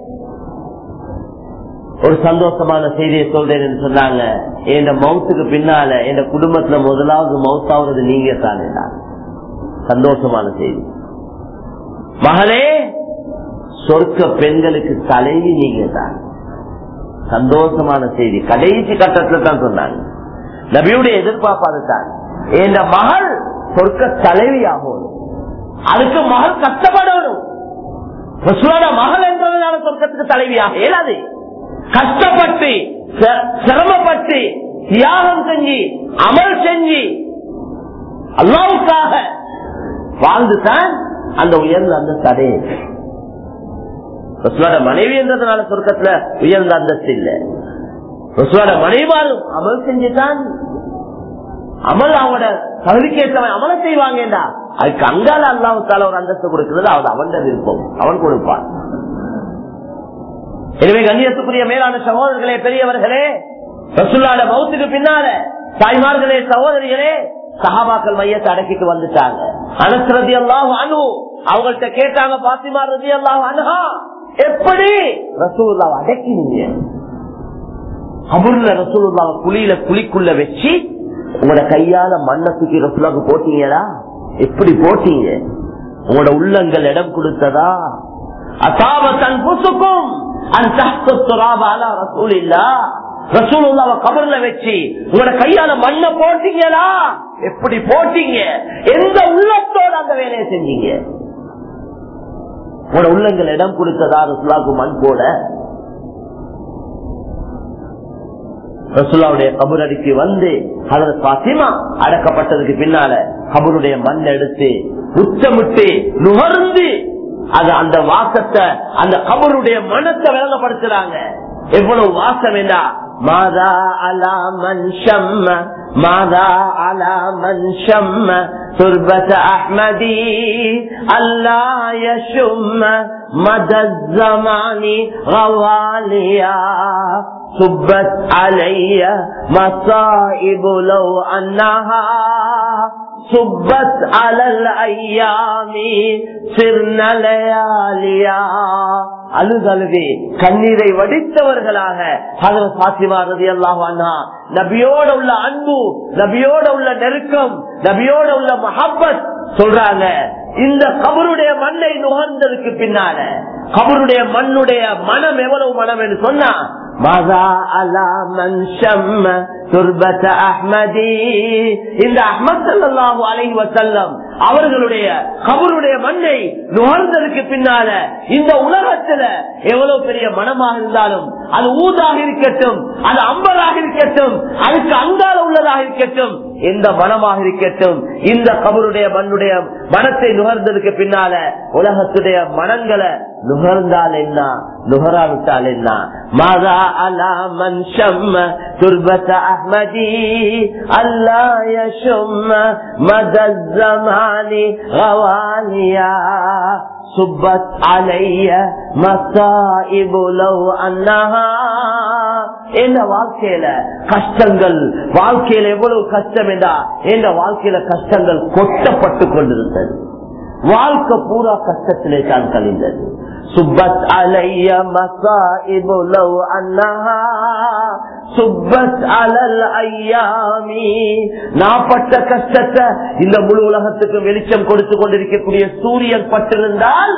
ஒரு சந்தோஷமான செய்தியை சொல்றேன் என்று சொன்னாங்க என் மவுத்துக்கு பின்னால என் குடும்பத்துல முதலாவது மவுத்தாவது நீங்க தானே சந்தோஷமான செய்தி மகளே சொர்க்க பெண்களுக்கு தலைவி நீங்க தான் சந்தோஷமான செய்தி கடைசி கட்டத்துல தான் சொன்னாங்க நபியுடைய எதிர்பார்ப்பாது தான் என் மகள் சொர்க்க தலைவி ஆகணும் அதுக்கு மகள் கஷ்டப்படணும் ரசூலோட மகள் என்றதுனால சொர்க்கத்துக்கு தலைவியாக இயலாது கஷ்டப்பட்டு ச- சிரமப்பட்டு தியாகம் செஞ்சு அமல் செஞ்சு அல்லாவுக்காக வாழ்ந்துதான் அந்த உயர்ந்த அந்த தடை ரசூலோட மனைவி என்றதுனால சொர்க்கத்துல உயர்ந்த அந்தஸ்து இல்லை ரசூலோட மனைவாரும் அமல் செஞ்சுதான் அமல் அவனோட தகுதிக்கேற்றவன் அமல செய்வாங்கடா அதுக்கு அங்கால அல்லாவுக்கால ஒரு அந்தஸ்து கொடுக்கிறது அவன் அவன் விருப்பம் அவன் கொடுப்பான் எனவே கண்ணியத்துக்குரிய மேலான சகோதரர்களே பெரியவர்களே ரசுல்லாட மௌத்துக்கு பின்னால தாய்மார்களே சகோதரிகளே சஹாபாக்கள் மையத்தை அடக்கிட்டு வந்துட்டாங்க அனசுரதி எல்லாம் அனு அவங்கள்ட்ட கேட்டாங்க பாத்திமா ரதி எல்லாம் அனுகா எப்படி ரசூல்லாவை அடக்கினீங்க கபூர்ல ரசூலுல்லாவை குழியில குழிக்குள்ள வச்சு உங்களோட கையால மண்ணை தூக்கி ரசூலாவுக்கு போட்டீங்களா எப்படி போட்டீங்க உங்களோட உள்ளங்கள் இடம் கொடுத்ததா அசாபத்தன் புசுக்கும் அந்த ரசூல் இல்ல ரசூலுல்லாவை கபர்ல வச்சு உங்களோட கையால மண்ணை போட்டீங்களா எப்படி போட்டீங்க எந்த உள்ளத்தோட அந்த வேலையை செஞ்சீங்க உங்களோட உள்ளங்கள் இடம் கொடுத்ததா ரசூலாவுக்கு மண் போட ரசுல்லாவுடைய கபுரடிக்கு வந்து அதற்கு பாத்திமா அடக்கப்பட்டதுக்கு பின்னால கபருடைய மண் எடுத்து உச்சமிட்டு நுகர்ந்து அது அந்த வாசத்தை அந்த கபருடைய மனத்தை விளங்கப்படுத்துறாங்க எவ்வளவு வாசம் என்ன மாதா அலா மன் ஷம்ம மாதா அலா மன் ஷம்ம துர்பத் அஹ்மதி அல்லா யஷும்ம مدى الزمان غواليا صبت علي مصائب لو أنها صبت على الأيام سرنا لياليا அழுதழுது கண்ணீரை வடித்தவர்களாக ஹதரத் பாத்திமா ரதி அல்லாஹ் அண்ணா நபியோட உள்ள அன்பு நபியோட உள்ள நெருக்கம் நபியோட உள்ள மஹப்பத் சொல்றாங்க இந்த கபருடைய மண்ணை நுகர்ந்ததுக்கு பின்னால கபருடைய மண்ணுடைய மனம் எவ்வளவு மனம் என்று சொன்னா மதா அலா மன் ஷம்ம துர்பத அஹ்மதி இந்த அஹ்மத் ஸல்லல்லாஹு அலைஹி வஸல்லம் அவர்களுடைய கபருடைய மண்ணை நுகர்ந்ததுக்கு பின்னால இந்த உலகத்துல எவ்வளவு பெரிய மனமாக இருந்தாலும் அது ஊதாக இருக்கட்டும் அது அம்பலாக இருக்கட்டும் அதுக்கு அங்கால உள்ளதாக இருக்கட்டும் எந்த மனமாக இருக்கட்டும் இந்த கபருடைய மண்ணுடைய மனத்தை நுகர்ந்ததுக்கு பின்னால உலகத்துடைய மனங்களை நுகர்ந்தால் என்ன நுகராவிட்டால் என்ன மாதா அலா மன் ஷம்ம துர்பத அஹ்மதி அல்லா யஷும்ம மத الزمان غوانيا صبت علي مصائب لو انها என் வாழ்க்கையில கஷ்டங்கள் வாழ்க்கையில எவ்வளவு கஷ்டம் என்றா என் வாழ்க்கையில கஷ்டங்கள் கொட்டப்பட்டு கொண்டிருந்தது வாழ்க்கை பூரா கஷ்டத்திலே தான் கழிந்தது சுப்பத் அலைய மசாஇபு லவ் அன்னஹா சுப்பத் அலல் ஐயாமி நாப்பட்ட கஷ்டத்தை இந்த முழு உலகத்துக்கு வெளிச்சம் கொடுத்து கொண்டிருக்கக்கூடிய சூரியன் பட்டிருந்தால்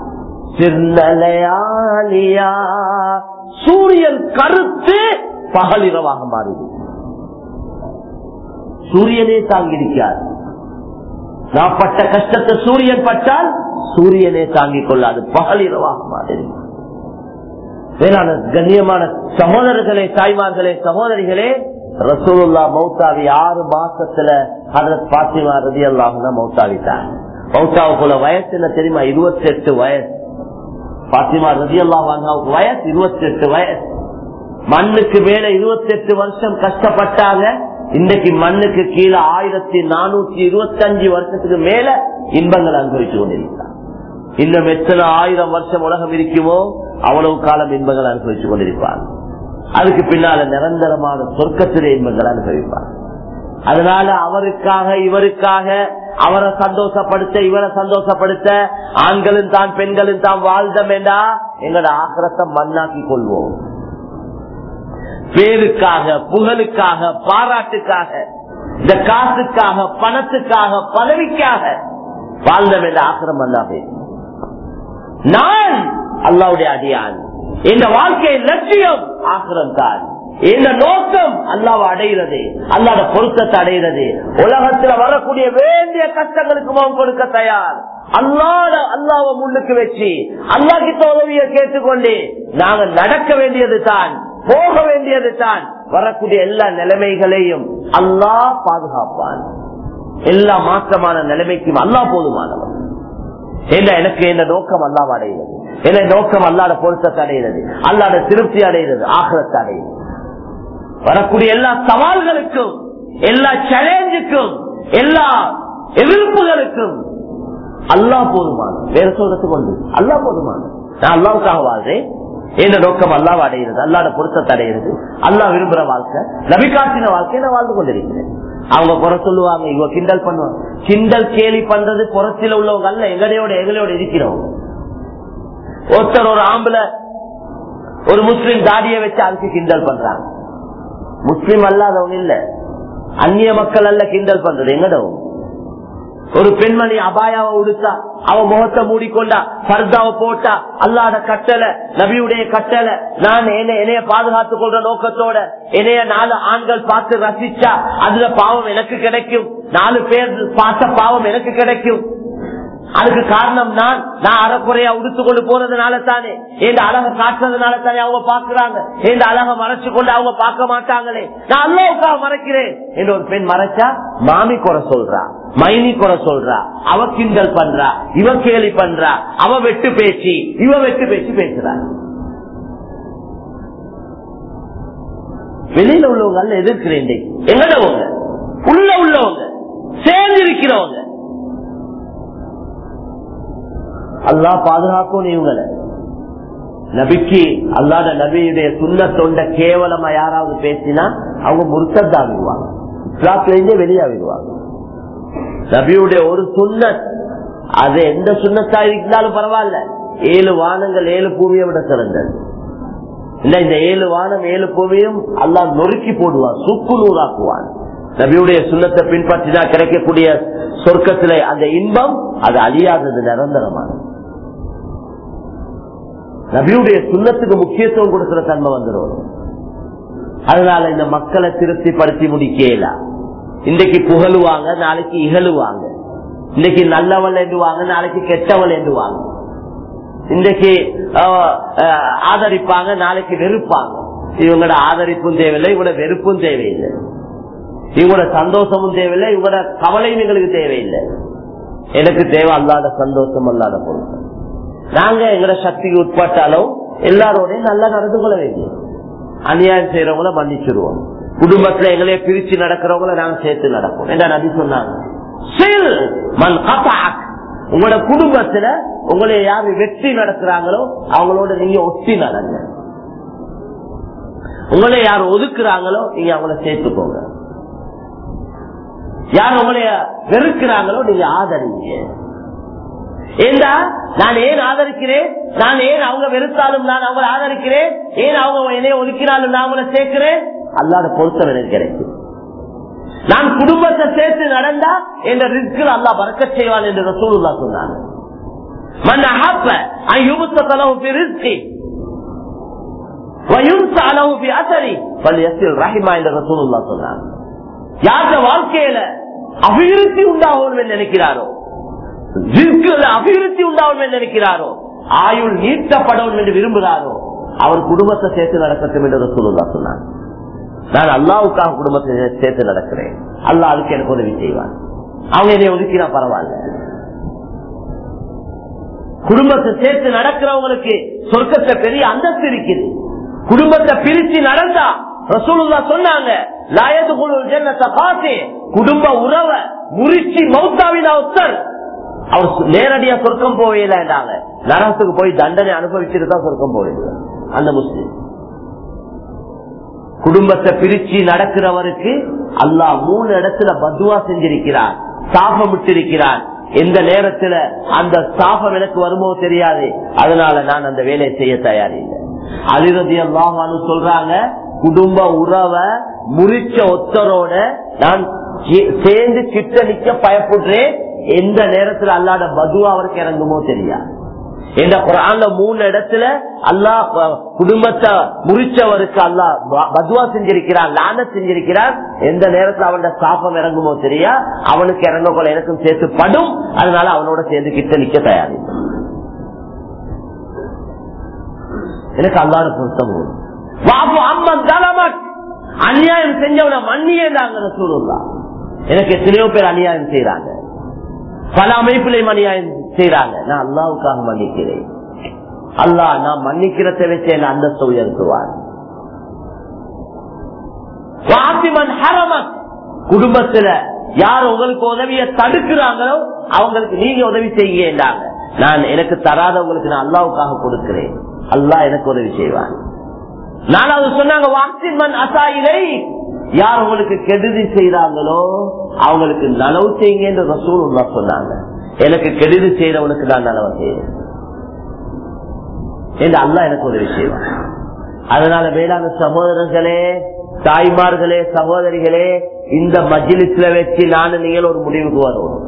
சிறுநலையாலியா சூரியன் கருத்து பகலிரவாக மாறுது சூரியனே தாங்கியிருக்கார் நான் பட்ட கஷ்டத்தை சூரியன் பட்டால் சூரியனே தாங்கிக் கொள்ளாது பகல் இரவாக மாதிரி வேளாண் கண்ணியமான சகோதரர்களே தாய்மார்களே சகோதரிகளே ரசூலுல்லா மௌத்தாவி ஆறு மாசத்துல ஹதரத் பாத்திமா ரதி அல்லாஹ் மௌத்தாவிட்டார் மௌத்தாவுக்குள்ள வயசு என்ன தெரியுமா இருபத்தி எட்டு வயசு பாத்திமா ரதி அல்லாஹ் வயசு இருபத்தி எட்டு வயசு மண்ணுக்கு மேல இருபத்தி எட்டு வருஷம் கஷ்டப்பட்டாங்க இன்னைக்கு மண்ணுக்கு கீழே ஆயிரத்தி நானூத்தி இருபத்தி அஞ்சு வருஷத்துக்கு மேல இன்பங்கள் அனுபவிச்சு கொண்டிருக்கிறார் இன்னும் எத்தனை ஆயிரம் வருஷம் உலகம் இருக்குமோ அவ்வளவு காலம் இன்பங்கள் அனுபவிச்சு கொண்டிருப்பார் அதுக்கு பின்னால நிரந்தரமான சொர்க்கத்திலே இன்பங்கள் அனுபவிப்பார் அதனால அவருக்காக இவருக்காக அவரை சந்தோஷப்படுத்த இவரை சந்தோஷப்படுத்த ஆண்களும் தான் பெண்களும் தான் வாழ்ந்த வேண்டா எங்களோட ஆக்கிரத்தை மண்ணாக்கி கொள்வோம் பேருக்காக புகழுக்காக பாராட்டுக்காக இந்த காசுக்காக பணத்துக்காக பதவிக்காக வாழ்ந்த வேண்ட ஆக்கிரம் அல்லாவே நான் அல்லாவுடைய அடியான் இந்த வாழ்க்கையின் லட்சியம் ஆக்கிரம் தான் இந்த நோக்கம் அல்லாவை அடைகிறது அல்லாத பொருத்தத்தை அடைகிறது உலகத்துல வரக்கூடிய வேண்டிய கஷ்டங்களுக்கு முகம் கொடுக்க தயார் அல்லாத அல்லாவை முன்னுக்கு வச்சு அல்லா கிட்ட உதவியை கேட்டுக்கொண்டு நாங்க நடக்க வேண்டியது தான் போக வேண்டியது தான் வரக்கூடிய எல்லா நிலைமைகளையும் அல்லாஹ் பாதுகாப்பான் எல்லா மாற்றமான நிலைமைக்கும் அல்லா போதுமானவன் என்ன எனக்கு என்ன நோக்கம் அல்லாம அடைகிறது என்ன நோக்கம் அல்லாத பொருத்தத்தை அடைகிறது அல்லாத திருப்தி அடைகிறது ஆகலத்தை அடைகிறது வரக்கூடிய எல்லா சவால்களுக்கும் எல்லா சேலஞ்சுக்கும் எல்லா எதிர்ப்புகளுக்கும் அல்லா போதுமான வேற சொல்றதுக்கு வந்து அல்லா போதுமான நான் அல்லாவுக்காக வாழ்றேன் எந்த நோக்கம் அல்லாவை அடைகிறது அல்லாட பொருத்தத்தை அடைகிறது அல்லா விரும்புற வாழ்க்கை நபிகாட்டின வாழ்க்கையை நான் வாழ்ந்து கொண்டிருக்கிறேன் அவங்க குறை சொல்லுவாங்க இவங்க கிண்டல் பண்ணுவாங்க கிண்டல் கேலி பண்றது புறத்தில் உள்ளவங்க அல்ல எங்கடையோட எங்களையோட இருக்கிறவங்க ஒருத்தர் ஒரு ஆம்பளை ஒரு முஸ்லீம் தாடியை வச்சு அதுக்கு கிண்டல் பண்றாங்க முஸ்லீம் அல்லாதவங்க இல்ல அந்நிய மக்கள் அல்ல கிண்டல் பண்றது எங்கடவும் ஒரு பெண்மணி அபாயாவை உடுத்தா அவ முகத்தை மூடிக்கொண்டா பர்தாவை போட்டா அல்லாத கட்டளை நபியுடைய கட்டளை நான் என்னைய பாதுகாத்துக் கொள்ற நோக்கத்தோட என்னைய நாலு ஆண்கள் பார்த்து ரசிச்சா அதுல பாவம் எனக்கு கிடைக்கும் நாலு பேர் பார்த்த பாவம் எனக்கு கிடைக்கும் அதுக்கு காரணம் நான் நான் அறக்குறையா உடுத்து கொண்டு போறதுனால தானே எந்த அழக காட்டுறதுனால தானே அவங்க பாக்குறாங்க எந்த அழக மறைச்சு கொண்டு அவங்க பார்க்க மாட்டாங்களே நான் அல்லாவுக்காக மறைக்கிறேன் என்று ஒரு பெண் மறைச்சா மாமி குறை சொல்றா மைனி குறை சொல்றா அவ கிண்டல் பண்றா இவ கேலி பண்றா அவ வெட்டு பேச்சு இவ வெட்டு பேச்சு பேசுறா வெளியில உள்ளவங்க எதிர்க்கிறேன் எங்கடவங்க உள்ள உள்ளவங்க சேர்ந்து இருக்கிறவங்க அல்லா பாதுகாக்கும் இவங்களை நபிக்கு அல்லாத நபியுடைய சுண்ண தொண்ட கேவலமா யாராவது பேசினா அவங்க முருத்தத்தாகிடுவாங்க இஸ்லாத்துல இருந்தே வெளியாகிடுவாங்க நபியுடைய ஒரு சுண்ணத் அது எந்த சுண்ணத்தா இருந்தாலும் பரவாயில்ல ஏழு வானங்கள் ஏழு பூமியை விட சிறந்தது இல்ல இந்த ஏழு வானம் ஏழு பூமியும் அல்லா நொறுக்கி போடுவான் சுக்கு நூறாக்குவான் நபியுடைய சுண்ணத்தை பின்பற்றினா கிடைக்கக்கூடிய சொர்க்கத்திலே அந்த இன்பம் அது அழியாதது நிரந்தரமானது நபியுடைய சுண்ணத்துக்கு முக்கியத்துவம் கொடுக்கிற தன்மை வந்துடும் அதனால இந்த மக்களை திருப்திப்படுத்தி முடிக்கல இன்றைக்கு புகழுவாங்க நாளைக்கு இகழுவாங்க இன்னைக்கு நல்லவள் என்றுவாங்க நாளைக்கு கெட்டவள் என்றுவாங்க இன்றைக்கு ஆதரிப்பாங்க நாளைக்கு வெறுப்பாங்க இவங்களோட ஆதரிப்பும் தேவையில்லை இவங்களோட வெறுப்பும் தேவையில்லை இவங்களோட சந்தோஷமும் தேவையில்லை இவங்களோட கவலையும் எங்களுக்கு தேவையில்லை எனக்கு தேவை அல்லாத சந்தோஷம் அல்லாத பொருள் நாங்க எங்களோட சக்திக்கு உட்பட்டாலும் எல்லாரோடையும் நல்லா நடந்து கொள்ள வேண்டிய அநியாயம் செய்யறவங்கள மன்னிச்சிருவோம் குடும்பத்துல எங்களைய பிரிச்சு நடக்கிறவங்கள நாங்க சேர்த்து நடப்போம் என்ன நபி சொன்னாங்க உங்களோட குடும்பத்துல உங்களை யாரு வெற்றி நடத்துறாங்களோ அவங்களோட நீங்க ஒட்டி நடங்க உங்களை யார் ஒதுக்குறாங்களோ நீங்க அவங்கள சேர்த்துக்கோங்க யார் உங்களைய வெறுக்கிறாங்களோ நீங்க ஆதரிங்க ஏண்டா நான் ஏன் ஆதரிக்கிறேன் நான் ஏன் அவங்க வெறுத்தாலும் நான் அவங்களை ஆதரிக்கிறேன் ஏன் அவங்க என்னைய ஒதுக்கினாலும் நான் அவங்கள சேர்க்கிறேன் அல்லாத பொருத்தம் எனக்கு கிடைக்கும் நான் குடும்பத்தை சேர்த்து நடந்தா என்ற ரிஸ்கில் அல்லா பறக்க செய்வான் என்று ரசூலுல்லா சொன்னாங்க மன் அஹப்ப அன் யுபத்தலஹு ஃபி ரிஸ்கி வயுன்ஸ அலஹு ஃபி அஸரி ஃபல்யஸில் ரஹிமா என்று ரசூலுல்லா சொன்னாங்க யாருடைய வாழ்க்கையில அபிவிருத்தி உண்டாகும் என்று நினைக்கிறாரோ ரிஸ்குல அபிவிருத்தி உண்டாகும் என்று நினைக்கிறாரோ ஆயுள் நீட்டப்படும் என்று விரும்புகிறாரோ அவர் குடும்பத்தை சேர்த்து நடக்கட்டும் என்று ரசூலுல்லா சொன்னார் நான் அல்லாவுக்காக குடும்பத்தை சேர்த்து நடக்கிறேன் அல்லாஹ் அதுக்கு எனக்கு உதவி செய்வான் அவங்க என்னை ஒதுக்கினா பரவாயில்ல குடும்பத்தை சேர்த்து நடக்கிறவங்களுக்கு சொர்க்கத்தை பெரிய அந்தஸ்து இருக்குது குடும்பத்தை பிரிச்சு நடந்தா ரசூலுல்லா சொன்னாங்க லாயது ஜன்னத்தை பார்த்து குடும்ப உறவ முறிச்சி மௌத்தாவிதா ஒத்தர் அவர் சு- நேரடியா சொர்க்கம் போவேலாண்டாங்க நரகத்துக்கு போய் தண்டனை அனுபவிச்சுட்டு தான் சொர்க்கம் போயிடுது அந்த முஸ்லிம் குடும்பத்தை பிரிச்சு நடக்கிறவருக்கு அல்லாஹ் மூணு இடத்துல பத்துவா செஞ்சிருக்கிறார் சாபம் விட்டிருக்கிறார் எந்த நேரத்துல அந்த சாபம் எனக்கு வருமோ தெரியாது அதனால நான் அந்த வேலையை செய்ய தயாரில்லை அலிரதி அல்லாஹான்னு சொல்றாங்க குடும்ப உறவை முறிச்ச ஒத்தரோட நான் சே- சேர்ந்து கிட்ட நிக்க பயப்படுறேன் எந்த நேரத்துல அல்லாத பதுவா அவருக்கு இறங்குமோ தெரியாது இந்த குரான்ல மூணு இடத்துல அல்லாஹ் ப- குடும்பத்தை முறிச்சவருக்கு அல்லாஹ் ப- பத்வா செஞ்சிருக்கிறான் லான செஞ்சிருக்கிறான் எந்த நேரத்துல அவனோட சாபம் இறங்குமோ தெரியா அவனுக்கு இறங்க போல எனக்கும் சேர்த்து படும் அதனால அவனோட சேர்ந்து கிட்ட நிக்க தயாரி எனக்கு அல்லாத பொருத்தம் போதும். வாபு அம்மன் தலமட் அநியாயம் செஞ்சவன மன்னியே நாங்க சொல்லலாம் எனக்கு எத்தனையோ பேர் அநியாயம் செய்யறாங்க பல அமைப்பிலையும் அநியாயம் செய்யறாங்க நான் அல்லாவுக்காக மன்னிக்கிறேன் அல்லாஹ் நான் மன்னிக்கிறத வச்சு என்ன அந்தஸ்து உயர்த்துவார் வாசிமன் ஹரமத் குடும்பத்துல யார் உங்களுக்கு உதவிய தடுக்கிறாங்களோ அவங்களுக்கு நீங்க உதவி செய்யுங்க நான் எனக்கு தராதவங்களுக்கு நான் அல்லாவுக்காக கொடுக்கிறேன் அல்லாஹ் எனக்கு உதவி செய்வான் நாலாவது சொன்னாங்க வாசிமன் அசாயிலை யார் உங்களுக்கு கெடுதி செய்யறாங்களோ அவங்களுக்கு நனவு செய்யுங்க என்று ரசூல் சொன்னாங்க எனக்கு கெடுதி செய்யறவனுக்கு நான் நனவு செய்யறேன் என்று அல்லா எனக்கு உதவி செய்வான் அதனால வேளாண் சகோதரர்களே தாய்மார்களே சகோதரிகளே இந்த மஜிலிஸ்ல வச்சு நானும் நீங்கள் ஒரு முடிவுக்கு வருவோம்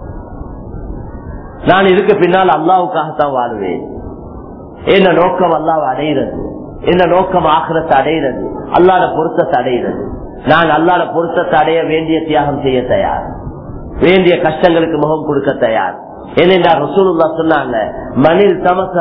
நான் இதுக்கு பின்னால் அல்லாவுக்காகத்தான் வாழ்வேன் என்ன நோக்கம் அல்லாவை அடைகிறது என்ன நோக்கம் ஆகிறத்தை அடைகிறது அல்லாத பொருத்தத்தை அடைகிறது நான் அல்லாத பொருத்தத்தை அடைய வேண்டிய தியாகம் செய்ய தயார் வேண்டிய கஷ்டங்களுக்கு முகம் கொடுக்க தயார் ஏனென்றா ரசூலுல்லா சொன்னாங்க மனில்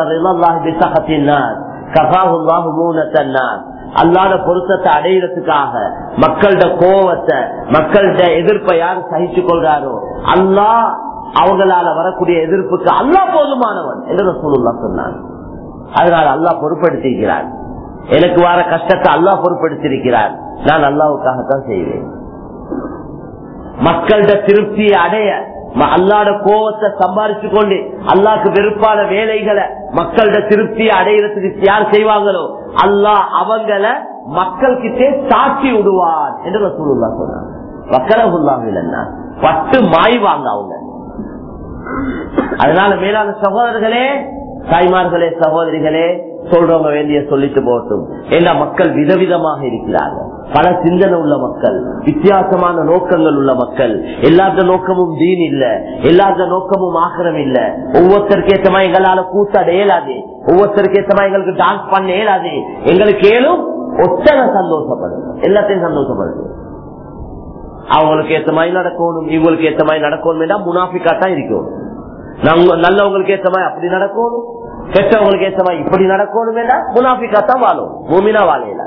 தமசர் அல்லாத பொருத்தத்தை அடையிறதுக்காக மக்களோட கோவத்தை மக்களோட எதிர்ப்பை யார் சகிச்சு கொள்றாரோ அல்லாஹ் அவங்களால வரக்கூடிய எதிர்ப்புக்கு அல்லாஹ் போதுமானவன் என்று ரசூலுல்லா சொன்னாங்க அதனால அல்லாஹ் பொறுப்படுத்திக்கிறார் எனக்கு வர கஷ்டத்தை அல்லாஹ் பொறுப்படுத்திருக்கிறார் நான் அல்லாவுக்காகத்தான் செய்வேன் மக்களோட திருப்தியை அடைய ம- அல்லாட கோவத்தை சம்பாரிச்சு கொண்டு அல்லாக்கு வெறுப்பான வேலைகளை மக்களோட திருப்தியை அடையிறதுக்கு யார் செய்வாங்களோ அல்லாஹ் அவங்கள மக்கள் கிட்டே சாட்சி விடுவார் என்று ரசூலுல்லா சொன்னாங்க வக்கரகுல்லாவிலன்னா பட்டு மாய்வாங்க அவங்க அதனால மேலான சகோதரர்களே தாய்மார்களே சகோதரிகளே சொல்றவங்க வேண்டிய சொல்லிட்டு போட்டும் எல்லா மக்கள் விதவிதமாக இருக்கிறார்கள் பல சிந்தனை உள்ள மக்கள் வித்தியாசமான நோக்கங்கள் உள்ள மக்கள் எல்லாத்த நோக்கமும் தீன் இல்ல எல்லாத்த நோக்கமும் ஆக்கிரம் இல்ல ஒவ்வொருத்தருக்கு ஏத்தமா எங்களால கூத்தாட இயலாது ஒவ்வொருத்தருக்கு ஏத்தமா எங்களுக்கு டான்ஸ் பண்ண இயலாது எங்களுக்கு ஏழும் ஒத்தனை சந்தோஷப்படுது எல்லாத்தையும் சந்தோஷப்படுது அவங்களுக்கு ஏத்த மாதிரி நடக்கணும் இவங்களுக்கு ஏத்த மாதிரி நடக்கணும் முனாஃபிக்கா தான் இருக்கணும் நம்ம- நல்லவங்களுக்கு ஏத்த மாதிரி அப்படி நடக்கணும் கெட்டவங்களுக்கு ஏத்த மாதிரி இப்படி நடக்கணும் முனாஃபிக்கா தான் வாழும் பூமினா வாழையில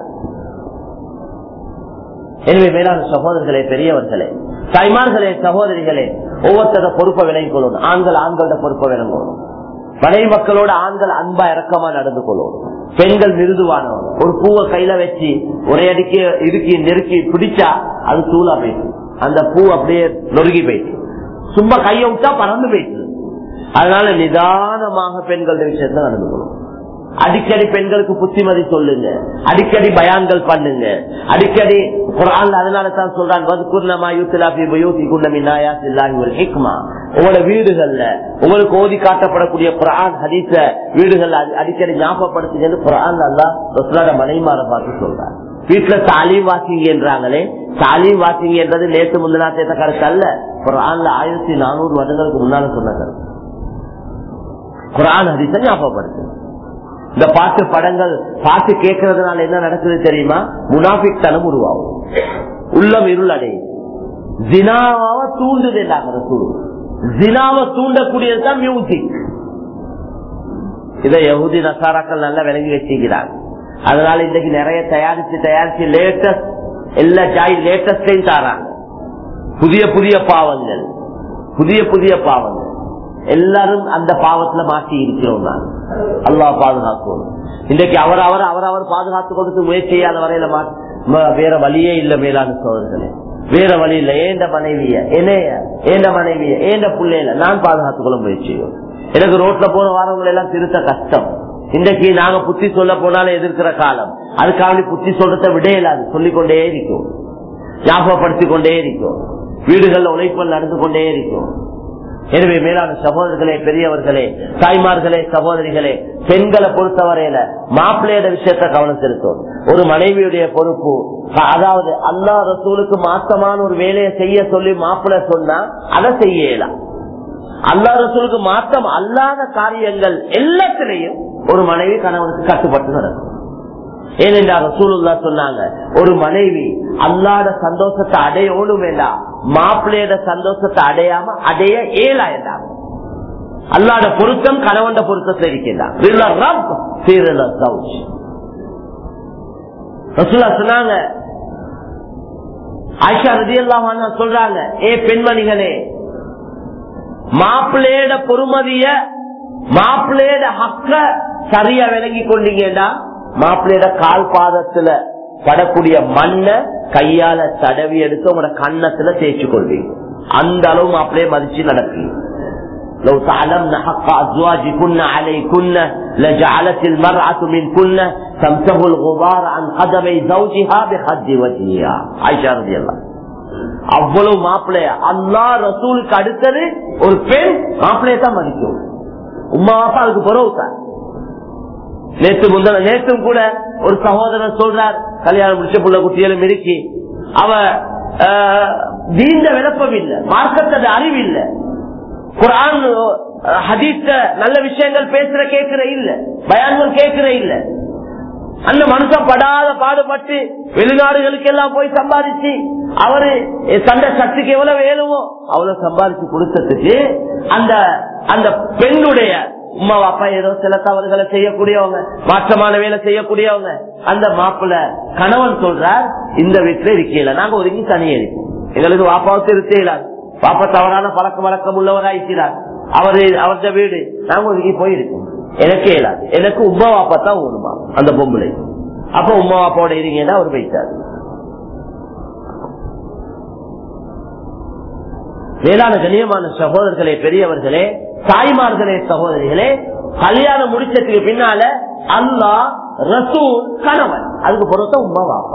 எனவே மேலான சகோதரர்களே பெரியவர்களே தாய்மார்களே சகோதரிகளே ஒவ்வொருத்தர பொறுப்பை விலகிக் கொள்ளணும் ஆண்கள் ஆண்களோட பொறுப்பை விளங்கணும் மனை மக்களோட ஆண்கள் அன்பா இறக்கமா நடந்து கொள்ளணும் பெண்கள் மிருதுவானவங்க ஒரு பூவை கையில வச்சு ஒரே அடிக்கு இறுக்கி நெருக்கி பிடிச்சா அது தூளா போயிட்டு அந்த பூ அப்படியே நொறுங்கி போயிட்டு சும்மா கையை விட்டா பறந்து போயிட்டு அதனால நிதானமாக பெண்கள் விஷயத்துல நடந்து கொள்ளும் அடிக்கடி பெண்களுக்கு புத்திமதி சொல்லுங்க அடிக்கடி பயான்கள் பண்ணுங்க அடிக்கடி குரான் அதனால தான் சொல்றாங்க வதுக்குர்ணமா யூத்திலாபி பயோதி குன்னமி நாயாஸ் இல்லாஹி ஒரு ஹிக்மா உங்களோட வீடுகள்ல உங்களுக்கு ஓதி காட்டப்படக்கூடிய குரான் ஹதீஸ வீடுகள்ல அடி- அடிக்கடி ஞாபகப்படுத்துங்க குரான் அல்லா ரசுலாட மனைமார பார்த்து சொல்றாங்க வீட்டுல தாலீம் வாசிங்க என்றாங்களே தாலீம் வாசிங்க என்றது நேற்று முந்தினா சேர்த்த கருத்து அல்ல குரான்ல ஆயிரத்தி நானூறு வருடங்களுக்கு முன்னால சொன்ன கருத்து குரான் ஹதீஸ ஞாபகப்படுத்து இந்த பாட்டு படங்கள் பாட்டு கேட்கறதுனால என்ன நடக்குது தெரியுமா முனாபிக் தனம் உருவாகும் உள்ளம் இருள் அடையும் ஜினாவாக தூண்டுது ஜினாவை தூண்டக்கூடியது தான் மியூசிக் இதை யகுதி நசாராக்கள் நல்லா விளங்கி வச்சுக்கிறாங்க அதனால இன்னைக்கு நிறைய தயாரிச்சு தயாரிச்சு லேட்டஸ்ட் எல்லா ஜாய் லேட்டஸ்டையும் தாராங்க புதிய புதிய பாவங்கள் புதிய புதிய பாவங்கள் எல்லாரும் அந்த பாவத்துல மாட்டி இருக்கிறோம் நான் அல்லாஹ் பாதுகாக்கணும் இன்றைக்கு அவர் அவர் அவர் அவர் பாதுகாத்து கொடுத்து முயற்சி செய்யாத வரையில மா- ம- வேற வழியே இல்ல மேலான சோதர்களே வேற வழி இல்ல ஏண்ட மனைவிய என்னைய ஏண்ட மனைவிய ஏண்ட பிள்ளையில நான் பாதுகாத்துக் கொள்ள முயற்சி செய்யும் எனக்கு ரோட்ல போன வாரவங்களை எல்லாம் திருத்த கஷ்டம் இன்றைக்கு நாங்க புத்தி சொல்ல போனாலும் எதிர்க்கிற காலம் அதுக்காக புத்தி சொல்றத விட இல்லாது சொல்லிக்கொண்டே இருக்கும் ஞாபகப்படுத்திக் கொண்டே இருக்கும் வீடுகள்ல உழைப்புகள் நடந்து கொண்டே இருக்கும் எனவே மேலான சகோதரர்களே பெரியவர்களே தாய்மார்களே சகோதரிகளே பெண்களை பொறுத்தவரையில மாப்பிள்ளையோட விஷயத்த கவனம் செலுத்தும் ஒரு மனைவியுடைய பொறுப்பு அதாவது அல்லா ரசூலுக்கு மாத்தமான ஒரு வேலையை செய்ய சொல்லி மாப்பிள்ளை சொன்னா அதை செய்யலாம் அல்லா ரசூலுக்கு மாத்தம் அல்லாத காரியங்கள் எல்லாத்திலையும் ஒரு மனைவி கணவனுக்கு கட்டுப்பட்டு நடக்கும் ஏனென்றால் ரசூலுல்லா சொன்னாங்க ஒரு மனைவி அல்லாத சந்தோஷத்தை அடையணும் வேண்டாம் மாப்பிள்ளையோட சந்தோஷத்தை அடையாம அடைய ஏலா என்றாங்க அல்லாத பொருத்தம் கணவன் பொருத்தத்தில் இருக்கின்றான் ரசூலா சொன்னாங்க ஆயிஷா ரதி சொல்றாங்க ஏ பெண்மணிகளே மாப்பிள்ளையோட பொறுமதிய மாப்பிள்ளையோட ஹக்க சரியா விளங்கி கொண்டீங்கன்னா மாப்பிள்ளையோட கால் பாதத்துல படக்கூடிய மண்ணை கையால தடவி எடுத்து உங்களோட கன்னத்துல தேய்ச்சி கொள்வீங்க அந்த அளவு மாப்பிள்ளைய மதிச்சு நடப்பீங்க لو تعلمن حق أزواجكن عليكن لجعلت المرأة منكن تمسه الغبار عن قدم زوجها بخد وجهها عائشة رضي الله அவ்வளவு மாப்பிள்ளைய அல்லா ரசூலுக்கு அடுத்தது ஒரு பெண் மாப்பிள்ளைய தான் மதிக்கும் உமா அப்பா அதுக்கு பிறகுதான் நேற்று முந்தின நேற்றும் கூட ஒரு சகோதரர் சொல்றார் கல்யாணம் முடிச்ச புள்ள குட்டியிலும் இருக்கி அவ நீண்ட விளப்பம் இல்லை மார்க்கத்தது அறிவு இல்லை குரான் ஹதீத்த நல்ல விஷயங்கள் பேசுற கேட்கிற இல்ல பயான்கள் கேட்கிற இல்ல அந்த மனுஷன் படாத பாடுபட்டு வெளிநாடுகளுக்கு எல்லாம் போய் சம்பாதிச்சு அவரு தந்த சக்திக்கு எவ்வளவு வேணுமோ அவ்வளவு சம்பாதிச்சு கொடுத்ததுக்கு அந்த அந்த பெண்ணுடைய உமா அப்பா ஏதோ சில தவறுகளை செய்யக்கூடியவங்க மாற்றமான வேலை செய்யக்கூடியவங்க அந்த மாப்பிள்ள கணவன் சொல்றார் இந்த வீட்டுல இருக்கல நாங்க ஒதுங்கி தனியே இருக்கோம் எங்களுக்கு வாப்பாவுக்கு இருக்கையிலாது பாப்பா தவறான பழக்க வழக்கம் உள்ளவராயிருக்கிறார் அவரு அவரது வீடு நாங்க ஒதுங்கி போயிருக்கோம் எனக்கே இல்லாது எனக்கு உமா வாப்பா தான் ஓடுமா அந்த பொம்பளை அப்ப உமா வாப்பாவோட இருங்கன்னா அவர் வைத்தார் வேளாண் கண்ணியமான சகோதரர்களே பெரியவர்களே தாய்மார்களே சகோதரிகளே கல்யாணம் முடிச்சதுக்கு பின்னால அல்லா ரசூல் கணவன் அதுக்கு பொறுத்த உமா வாப்பா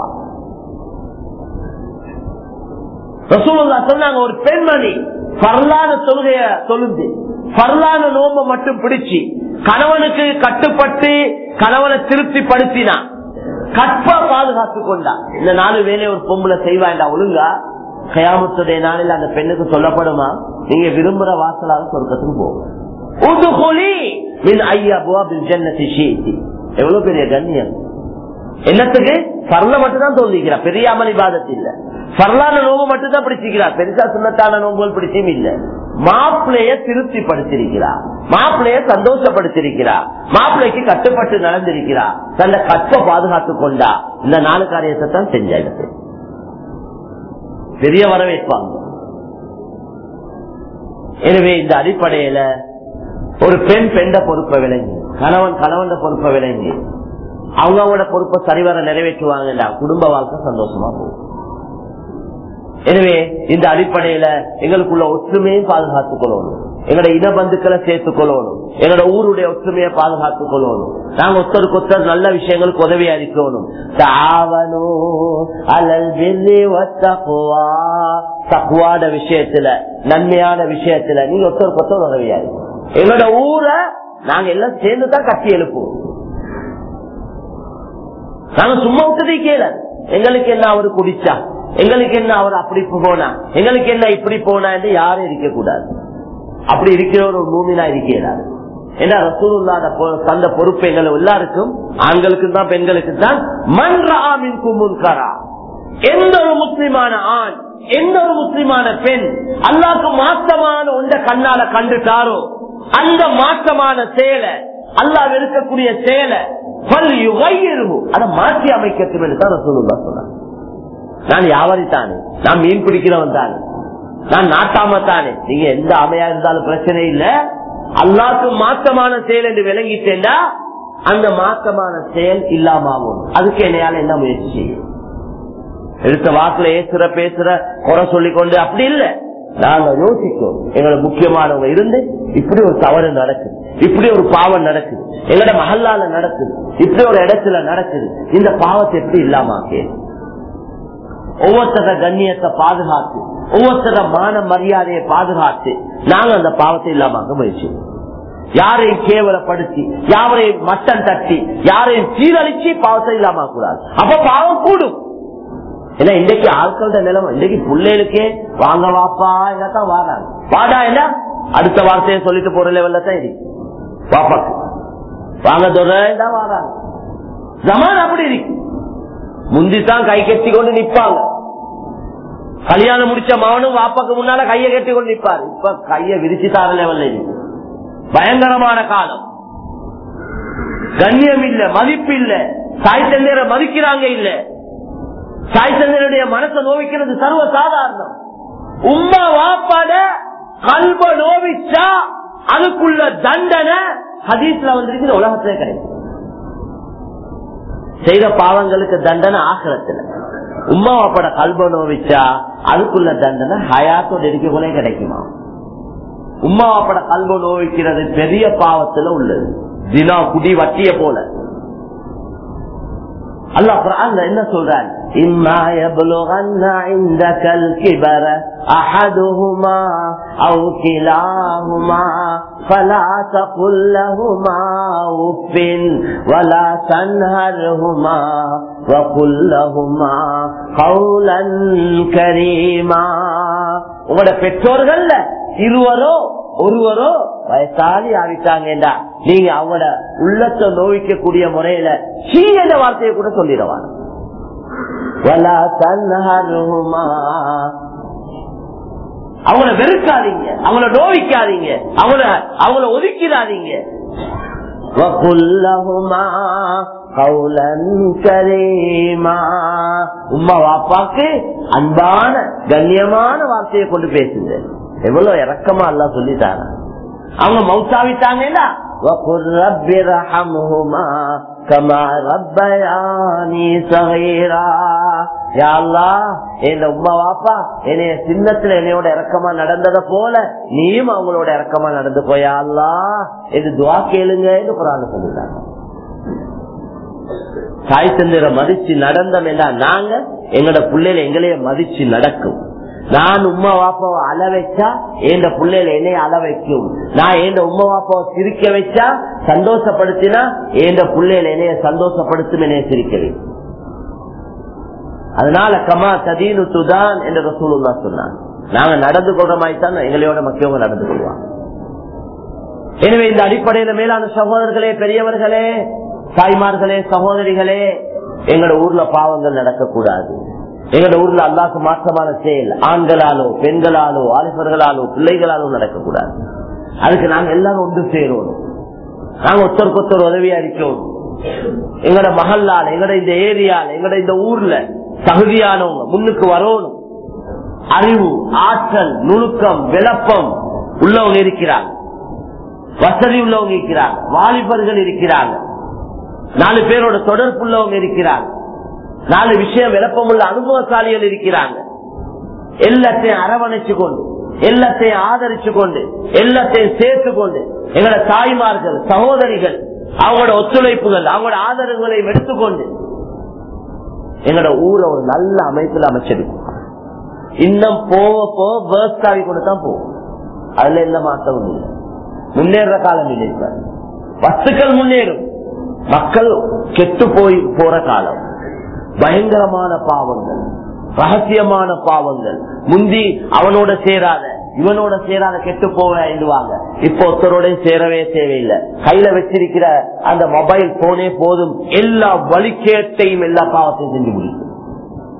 ரசூல்லா சொன்னாங்க ஒரு பெண்மணி பரலான தொழுகைய தொழுந்து பரலான நோம்ப மட்டும் பிடிச்சு கணவனுக்கு கட்டுப்பட்டு கணவனை திருப்தி படுத்தினா கற்ப பாதுகாத்து கொண்டா இந்த நாலு வேலையை ஒரு பொம்பளை செய்வாண்டா ஒழுங்கா கயாமத்துடைய நாளில் அந்த பெண்ணுக்கு சொல்லப்படுமா நீங்க விரும்புற வாசலாக சொர்க்கத்துக்கு போங்க எவ்வளவு பெரிய கண்ணியம் என்னத்துக்கு பரல மட்டும் தான் தோல்விக்கிறார் பெரிய அமளி பாதத்து இல்ல பரலான நோம்பு மட்டும் தான் பிடிச்சிக்கிறார் பெருசா சுண்ணத்தான நோம்புகள் பிடிச்சும் இல்ல மாப்பிளைய திருப்தி படுத்திருக்கிறார் மாப்பிளைய சந்தோஷப்படுத்திருக்கிறார் மாப்பிளைக்கு கட்டுப்பட்டு நடந்திருக்கிறார் தன்னை கற்ப பாதுகாத்து கொண்டா இந்த நாலு காரியத்தை தான் செஞ்சாங்க பெரிய வரவேற்பாங்க எனவே இந்த அடிப்படையில ஒரு பெண் பெண்ட பொறுப்பை விளங்கி கணவன் கணவன் பொறுப்பை விளங்கி அவங்களோட பொறுப்பை சரிவர நிறைவேற்றுவாங்க குடும்ப வாழ்க்கை சந்தோஷமா போகும் எனவே இந்த அடிப்படையில எங்களுக்குள்ள ஒற்றுமையை பாதுகாத்துக் கொள்ளணும் எங்களோட இன பந்துக்களை சேர்த்துக் கொள்ளணும் எங்களோட ஊருடைய ஒற்றுமையை பாதுகாத்துக் கொள்ளணும் நாங்க ஒருத்தருக்கு ஒருத்தர் நல்ல விஷயங்களுக்கு உதவியா இருக்கணும் தக்குவாட விஷயத்துல நன்மையான விஷயத்துல நீங்க ஒருத்தருக்கு ஒருத்தர் உதவியா இருக்கும் எங்களோட ஊரை நாங்க எல்லாம் சேர்ந்துதான் கட்டி எழுப்புவோம் நாங்க சும்மா விட்டதே கேள எங்களுக்கு என்ன அவரு குடிச்சா எங்களுக்கு என்ன அவர் அப்படி போனா எங்களுக்கு என்ன இப்படி போனா என்று யாரும் இருக்க கூடாது அப்படி இருக்கிற ஒரு மூமினா இருக்கிறார் ஏன்னா ரசூலுல்லாத தந்த பொறுப்பு எங்கள் எல்லாருக்கும் ஆண்களுக்கு தான் பெண்களுக்கு தான் மன்றாமின் குமுன்கரா எந்த ஒரு முஸ்லிமான ஆண் எந்த ஒரு முஸ்லிமான பெண் அல்லாக்கு மாற்றமான ஒன்ற கண்ணால கண்டுட்டாரோ அந்த மாற்றமான செயலை அல்லாஹ் இருக்கக்கூடிய செயலை பல் யுகையிரு அதை மாற்றி அமைக்கட்டும் என்று தான் ரசூலுல்லாஹ் சொன்னார் நான் வியாபாரி தானே நான் மீன் பிடிக்கிறவன் தானே நான் நாட்டாம தானே நீங்க எந்த அமையா இருந்தாலும் பிரச்சனை இல்ல அல்லாக்கு மாற்றமான செயல் என்று விளங்கிட்டேன்டா அந்த மாற்றமான செயல் இல்லாம ஆகும் அதுக்கு என்னையால என்ன முயற்சி செய்யும் எடுத்த வாக்குல ஏசுற பேசுற குறை சொல்லி கொண்டு அப்படி இல்ல நாங்க யோசிக்கும் எங்களை முக்கியமானவங்க இருந்து இப்படி ஒரு தவறு நடக்குது இப்படி ஒரு பாவம் நடக்குது எங்கட மகல்லால நடக்குது இப்படி ஒரு இடத்துல நடக்குது இந்த பாவத்தை எப்படி இல்லாம ஆக்கேன் ஒவ்வொருத்தர கண்ணியத்தை பாதுகாத்து ஒவ்வொருத்தர மான மரியாதையை பாதுகாத்து நாங்க அந்த பாவத்தை இல்லாம முயற்சி யாரையும் கேவலப்படுத்தி யாரையும் மட்டம் தட்டி யாரையும் சீரழிச்சு பாவத்தை இல்லாம கூடாது அப்ப பாவம் கூடும் ஏன்னா இன்றைக்கு ஆட்களோட நிலைமை இன்றைக்கு பிள்ளைகளுக்கே வாங்க வாப்பா தான் வாராங்க வாடா என்ன அடுத்த வார்த்தையை சொல்லிட்டு போற லெவல்ல தான் இருக்கு பாப்பாக்கு வாங்க தொடர்ந்தா வாராங்க ஜமான் அப்படி இருக்கு முந்தித்தான் கை கட்டி கொண்டு நிப்பாங்க கல்யாணம் முடிச்ச மகனும் வாப்பாக்கு முன்னால கையை கட்டி கொண்டு நிப்பாரு இப்ப கைய விரிச்சு தார லெவல்ல இருக்கு பயங்கரமான காலம் கண்ணியம் இல்ல மதிப்பு இல்ல தாய் தந்தையரை மதிக்கிறாங்க இல்ல தாய் தந்தையருடைய மனசை நோவிக்கிறது சர்வ சாதாரணம் உம்மா வாப்பாட கல்ப நோவிச்சா அதுக்குள்ள தண்டனை ஹதீஸ்ல வந்திருக்குது உலகத்திலே கிடைக்கும் செய்த பாவங்களுக்கு தண்டனை ஆசிரத்துல உம்மா வாப்பட கல்ப நோவிச்சா அதுக்குள்ள தண்டனை ஹயாத்தோட இருக்கக்குள்ளே கிடைக்குமா உம்மா வாப்பட கல்ப நோவிக்கிறது பெரிய பாவத்துல உள்ளது தினா குடி வட்டிய போல அல்லாஹ் குர்ஆன்ல என்ன சொல்றான் إما يبلغن عندك الكبر أحدهما أو كلاهما فلا تقل لهما أف ولا تنهرهما وقل لهما قولا كريما உங்களோட பெற்றோர்கள்ல இருவரோ ஒருவரோ வயசாலி ஆகிட்டாங்கடா நீங்க அவங்களோட உள்ளத்தை நோய்க்கக்கூடிய முறையில சீ என்ற வார்த்தையை கூட சொல்லிடுவாங்க அவங்கள வெறுக்காதீங்க அவங்கள நோவிக்காதீங்க அவங்கள அவங்கள ஒதுக்கிறாதீங்க உமா வாப்பாக்கு அன்பான கண்ணியமான வார்த்தையை கொண்டு பேசுங்க எவ்வளவு இறக்கமா எல்லாம் சொல்லிட்டாங்க அவங்க மவுத்தாவிட்டாங்கன்னா كما ربياني صغيرا يا الله என் உமா வாப்பா என்னைய சின்னத்துல என்னையோட இறக்கமா நடந்தத போல நீயும் அவங்களோட இறக்கமா நடந்து போயா அல்லா இது துவா கேளுங்க என்று குரான் சொல்லிட்டாங்க தாய் தந்திர மதிச்சு நடந்தோம் நாங்க எங்கட பிள்ளைல எங்களைய மதிச்சு நடக்கும் நான் உமா வாப்பாவை அழ வச்சா என் பிள்ளைல என்னைய அழ வைக்கும் நான் என் உமா வாப்பாவை சிரிக்க வச்சா சந்தோஷப்படுத்தினா என் பிள்ளைல என்னைய சந்தோஷப்படுத்தும் என்னைய சிரிக்க வைக்கும் அதனால கமா ததீனு துதான் என்று ரசூலுல்லா சொன்னாங்க நாங்க நடந்து கொள்ற மாதிரி தான் எங்களோட மக்களவங்க நடந்து கொள்வாங்க எனவே இந்த அடிப்படையில மேலான சகோதரர்களே பெரியவர்களே தாய்மார்களே சகோதரிகளே எங்களோட ஊர்ல பாவங்கள் நடக்கக்கூடாது எங்களோட ஊர்ல அல்லாக்கு மாற்றமான செயல் ஆண்களாலோ பெண்களாலோ ஆலிபர்களாலோ பிள்ளைகளாலோ நடக்கக்கூடாது அதுக்கு நாங்க எல்லாரும் ஒன்று சேரணும் நாங்க ஒருத்தருக்கு ஒருத்தர் உதவியா இருக்கணும் எங்கட மகல்லால எங்கட இந்த ஏரியால எங்கட இந்த ஊர்ல தகுதியானவங்க முன்னுக்கு வரணும் அறிவு ஆற்றல் நுணுக்கம் விளப்பம் உள்ளவங்க இருக்கிறாங்க வசதி உள்ளவங்க இருக்கிறாங்க வாலிபர்கள் இருக்கிறாங்க நாலு பேரோட தொடர்பு உள்ளவங்க இருக்கிறாங்க நாலு விஷயம் விளப்பமுள்ள அனுபவசாலிகள் இருக்கிறாங்க எல்லாத்தையும் அரவணைச்சு கொண்டு எல்லாத்தையும் ஆதரிச்சு கொண்டு எல்லாத்தையும் சேர்த்து கொண்டு எங்களோட தாய்மார்கள் சகோதரிகள் அவங்களோட ஒத்துழைப்புகள் அவங்களோட ஆதரவுகளை எடுத்துக்கொண்டு எங்களோட ஊரை ஒரு நல்ல அமைப்புல அமைச்சிருக்கும் இன்னும் போக போக வேர்ஸ்டாவி கொண்டு தான் போகும் அதுல எந்த மாற்றமும் இல்லை முன்னேற காலம் இல்லை இப்ப வஸ்துக்கள் முன்னேறும் மக்கள் கெட்டு போய் போற காலம் பயங்கரமான பாவங்கள் ரகசியமான பாவங்கள் முந்தி அவனோட சேராத இவனோட சேராத கெட்டு போவாங்க இப்ப ஒருத்தரோட சேரவே தேவையில்லை கையில வச்சிருக்கிற அந்த மொபைல் போனே போதும் எல்லா வழிகேட்டையும் எல்லா பாவத்தையும் செஞ்சு முடிக்கும்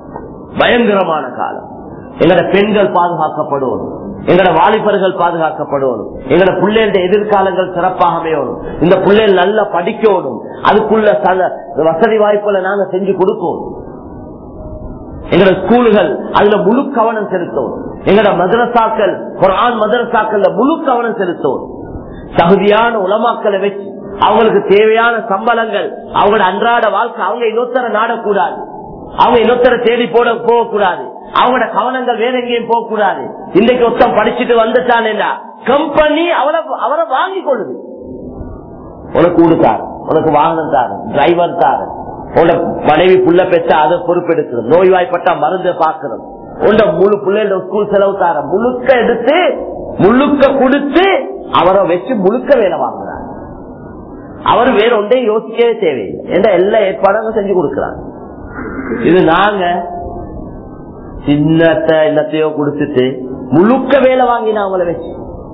பயங்கரமான காலம் எங்கட பெண்கள் பாதுகாக்கப்படும் எங்கட வாலிபர்கள் பாதுகாக்கப்படும் எங்கட பிள்ளைகள எதிர்காலங்கள் சிறப்பாக அமையணும் இந்த பிள்ளைகள் நல்லா படிக்கணும் அதுக்குள்ள சல- வசதி வாய்ப்புகளை நாங்க செஞ்சு கொடுக்கணும் எங்கட ஸ்கூலுகள் அதுல முழு கவனம் செலுத்தும் எங்கட மதரசாக்கள் குரான் மதரசாக்கள்ல முழு கவனம் செலுத்தும் தகுதியான உலமாக்களை வச்சு அவங்களுக்கு தேவையான சம்பளங்கள் அவங்களோட அன்றாட வாழ்க்கை அவங்க இன்னொருத்தர நாடக்கூடாது அவங்க இன்னொருத்தர தேடி போட போகக்கூடாது அவங்களோட கவனங்கள் வேற எங்கேயும் போகக்கூடாது இன்னைக்கு ஒருத்தன் படிச்சுட்டு வந்துட்டான் கம்பெனி அவரை அவரை வாங்கி கொள்ளுது உனக்கு ஊடு தாரு உனக்கு வாகனம் தாரு டிரைவர் தாரு உன்னோட மனைவி புள்ள பெற்ற அதை பொறுப்பெடுக்கணும் நோய்வாய்ப்பட்டா மருந்து பாக்கணும் உண்ட முழு பிள்ளைகளோட ஸ்கூல் செலவு தார முழுக்க எடுத்து முழுக்க கொடுத்து அவரை வச்சு முழுக்க வேலை வாங்குறாங்க அவர் வேற ஒன்றையும் யோசிக்கவே தேவையில்லை என்ற எல்லா ஏற்பாடும் செஞ்சு கொடுக்கிறாங்க இது நாங்க சின்னத்தை எல்லாத்தையோ கொடுத்துட்டு முழுக்க வேலை வாங்கினா அவங்கள வச்சு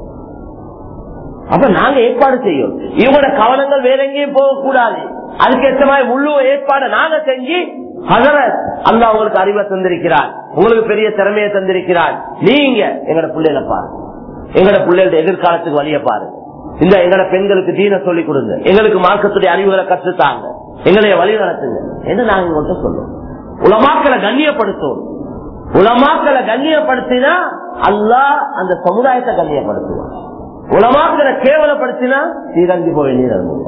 அப்ப நாங்க ஏற்பாடு செய்யும் இவங்களோட கவனங்கள் வேற எங்கேயும் போகக்கூடாது அதுக்கேற்ற மாதிரி முழு ஏற்பாடு நாங்க செஞ்சு ஹசரத் அல்லா உங்களுக்கு அறிவை தந்திருக்கிறார் உங்களுக்கு பெரிய திறமையை தந்திருக்கிறார் நீங்க எங்கட பிள்ளைகளை பாருங்க எங்கட பிள்ளைகளோட எதிர்காலத்துக்கு வழிய பாருங்க இந்த எங்கட பெண்களுக்கு தீன சொல்லிக் கொடுங்க எங்களுக்கு மார்க்கத்துடைய அறிவுகளை கற்றுத்தாங்க எங்களைய வழி நடத்துங்க என்று நாங்க உங்கள்கிட்ட சொல்லுவோம் உலமாக்களை கண்ணியப்படுத்துவோம் உலமாக்களை கண்ணியப்படுத்தினா அல்லாஹ் அந்த சமுதாயத்தை கண்ணியப்படுத்துவான் உலமாக்களை கேவலப்படுத்தினா சீரங்கி போய் நீரங்குவோம்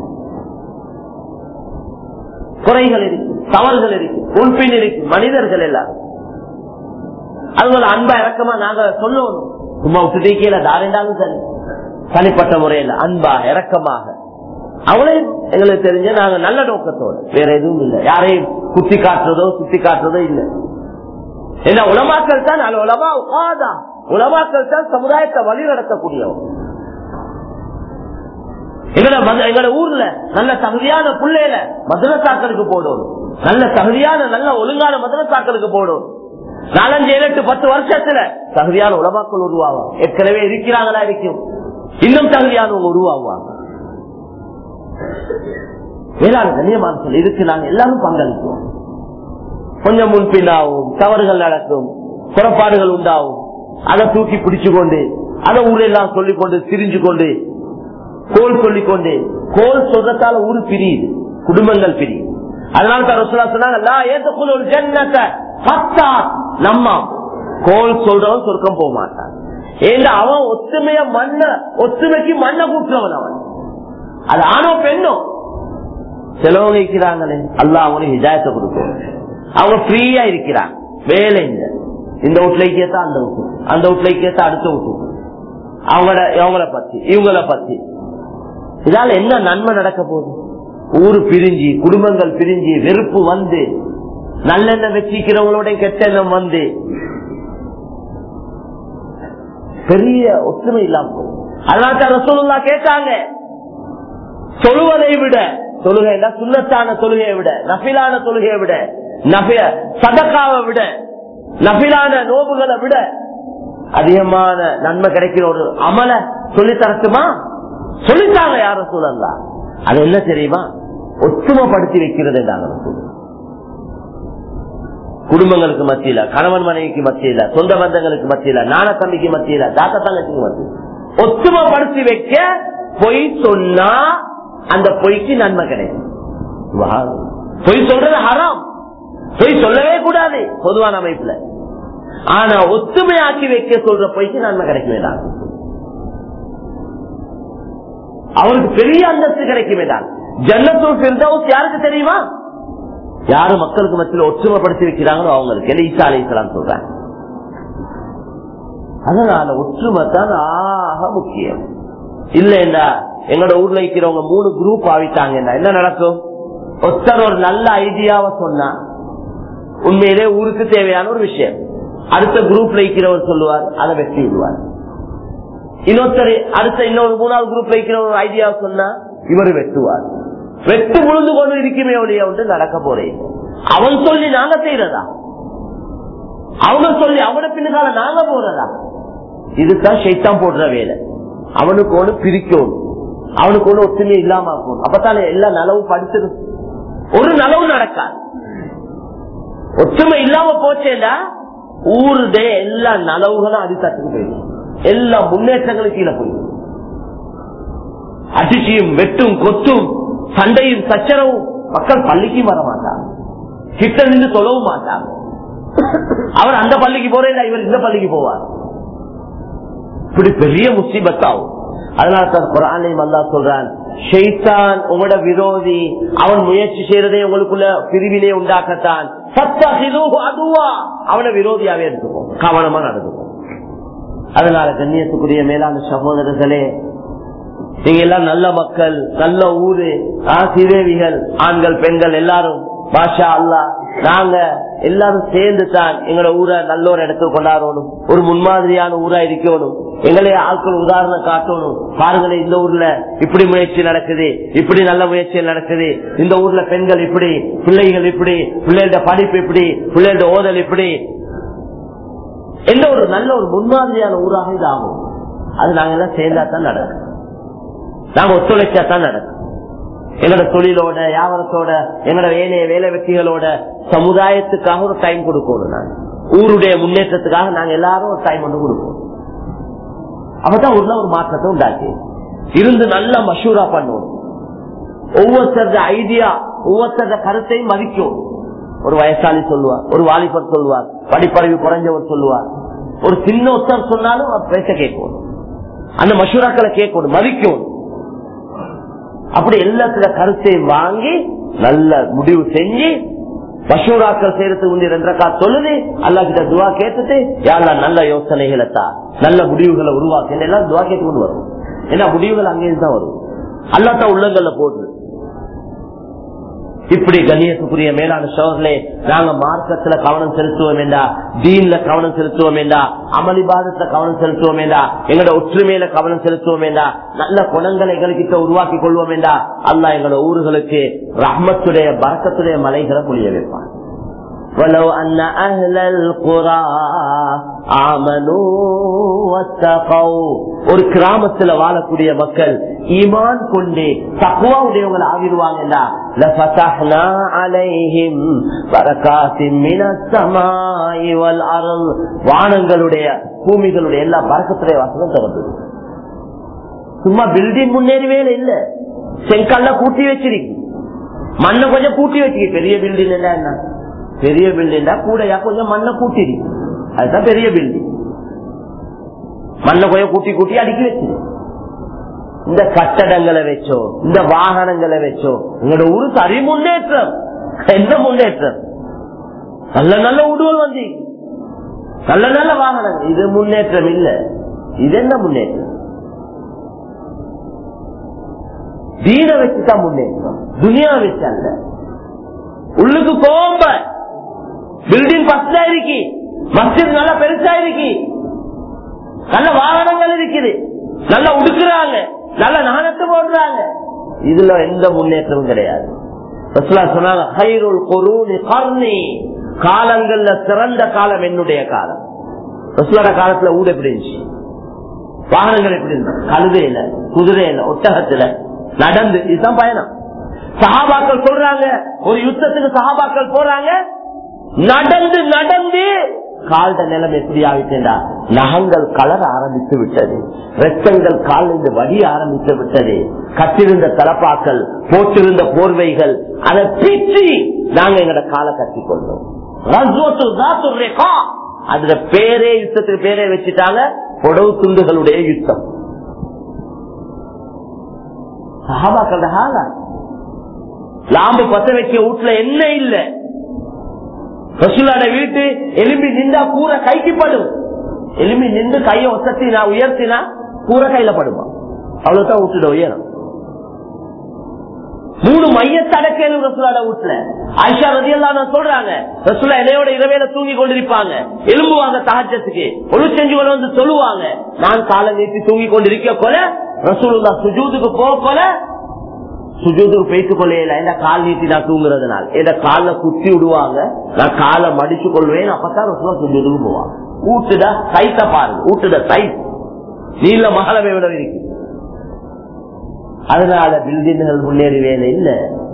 குறைகள் இருக்கு தவறுகள் இருக்கு உள்பின் இருக்கு மனிதர்கள் எல்லாரும் அதுபோல அன்பா இறக்கமா நாங்க சொல்லணும் சும்மா விட்டுட்டே கீழே தாரெண்டாலும் சரி தனிப்பட்ட முறையில் அன்பா இறக்கமாக அவளே எங்களுக்கு தெரிஞ்ச நாங்க நல்ல நோக்கத்தோடு வேற எதுவும் இல்லை யாரையும் குத்தி காட்டுறதோ சுத்தி காட்டுறதோ இல்லை என்ன உலமாக்கள் தான் அது உலமா உகாதா உலமாக்கள் தான் சமுதாயத்தை வழி நடத்தக்கூடியவங்க எங்கட மத- எங்கட ஊர்ல நல்ல தகுதியான புள்ளையில மதுரசாக்களுக்கு போடணும் நல்ல தகுதியான நல்ல ஒழுங்கான மதுரசாக்களுக்கு போடணும் நாலஞ்சு ஏழு எட்டு பத்து வருஷத்துல தகுதியான உலமாக்கள் உருவாவாங்க ஏற்கனவே இருக்கிறாங்களா இருக்கும் இன்னும் தகுதியானவங்க உருவாகுவாங்க வேளாண் கண்ணியமான சொல்லி இதுக்கு நாங்க எல்லாரும் பங்களிப்போம் கொஞ்சம் முன்பின்னாகும் தவறுகள் நடக்கும் புறப்பாடுகள் உண்டாகும் அதை தூக்கி பிடிச்சு கொண்டு அதை ஊரெல்லாம் சொல்லிக் கொண்டு திரிஞ்சு கொண்டு கோல் சொல்லிக் கொண்டு கோல் சொல்றதால ஊரு பிரியுது குடும்பங்கள் பிரியுது அதனால தான் ரசூலா சொன்னாங்க "லா யத்குலு ஜன்னத ஹத்தா நம்ம கோல் சொல்றவன் சொர்க்கம் போக மாட்டான் ஏன்னா அவன் ஒத்துமைய மண்ண ஒத்துமைக்கு மண்ணை கூட்டுறவன் அவன் அது ஆணோ பெண்ணோ சிலவங்க இருக்கிறாங்களே அல்ல அவங்களுக்கு ஹிஜாயத்தை கொடுக்கும் அவங்க ஃப்ரீயா இருக்கிறாங்க வேலை இல்லை இந்த வீட்டுல கேத்தா அந்த வீட்டு அந்த வீட்டுல கேத்தா அடுத்த வீட்டு அவங்கள இவங்கள பத்தி இவங்கள பத்தி இதால என்ன நன்மை நடக்க போகுது ஊரு பிரிஞ்சு குடும்பங்கள் பிரிஞ்சு வெறுப்பு வந்து நல்லெண்ணம் வச்சிக்கிறவங்களோட கெட்ட எண்ணம் வந்து பெரிய ஒற்றுமை இல்லாம போகுது அதனால தான் ரசூலுல்லா கேட்டாங்க தொழுவதை விட தொழுகை சுண்ணத்தான தொழுகையை விட நபிலான தொழுகையை விட நபிய சதக்காவை விட நபிலான நோபுகளை விட அதிகமான நன்மை கிடைக்கிற ஒரு அமல சொல்லி தரட்டுமா சொல்லித்தாங்க யார சூழல்லாம் அது என்ன தெரியுமா ஒற்றுமைப்படுத்தி வைக்கிறது குடும்பங்களுக்கு மத்தியில கணவன் மனைவிக்கு மத்தியில சொந்த பந்தங்களுக்கு மத்தியில நான தம்பிக்கு மத்தியில தாத்தா தங்கச்சிக்கு மத்தியில ஒற்றுமைப்படுத்தி வைக்க பொய் சொன்னா அந்த பொய்க்கு நன்மை கிடைக்கும் வாவ். பொய் சொல்றது ஹராம் பொய் சொல்லவே கூடாது பொதுவான அமைப்புல ஆனா ஒத்துமையாக்கி வைக்க சொல்ற பொய்க்கு நன்மை கிடைக்க வேண்டாம் அவருக்கு பெரிய அந்தஸ்து கிடைக்க வேண்டாம் ஜன்னத்தூர் பிரிந்தவுஸ் யாருக்கு தெரியுமா யாரு மக்களுக்கு மத்தியில் ஒற்றுமைப்படுத்தி வைக்கிறாங்களோ அவங்களுக்கு எல்லாம் ஈசா அலைசலாம் சொல்றாங்க அதனால ஒற்றுமை தான் ஆக முக்கியம் இல்லைன்னா எங்களோட ஊர்ல இருக்கிறவங்க மூணு குரூப் ஆவிட்டாங்கன்னா என்ன நடக்கும் ஒருத்தர் ஒரு நல்ல ஐடியாவை சொன்னா உண்மையிலே ஊருக்கு தேவையான ஒரு விஷயம் அடுத்த குரூப்ல இருக்கிறவர் சொல்லுவார் அதை வெற்றி விடுவார் இன்னொருத்தர் அடுத்த இன்னொரு மூணாவது குரூப்ல இருக்கிற ஒரு ஐடியா சொன்னா இவர் வெட்டுவார் வெட்டு விழுந்து கொண்டு இருக்குமே ஒழிய ஒன்று நடக்க போறேன் அவன் சொல்லி நாங்க செய்யறதா அவங்க சொல்லி அவன பின்னால நாங்க போறதா இதுதான் ஷைத்தான் போடுற வேலை அவனுக்கு ஒண்ணு பிரிக்கணும் அவனுக்கு ஒண்ணு ஒத்துமை இல்லாம ஆக்கணும் அப்பதான் எல்லா நலவும் படிச்சது ஒரு நலவும் நடக்காது ஒற்றுமை இல்லாம போச்சேடா ஊருடைய எல்லா நலவுகளும் அடித்தட்டுக்கு போயிடும் எல்லா முன்னேற்றங்களும் கீழே போயிடும் அடிச்சியும் வெட்டும் கொத்தும் சண்டையும் சச்சரவும் மக்கள் பள்ளிக்கு வர மாட்டாங்க கிட்ட நின்று சொல்லவும் மாட்டாங்க அவர் அந்த பள்ளிக்கு போறேன் இவர் இந்த பள்ளிக்கு போவார் இப்படி பெரிய முசீபத்தாகும் அதனால தான் குரானையும் அல்லா சொல்றான் ஷெய்தான் உங்களோட விரோதி அவன் முயற்சி செய்யறதே உங்களுக்குள்ள பிரிவினை உண்டாக்கத்தான் அதுவா அவனை விரோதியாவே எடுத்துக்கும் கவனமா நடந்துக்கும் அதனால கண்ணியத்துக்குரிய மேலான சகோதரர்களே நீங்க எல்லாம் நல்ல மக்கள் நல்ல ஊரு சிதேவிகள் ஆண்கள் பெண்கள் எல்லாரும் பாஷா அல்லா நாங்க எல்லாரும் சேர்ந்து தான் எங்களோட ஊரை நல்ல ஒரு இடத்துக்கு கொண்டாடணும் ஒரு முன்மாதிரியான ஊரா இருக்கணும் எங்களே ஆட்கள் உதாரணம் காட்டணும் பாருங்களேன் இந்த ஊர்ல இப்படி முயற்சி நடக்குது இப்படி நல்ல முயற்சிகள் நடக்குது இந்த ஊர்ல பெண்கள் இப்படி பிள்ளைகள் இப்படி பிள்ளைகளோட படிப்பு இப்படி பிள்ளைகளோட ஓதல் இப்படி எந்த ஒரு நல்ல ஒரு முன்மாதிரியான ஊராக இது ஆகும் அது நாங்க எல்லாம் சேர்ந்தா தான் நடக்கும் நாங்க ஒத்துழைச்சா தான் நடக்கும் எங்களோட தொழிலோட வியாபாரத்தோட எங்களோட வேலைய வேலை வெற்றிகளோட சமுதாயத்துக்காக ஒரு டைம் கொடுக்கணும் நாங்க ஊருடைய முன்னேற்றத்துக்காக நாங்க எல்லாரும் ஒரு டைம் ஒன்று கொடுப்போம் அப்பதான் ஊர்ல ஒரு மாற்றத்தை உண்டாக்கி இருந்து நல்லா மஷூரா பண்ணுவோம் ஒவ்வொருத்தர ஐடியா ஒவ்வொருத்தர கருத்தையும் மதிக்கும் ஒரு வயசாளி சொல்லுவார் ஒரு வாலிபர் சொல்லுவார் படிப்பறிவு குறைஞ்சவர் சொல்லுவார் ஒரு சின்ன ஒருத்தர் சொன்னாலும் அவர் பேச கேட்கணும் அந்த மஷூராக்களை கேட்கணும் மதிக்கணும் அப்படி எல்லாத்துல கருத்தையும் வாங்கி நல்ல முடிவு செஞ்சு மஷூராக்கள் செய்யறதுக்கு முந்தைய ரெண்டரைக்கா சொல்லுது அல்லா கிட்ட துவா கேட்டுட்டு யாரெல்லாம் நல்ல யோசனைகளை தான் நல்ல முடிவுகளை உருவாக்கு எல்லாம் துவா கேட்டு கொண்டு வரும் ஏன்னா முடிவுகள் அங்கேயும் தான் வரும் அல்லாத்தான் உள்ளங்கள்ல போடுது இப்படி கண்ணியத்துக்குரிய மேலான சோழர்களே நாங்க மார்க்கத்துல கவனம் செலுத்துவோம் என்றா தீன்ல கவனம் செலுத்துவோம் என்றா அமளிபாதத்துல கவனம் செலுத்துவோம் என்றா எங்களோட ஒற்றுமையில கவனம் செலுத்துவோம் என்றா நல்ல குணங்களை எங்கள்கிட்ட உருவாக்கி கொள்வோம் என்றா அல்லா எங்களோட ஊர்களுக்கு ரஹ்மத்துடைய பறக்கத்துடைய மலைகளை புளிய வைப்பான் ولو أن أهل القرى آمنوا واتقوا ஒரு கிராமத்துல வாழக்கூடிய மக்கள் ஈமான் கொண்டு தக்குவா உடையவங்களை ஆகிடுவாங்கன்னா لفتحنا عليهم بركات من السماء والأرض வானங்களுடைய பூமிகளுடைய எல்லா பறக்கத்துடைய வசனம் திறந்தது சும்மா பில்டிங் முன்னேறவே இல்ல செங்கல்ல கூட்டி வச்சிருக்கு மண்ணை கொஞ்சம் கூட்டி வச்சிருக்கு பெரிய பில்டிங் என்ன பெரிய பில்டிங் கூடையா கொஞ்சம் மண்ணை கூட்டிருக்கு அதுதான் பெரிய பில்டிங் மண்ணை கொஞ்சம் கூட்டி கூட்டி அடுக்கி வச்சு இந்த கட்டடங்களை வச்சோ இந்த வாகனங்களை வச்சோ உங்களோட ஊரு சரி முன்னேற்றம் என்ன முன்னேற்றம் நல்ல நல்ல உடுவல் வந்து நல்ல நல்ல வாகனங்கள் இது முன்னேற்றம் இல்ல இது என்ன முன்னேற்றம் தீன வச்சுதான் முன்னேற்றம் துனியா வச்சு அல்ல உள்ளுக்கு போம்ப பில்டிங் பஸ்டா இருக்கு மஸ்ஜித் நல்லா பெருசா இருக்கு நல்ல வாகனங்கள் இருக்குது நல்லா உடுக்குறாங்க நல்ல நாணத்து போடுறாங்க இதுல எந்த முன்னேற்றமும் கிடையாது சொன்னாங்க காலங்கள்ல சிறந்த காலம் என்னுடைய காலம் ரசுலோட காலத்துல ஊட எப்படி இருந்துச்சு வாகனங்கள் எப்படி இருந்தா கழுதையில குதிரையில ஒட்டகத்துல நடந்து இதுதான் பயணம் சகாபாக்கள் சொல்றாங்க ஒரு யுத்தத்துக்கு சகாபாக்கள் போறாங்க நடந்து நடந்து கால்ட நிலம் எப்படி ஆகிட்டா நகங்கள் கலர ஆரம்பித்து விட்டது ரத்தங்கள் காலில் வடி ஆரம்பித்து விட்டது கட்டிருந்த தலப்பாக்கள் போட்டிருந்த போர்வைகள் அதை பிச்சு நாங்க எங்கட காலை கட்டிக்கொண்டோம் அதுல பேரே யுத்தத்துக்கு பேரே வச்சுட்டாங்க புடவு துண்டுகளுடைய யுத்தம் சஹாபாக்களோட ஹாலா லாம்பு பத்த வைக்க வீட்டுல என்ன இல்ல ரசூலாட வீட்டு எலும்பி நின்றா கூரை கைக்கு படும் எலும்பி நின்று கையை ஒசத்தினா உயர்த்தினா கூரை கையில படுமா அவ்வளவுதான் விட்டுட உயரம் மூணு மையத்தடக்கேலும் ரசூலாட வீட்டுல ஆயிஷா ரதி எல்லாம் சொல்றாங்க ரசூலா என்னையோட இரவேல தூங்கி கொண்டிருப்பாங்க எலும்புவாங்க தகச்சத்துக்கு ஒழு செஞ்சு வந்து சொல்லுவாங்க நான் காலை நீட்டி தூங்கி கொண்டிருக்க போல ரசூலுல்லா சுஜூதுக்கு போக போல சுஜூதுக்கு பேசிக் கொள்ளையில இந்த கால் நீட்டி நான் தூங்குறதுனால இந்த கால குத்தி விடுவாங்க நான் காலை மடிச்சு கொள்வேன் அப்பதான் ரசூலா சுஜூதுக்கு போவாங்க ஊட்டுட சைத்த பாருங்க ஊட்டுட சைட் நீல மகளவை விட இருக்கு அதனால பில்டிங்குகள் முன்னேறி வேலை இல்ல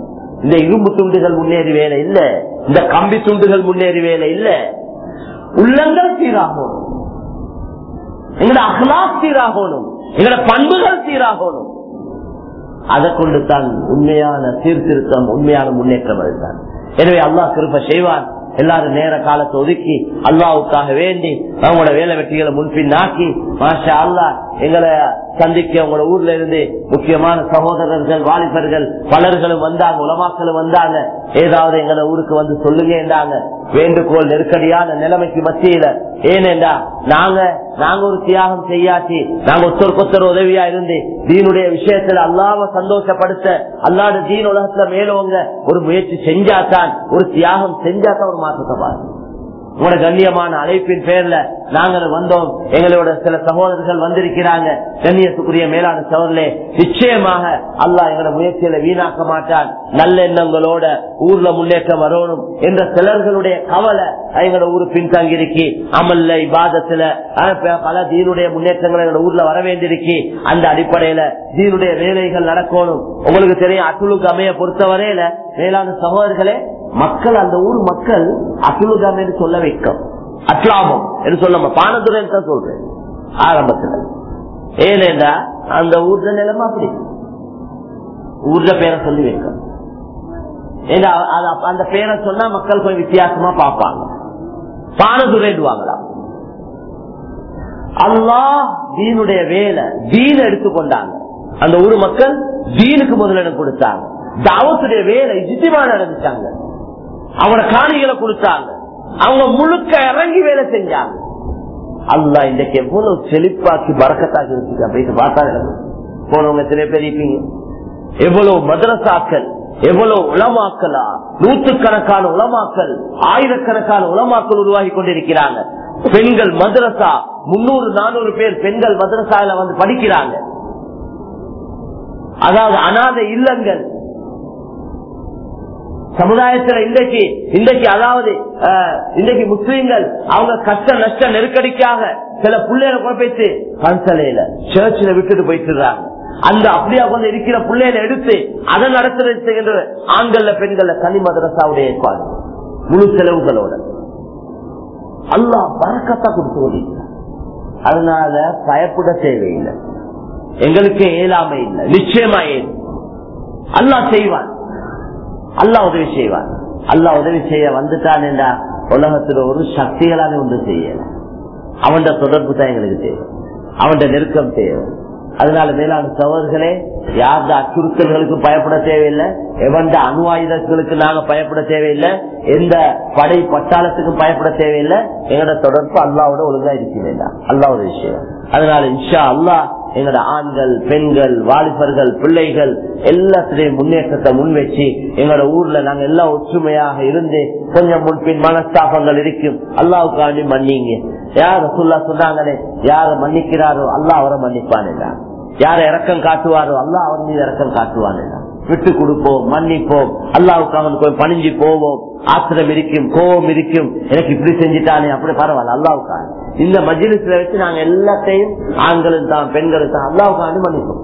இந்த இரும்பு துண்டுகள் முன்னேறி வேலை இல்ல இந்த கம்பி துண்டுகள் முன்னேறி வேலை இல்ல உள்ளங்கள் சீராகணும் எங்களோட அகலாக் சீராகணும் எங்களோட பண்புகள் சீராகணும் அதை கொண்டு தான் உண்மையான சீர்திருத்தம் உண்மையான முன்னேற்றம் அதுதான் எனவே அல்லாஹ் கிருப்ப செய்வான் எல்லாரும் நேர காலத்தை ஒதுக்கி அல்லாவுக்காக வேண்டி அவங்களோட வேலை வெற்றிகளை முன்பின் ஆக்கி மாஷா அல்லா எங்களை சந்திக்க உங்களோட ஊர்ல இருந்து முக்கியமான சகோதரர்கள் வாலிபர்கள் பலர்களும் வந்தாங்க உலமாக்களும் வந்தாங்க ஏதாவது எங்களை ஊருக்கு வந்து சொல்லுங்க என்றாங்க வேண்டுகோள் நெருக்கடியான நிலைமைக்கு மத்தியில ஏனென்றா நாங்க நாங்க ஒரு தியாகம் செய்யாச்சு நாங்க ஒருத்தருக்கு ஒருத்தர் உதவியா இருந்து தீனுடைய விஷயத்துல அல்லாம சந்தோஷப்படுத்த அல்லாத தீன் உலகத்துல மேலவங்க ஒரு முயற்சி செஞ்சாதான் ஒரு தியாகம் செஞ்சாதான் ஒரு மாற்றத்தை பாருங்க உங்களோட கண்ணியமான அழைப்பின் பேர்ல நாங்கள் வந்தோம் எங்களோட சில சகோதரர்கள் வந்திருக்கிறாங்க கண்ணியத்துக்குரிய மேலான சோழர்களே நிச்சயமாக அல்லாஹ் எங்களோட முயற்சியில வீணாக்க மாட்டான் நல்ல எண்ணங்களோட ஊர்ல முன்னேற்றம் வரணும் என்ற சிலர்களுடைய கவலை எங்களோட ஊரு பின்தங்கி இருக்கி அமல்ல இபாதத்துல பல தீனுடைய முன்னேற்றங்கள் எங்களோட ஊர்ல வர வேண்டியிருக்கு அந்த அடிப்படையில தீனுடைய வேலைகள் நடக்கணும் உங்களுக்கு தெரியும் அட்டுளுக்கு அமைய பொறுத்தவரையில மேலான சகோதரர்களே மக்கள் அந்த ஊர் மக்கள் அட்டுலுகம் என்று சொல்ல வைக்கும் அட்லாபம் என்று சொல்ல பானதுரை தான் சொல்றேன் ஆரம்பத்துல ஏனேண்டா அந்த ஊர்ல நிலைமை அப்படி ஊர்ல பேரை சொல்லி வைக்கும் ஏன்னா அந்த பேரை சொன்னா மக்கள் கொஞ்சம் வித்தியாசமா பார்ப்பாங்க பானதுரைடுவாங்களா அல்லாஹ் தீனுடைய வேலை தீன எடுத்துக்கொண்டாங்க அந்த ஊர் மக்கள் தீனுக்கு முதலிடம் கொடுத்தாங்க தாவத்துடைய வேலை இஜித்திமா நடந்துச்சாங்க அவங்களோட காணிகளை கொடுத்தாங்க அவங்க முழுக்க இறங்கி வேலை செஞ்சாங்க அல்லா இன்றைக்கு எவ்வளவு செழிப்பாக்கி பறக்கத்தாக்கி வச்சுக்க அப்படின்னு பார்த்தா போனவங்க சில பேர் இருப்பீங்க எவ்வளவு மதரசாக்கள் எவ்வளவு உளமாக்கலா நூற்றுக்கணக்கான உளமாக்கல் ஆயிரக்கணக்கான உளமாக்கல் உருவாகி கொண்டிருக்கிறாங்க பெண்கள் மதரசா முன்னூறு நானூறு பேர் பெண்கள் மதரசால வந்து படிக்கிறாங்க அதாவது அநாத இல்லங்கள் சமுதாயத்துல இன்றைக்கு இன்றைக்கு அதாவது இன்றைக்கு முஸ்லீம்கள் அவங்க கஷ்ட நஷ்ட நெருக்கடிக்காக சில பிள்ளைகளை குழப்பிட்டு கன்சலையில சர்ச்சில் விட்டுட்டு போயிட்டு அந்த அப்படியா கொண்டு இருக்கிற பிள்ளைகளை எடுத்து அதை நடத்துகின்ற ஆண்கள்ல பெண்கள்ல தனி மதரசாவுடைய ஏற்பாடு முழு செலவுகளோட அல்லா பறக்கத்தா கொடுத்து அதனால பயப்பட தேவையில்லை எங்களுக்கு இயலாமை இல்லை நிச்சயமா ஏன் அல்லா செய்வான் அல்லா உதவி செய்வான் அல்லா உதவி செய்ய வந்துட்டான் என்றா உலகத்துல ஒரு சக்திகளான ஒன்று செய்யல அவன் தொடர்பு தான் எங்களுக்கு தேவை அவன் நெருக்கம் தேவை அதனால மேலான சகோதரர்களே யார்த அச்சுறுத்தல்களுக்கு பயப்பட தேவையில்லை எவண்ட அணு ஆயுதங்களுக்கு நாங்க பயப்பட தேவையில்லை எந்த படை பட்டாளத்துக்கும் பயப்பட தேவையில்லை எங்களோட தொடர்பு அல்லாவோட ஒழுங்கா இருக்கிறேன் அல்லாவோட விஷயம் அதனால இன்ஷா அல்லா எங்களோட ஆண்கள் பெண்கள் வாலிபர்கள் பிள்ளைகள் எல்லாத்திலையும் முன்னேற்றத்தை முன் வச்சு எங்களோட ஊர்ல நாங்க எல்லாம் ஒற்றுமையாக இருந்து கொஞ்சம் முன்பின் மனஸ்தாபங்கள் இருக்கும் அல்லாவுக்காண்டி மன்னிங்க யார் சொல்லா சொன்னாங்களே யார மன்னிக்கிறாரோ அல்லா அவரை மன்னிப்பான் யார இறக்கம் காட்டுவாரோ அல்லா அவர் மீது இறக்கம் காட்டுவான் விட்டு கொடுப்போம் மன்னிப்போம் அல்லாவுக்கு அவன் கொஞ்சம் பணிஞ்சு போவோம் ஆத்திரம் இருக்கும் கோபம் இருக்கும் எனக்கு இப்படி செஞ்சுட்டானே அப்படி பரவாயில்ல அல்லாவுக்கான இந்த மஜிலிஸ்ல வச்சு நாங்க எல்லாத்தையும் ஆண்களும் தான் பெண்களும் தான் அல்லாவுக்காண்டி மன்னிப்போம்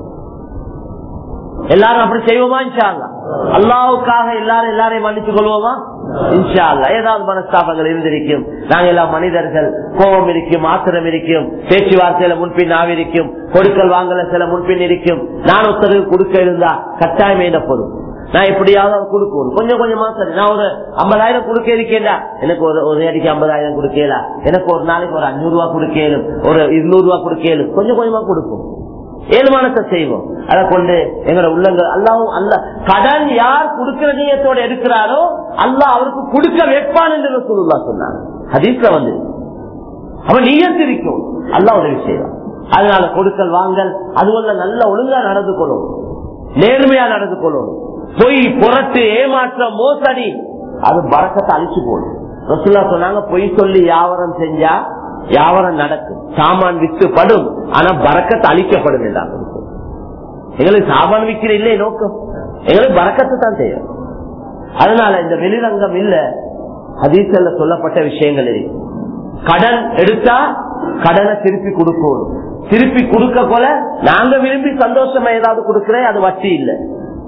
எல்லாரும் அப்படி செய்வோமா இன்ஷால்லா அல்லாவுக்காக எல்லாரும் எல்லாரையும் மன்னிச்சு கொள்வோமா இன்ஷா அல்லா ஏதாவது மனஸ்தாபங்கள் இருந்திருக்கும் நாங்க எல்லாம் மனிதர்கள் கோபம் இருக்கும் ஆத்திரம் இருக்கும் பேச்சுவார்த்தையில முன்பின் ஆவிருக்கும் கொடுக்கல் வாங்கல சில முன்பின் இருக்கும் நான் ஒருத்தருக்கு கொடுக்க இருந்தா கட்டாயம் என்ன பொருள் நான் எப்படியாவது கொடுக்கணும் கொஞ்சம் கொஞ்சமா சரி நான் ஒரு ஐம்பதாயிரம் கொடுக்க இருக்கேன்டா எனக்கு ஒரு ஒரு அடிக்கு ஐம்பதாயிரம் கொடுக்கலாம் எனக்கு ஒரு நாளைக்கு ஒரு அஞ்சூறு ரூபா கொடுக்கலும் ஒரு இருநூறு ரூபா கொடுக்கலும் கொஞ்சம் கொஞ்சமா கொடுக்கும் ஏழுமானத்தை செய்வோம் அதை கொண்டு எங்களோட உள்ளங்கள் அல்லாவும் அல்ல கடன் யார் கொடுக்கிற நீயத்தோட எடுக்கிறாரோ அல்லாஹ் அவருக்கு கொடுக்க வைப்பான் என்று சொல்லுல்லா சொன்னாங்க ஹதீஸ்ல வந்து அவன் நீயத்திருக்கும் அல்லா உதவி செய்வான் அதனால கொடுக்கல் வாங்கல் அதுவல்ல நல்ல ஒழுங்கா நடந்து கொள்ளணும் நேர்மையா நடந்து கொள்ளணும் பொய் புரட்டு ஏமாற்றம் மோசடி அது பறக்கத்தை அழிச்சு போடும் ரசுல்லா சொன்னாங்க பொய் சொல்லி வியாபாரம் செஞ்சா வியாபாரம் நடக்கும் சாமான் விற்று படும் ஆனா பறக்கத்தை அழிக்கப்படும் என்றாங்க எங்களுக்கு சாமான் விற்கிற இல்லை நோக்கம் எங்களுக்கு பறக்கத்தை தான் தேவை அதனால இந்த வெளிரங்கம் இல்ல ஹதீசல்ல சொல்லப்பட்ட விஷயங்கள் இருக்கு கடன் எடுத்தா கடனை திருப்பி கொடுக்கணும் திருப்பி கொடுக்க போல நாங்க விரும்பி சந்தோஷமா ஏதாவது கொடுக்கிறேன் அது வட்டி இல்லை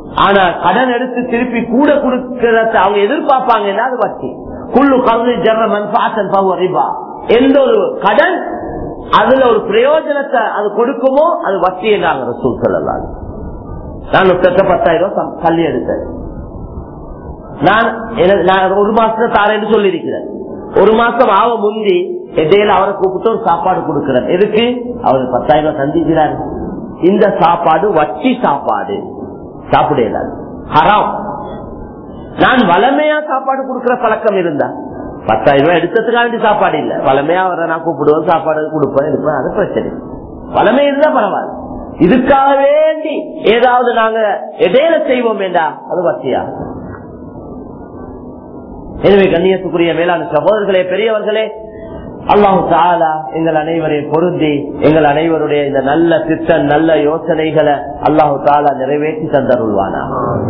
ஆனா கடன் எடுத்து திருப்பி கூட கொடுக்கறத அவங்க எதிர்பார்ப்பாங்க அது வட்டி குள்ளு கல்வி ஜர்மன் பாசன் ரிபா எந்த ஒரு கடன் அதுல ஒரு பிரயோஜனத்தை அது கொடுக்குமோ அது வட்டி என்றாங்க ரசூல் சொல்லலாம் நான் ஒருத்தட்ட பத்தாயிரம் ரூபாய் கல்வி எடுத்தேன் நான் எனக்கு- நான் ஒரு மாசத்துல தாரேன்னு சொல்லியிருக்கிறேன் ஒரு மாசம் ஆக முந்தி இடையில அவரை கூப்பிட்டு ஒரு சாப்பாடு கொடுக்கிறேன் எதுக்கு அவர் பத்தாயிரம் ரூபாய் சந்திக்கிறார் இந்த சாப்பாடு வட்டி சாப்பாடு சாப்பிட இயலாது ஹராம் நான் வளமையா சாப்பாடு கொடுக்கிற பழக்கம் இருந்தா பத்தாயிரம் ரூபாய் எடுத்ததுக்காக வேண்டி சாப்பாடு இல்ல வளமையா அவரை நான் கூப்பிடுவேன் சாப்பாடு கொடுப்பேன் எடுப்பேன் அது பிரச்சனை வளமை இருந்தா பரவாயில்ல இதுக்காக வேண்டி ஏதாவது நாங்க இடையில செய்வோம் வேண்டா அது வட்டியா எனவே கண்ணியத்துக்குரிய மேலான சகோதரர்களே பெரியவர்களே அல்லாஹு தாலா எங்கள் அனைவரையும் பொருந்தி எங்கள் அனைவருடைய இந்த நல்ல திட்டம் நல்ல யோசனைகளை அல்லாஹு தாலா நிறைவேற்றி தந்தருள்வானா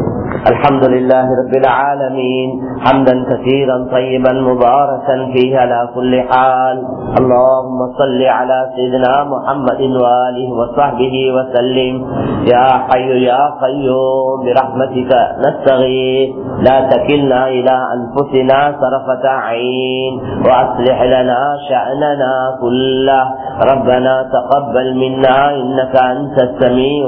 الحمد لله رب العالمين حمدا كثيرا طيبا مباركا فيه على كل حال اللهم صل على سيدنا محمد وآله وصحبه وسلم يا حي يا قيوم برحمتك نستغيث لا تكلنا إلى أنفسنا طرفة عين وأصلح لنا شأننا كله ربنا تقبل منا إنك أنت السميع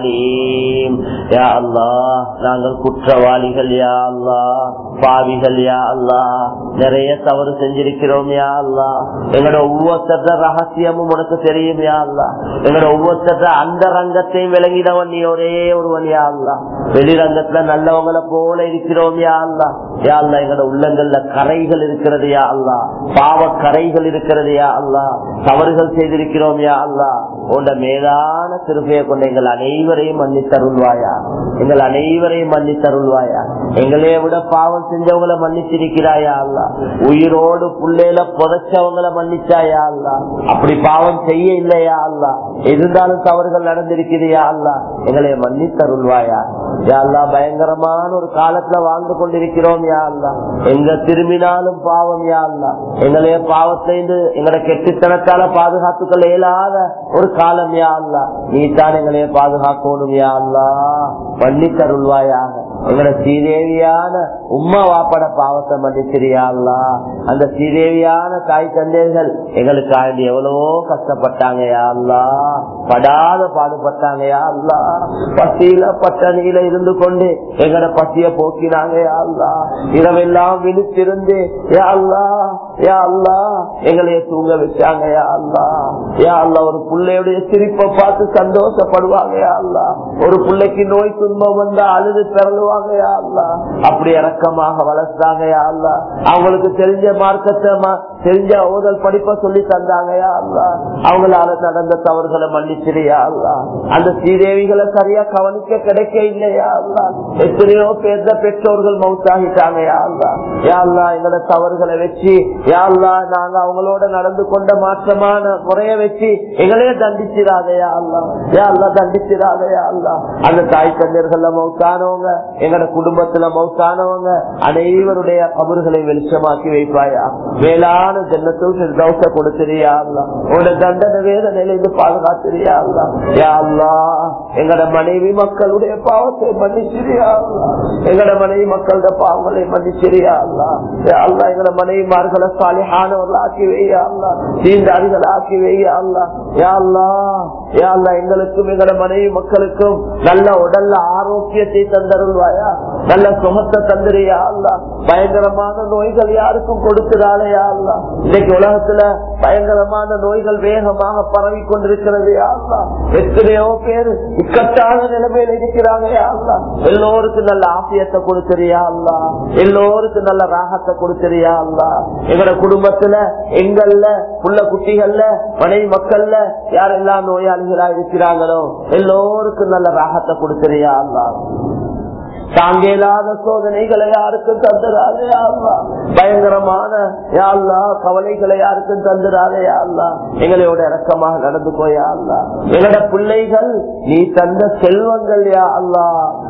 العليم يا الله நாங்கள் குற்றவாளிகள் யா அல்லா பாவிகள் யா அல்லா நிறைய தவறு செஞ்சிருக்கிறோம் யா அல்லா எங்களோட ஒவ்வொருத்தர ரகசியமும் உனக்கு தெரியும் யா அல்லா எங்களோட ஒவ்வொருத்தர அந்த ரங்கத்தையும் விளங்கினவன் நீ ஒரே ஒருவன் யா அல்லா வெளிரங்கத்துல நல்லவங்களை போல இருக்கிறோம் யா அல்லா யா அல்லா எங்களோட உள்ளங்கள்ல கரைகள் இருக்கிறது யா அல்லா பாவ கரைகள் இருக்கிறது யா அல்லா தவறுகள் செய்திருக்கிறோம் யா அல்லா உண்ட மேலான திருப்பையை கொண்ட எங்கள் அனைவரையும் மன்னித்தருள்வாயா எங்கள் அனைவரையும் மன்னித்தருள்வாயா எங்களே விட பாவம் செஞ்சவங்களை மன்னிச்சிருக்கிறாயா அல்லா உயிரோடு புள்ளையில புதைச்சவங்களை மன்னிச்சாயா அல்லா அப்படி பாவம் செய்ய இல்லையா அல்லா இருந்தாலும் தவறுகள் நடந்திருக்கிறயா அல்லா எங்களை மன்னித்தருள்வாயா யா அல்லா பயங்கரமான ஒரு காலத்துல வாழ்ந்து கொண்டிருக்கிறோம் யா அல்லா எங்க திரும்பினாலும் பாவம் யா அல்லா எங்களைய பாவத்திலிருந்து எங்களோட கெட்டித்தனத்தால பாதுகாத்துக்கள் இயலாத ஒரு காலம் யா அல்லா நீ தான் எங்களைய பாதுகாக்கணும் யா அல்லா பண்ணி தருள்வாயாக எங்களோட ஸ்ரீதேவியான உம்மா வாப்பட பாவத்தை மன்னிச்சிரியா அல்லா அந்த ஸ்ரீதேவியான தாய் தந்தையர்கள் எங்களுக்கு ஆண்டி எவ்வளவோ கஷ்டப்பட்டாங்க யா அல்லா படாத பாடுபட்டாங்க யா அல்லா பசியில பட்டணியில இருந்து கொண்டு எங்களோட பசிய போக்கினாங்க யா அல்லா இரவெல்லாம் விழித்திருந்து யா அல்லா யா அல்லா எங்களைய தூங்க வச்சாங்க யா அல்லா யா அல்லா ஒரு பிள்ளையுடைய சிரிப்பை பார்த்து சந்தோஷப்படுவாங்க யா அல்லா ஒரு பிள்ளைக்கு நோய் துன்பம் வந்தா அழுது பிறழுவாங்க யா அல்லா அப்படி இறக்கமாக வளர்த்தாங்க யா அல்லா அவங்களுக்கு தெரிஞ்ச மார்க்கத்தை ம- தெரிஞ்ச ஓதல் படிப்ப சொல்லி தந்தாங்க யா அல்லா அவங்களால நடந்த தவறுகளை மன்னிச்சிரியா அல்லா அந்த ஸ்ரீதேவிகளை சரியா கவனிக்க கிடைக்க இல்லையா அல்லா எத்தனையோ பேர் பெற்றோர்கள் மவுத்தாகிட்டாங்க யா அல்லா யா அல்லா எங்களோட தவறுகளை வச்சு யா அல்லா நாங்க அவங்களோட நடந்து கொண்ட மாற்றமான முறைய வச்சு எங்களையே தண்டிச்சிடாதையா அல்லா யா அல்லா தண்டிச்சிடாதையா அல்லா அந்த தாய் தந்தையர்கள்ல மவுத்தானவங்க எங்களோட குடும்பத்துல மவுத்தானவங்க அனைவருடைய கபறுகளை வெளிச்சமாக்கி வைப்பாயா மேலான ஜன்னத்துக்கு தௌச கொடுத்துறியா அல்லா உங்களோட தண்டனை வேதனையில இருந்து பாதுகாத்துறியா அல்லா யா அல்லா எங்களோட மனைவி மக்களுடைய பாவத்தை மன்னிச்சிரியா அல்லா எங்களோட மனைவி மக்களோட பாவங்களை மன்னிச்சிரியா அல்லா யா அல்லா எங்களோட மனைவிமார்களை சாலிஹானவர்கள் ஆக்கி வையா அல்லா தீண்டாரிகள் ஆக்கி வையா அல்லா யா அல்லா யா அல்லா எங்களுக்கும் எங்களோட மனைவி மக்களுக்கும் நல்ல உடல்ல ஆரோக்கியத்தை தந்தருள்வாயா நல்ல சுகத்தை தந்துறியா அல்லா பயங்கரமான நோய்கள் யாருக்கும் கொடுக்கிறாளையா அல்லா இன்னைக்கு உலகத்துல பயங்கரமான நோய்கள் வேகமாக பரவி கொண்டிருக்கிறது யா அல்லா எத்தனையோ பேர் இக்கட்டான நிலைமையில இருக்கிறாங்க யா அல்லா எல்லோருக்கும் நல்ல ஆசியத்தை கொடுத்துறியா அல்லா எல்லோருக்கும் நல்ல ராகத்தை கொடுத்துறியா அல்லா எங்களோட குடும்பத்துல எங்கள்ல புள்ள குட்டிகள்ல மனைவி மக்கள்ல யாரெல்லாம் நோயாளிகளா இருக்கிறாங்களோ எல்லோருக்கும் நல்ல ராகத்தை கொடுத்துறியா அல்லா தாங்க இயலாத சோதனைகளை யாருக்கும் தந்துடாதே அல்லா பயங்கரமான யாழ்லா கவலைகளை யாருக்கும் தந்துடாதே அல்லா எங்களோட இறக்கமாக நடந்து போயா அல்லா எங்களோட பிள்ளைகள் நீ தந்த செல்வங்கள் யா அல்லா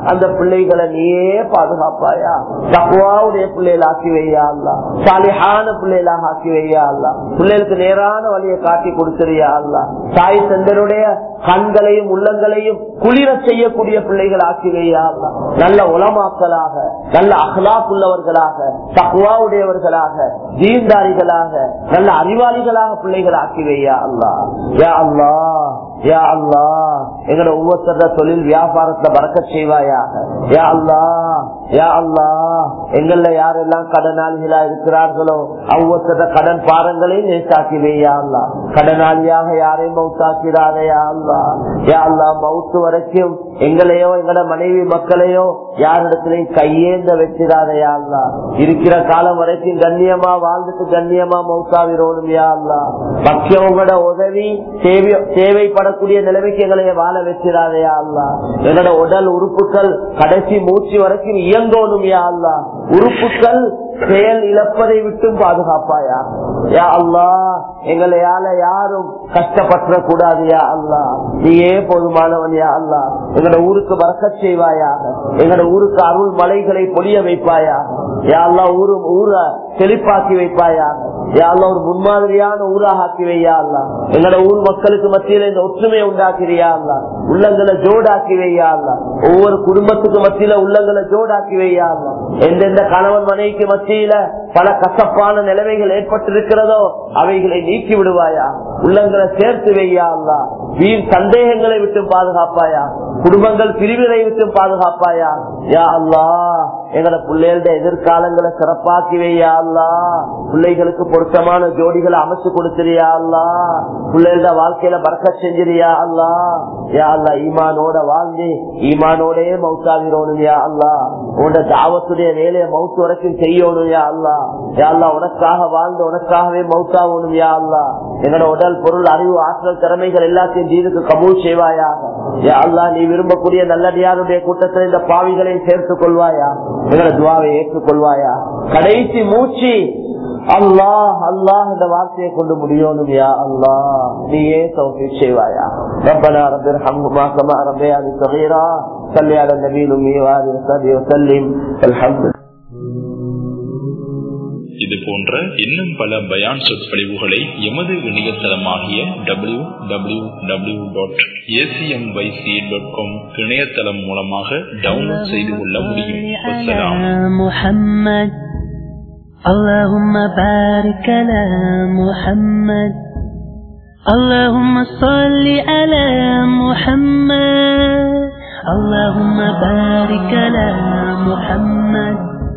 அந்த பிள்ளைகளை நீயே பாதுகாப்பாயா தக்குவாவுடைய பிள்ளைகள் ஆக்கி வையா அல்ல சாலிஹான பிள்ளைகளாக ஆக்கி வையா அல்ல பிள்ளைகளுக்கு நேரான வழியை காட்டி கொடுத்துறியா அல்ல தாய் தந்தருடைய கண்களையும் உள்ளங்களையும் குளிர செய்யக்கூடிய பிள்ளைகள் ஆக்கி வையா அல்ல நல்ல உளமாக்கலாக நல்ல அகலாப் உள்ளவர்களாக தக்குவாவுடையவர்களாக தீர்ந்தாரிகளாக நல்ல அறிவாளிகளாக பிள்ளைகள் ஆக்கி வையா அல்லா யா அல்லா யா அல்லா எங்களோட ஒவ்வொருத்தர தொழில் வியாபாரத்துல பறக்க செய்வாயாக யா அல்லா யா அல்லா எங்கள்ல யாரெல்லாம் கடனாளிகளா இருக்கிறார்களோ ஒவ்வொருத்தர கடன் பாரங்களையும் நேசாக்கி வையா அல்லா கடனாளியாக யாரையும் மவுத்தாக்கிறாரே யா அல்லா யா அல்லா மவுத்து வரைக்கும் எங்களையோ எங்களோட மனைவி மக்களையோ யாரிடத்திலையும் கையேந்த வச்சிடாதே யா அல்லா இருக்கிற காலம் வரைக்கும் கண்ணியமா வாழ்ந்துட்டு கண்ணியமா மவுத்தாவிரோடும் யா அல்லா மக்கியவங்களோட உதவி தேவை தேவைப்படக்கூடிய நிலைமைக்கு எங்களை வாழ வச்சிடாதையா அல்லா எங்களோட உடல் உறுப்புகள் கடைசி மூச்சு வரைக்கும் இயங்கணும் யா அல்லா உறுப்புகள் செயல் இழப்பதை விட்டும் பாதுகாப்பாயா யா அல்லா எங்களையால யாரும் கஷ்டப்பற்ற கூடாது யா அல்லா நீயே போதுமானவன் யா அல்லா எங்களோட ஊருக்கு வரக்க செய்வாயாக எங்களோட ஊருக்கு அருள் மலைகளை பொழிய வைப்பாயா யா அல்லா ஊரு ஊரை செழிப்பாக்கி வைப்பாயாக யா அல்லா ஒரு முன்மாதிரியான ஊராக ஆக்கி வையா அல்லா எங்களோட ஊர் மக்களுக்கு மத்தியில இந்த ஒற்றுமையை உண்டாக்கிறியா அல்லா உள்ளங்களை ஜோடாக்கி வையா அல்லா ஒவ்வொரு குடும்பத்துக்கு மத்தியில உள்ளங்களை ஜோடாக்கி வையா அல்லா எந்தெந்த கணவன் மனைவிக்கு மத்தியில பல கசப்பான நிலைமைகள் ஏற்பட்டிருக்கிறதோ அவைகளை நீக்கி விடுவாயா உள்ளங்களை சேர்த்து வையா அல்லா வீண் சந்தேகங்களை விட்டு பாதுகாப்பாயா குடும்பங்கள் பிரிவினை விட்டு பாதுகாப்பாயா யா அல்லா எங்களோட பிள்ளைகளோட எதிர்காலங்களை சிறப்பாக்கி வையா அல்லா பிள்ளைகளுக்கு பொருத்தமான ஜோடிகளை அமைச்சு கொடுத்துறியா அல்லா பிள்ளைகளோட வாழ்க்கையில பறக்க செஞ்சிரியா அல்லா யா அல்லா ஈமானோட வாழ்ந்து ஈமானோடே மவுத்தாகிறோம் யா அல்லா உன்னோட தாவத்துடைய வேலையை மவுத்து வரைக்கும் செய்யணும் யா அல்லா யா அல்லா உனக்காக வாழ்ந்து உனக்காகவே மவுத்தாகணும் யா அல்லா எங்களோட உடல் பொருள் அறிவு ஆற்றல் திறமைகள் எல்லாத்தையும் தீனுக்கு கபூல் செய்வாயாக யா அல்லா நீ விரும்பக்கூடிய நல்லடியாருடைய கூட்டத்தில் இந்த பாவிகளை சேர்த்துக் கொள்வாயா எங்களோட துவாவை ஏற்றுக்கொள்வாயா கடைசி மூச்சு அல்லாஹ் அல்லாஹ் இந்த வார்த்தையை கொண்டு முடியணும் யா அல்லாஹ் நீயே தௌஃபி செய்வாயா ربنا رب ارحمهما كما ربياني صغيرا صل على النبي الامي وآله وصحبه وسلم الحمد لله இது போன்ற இன்னும் பல பயான் சொற்பொழிவுகளை எமது இணையதளமாகிய W W W dot ACMYC dot com இணையதளம் மூலமாக டவுன்லோட் செய்து கொள்ள முடியும் வசலாம் محمد اللهم بارك على محمد اللهم صل على محمد اللهم بارك على محمد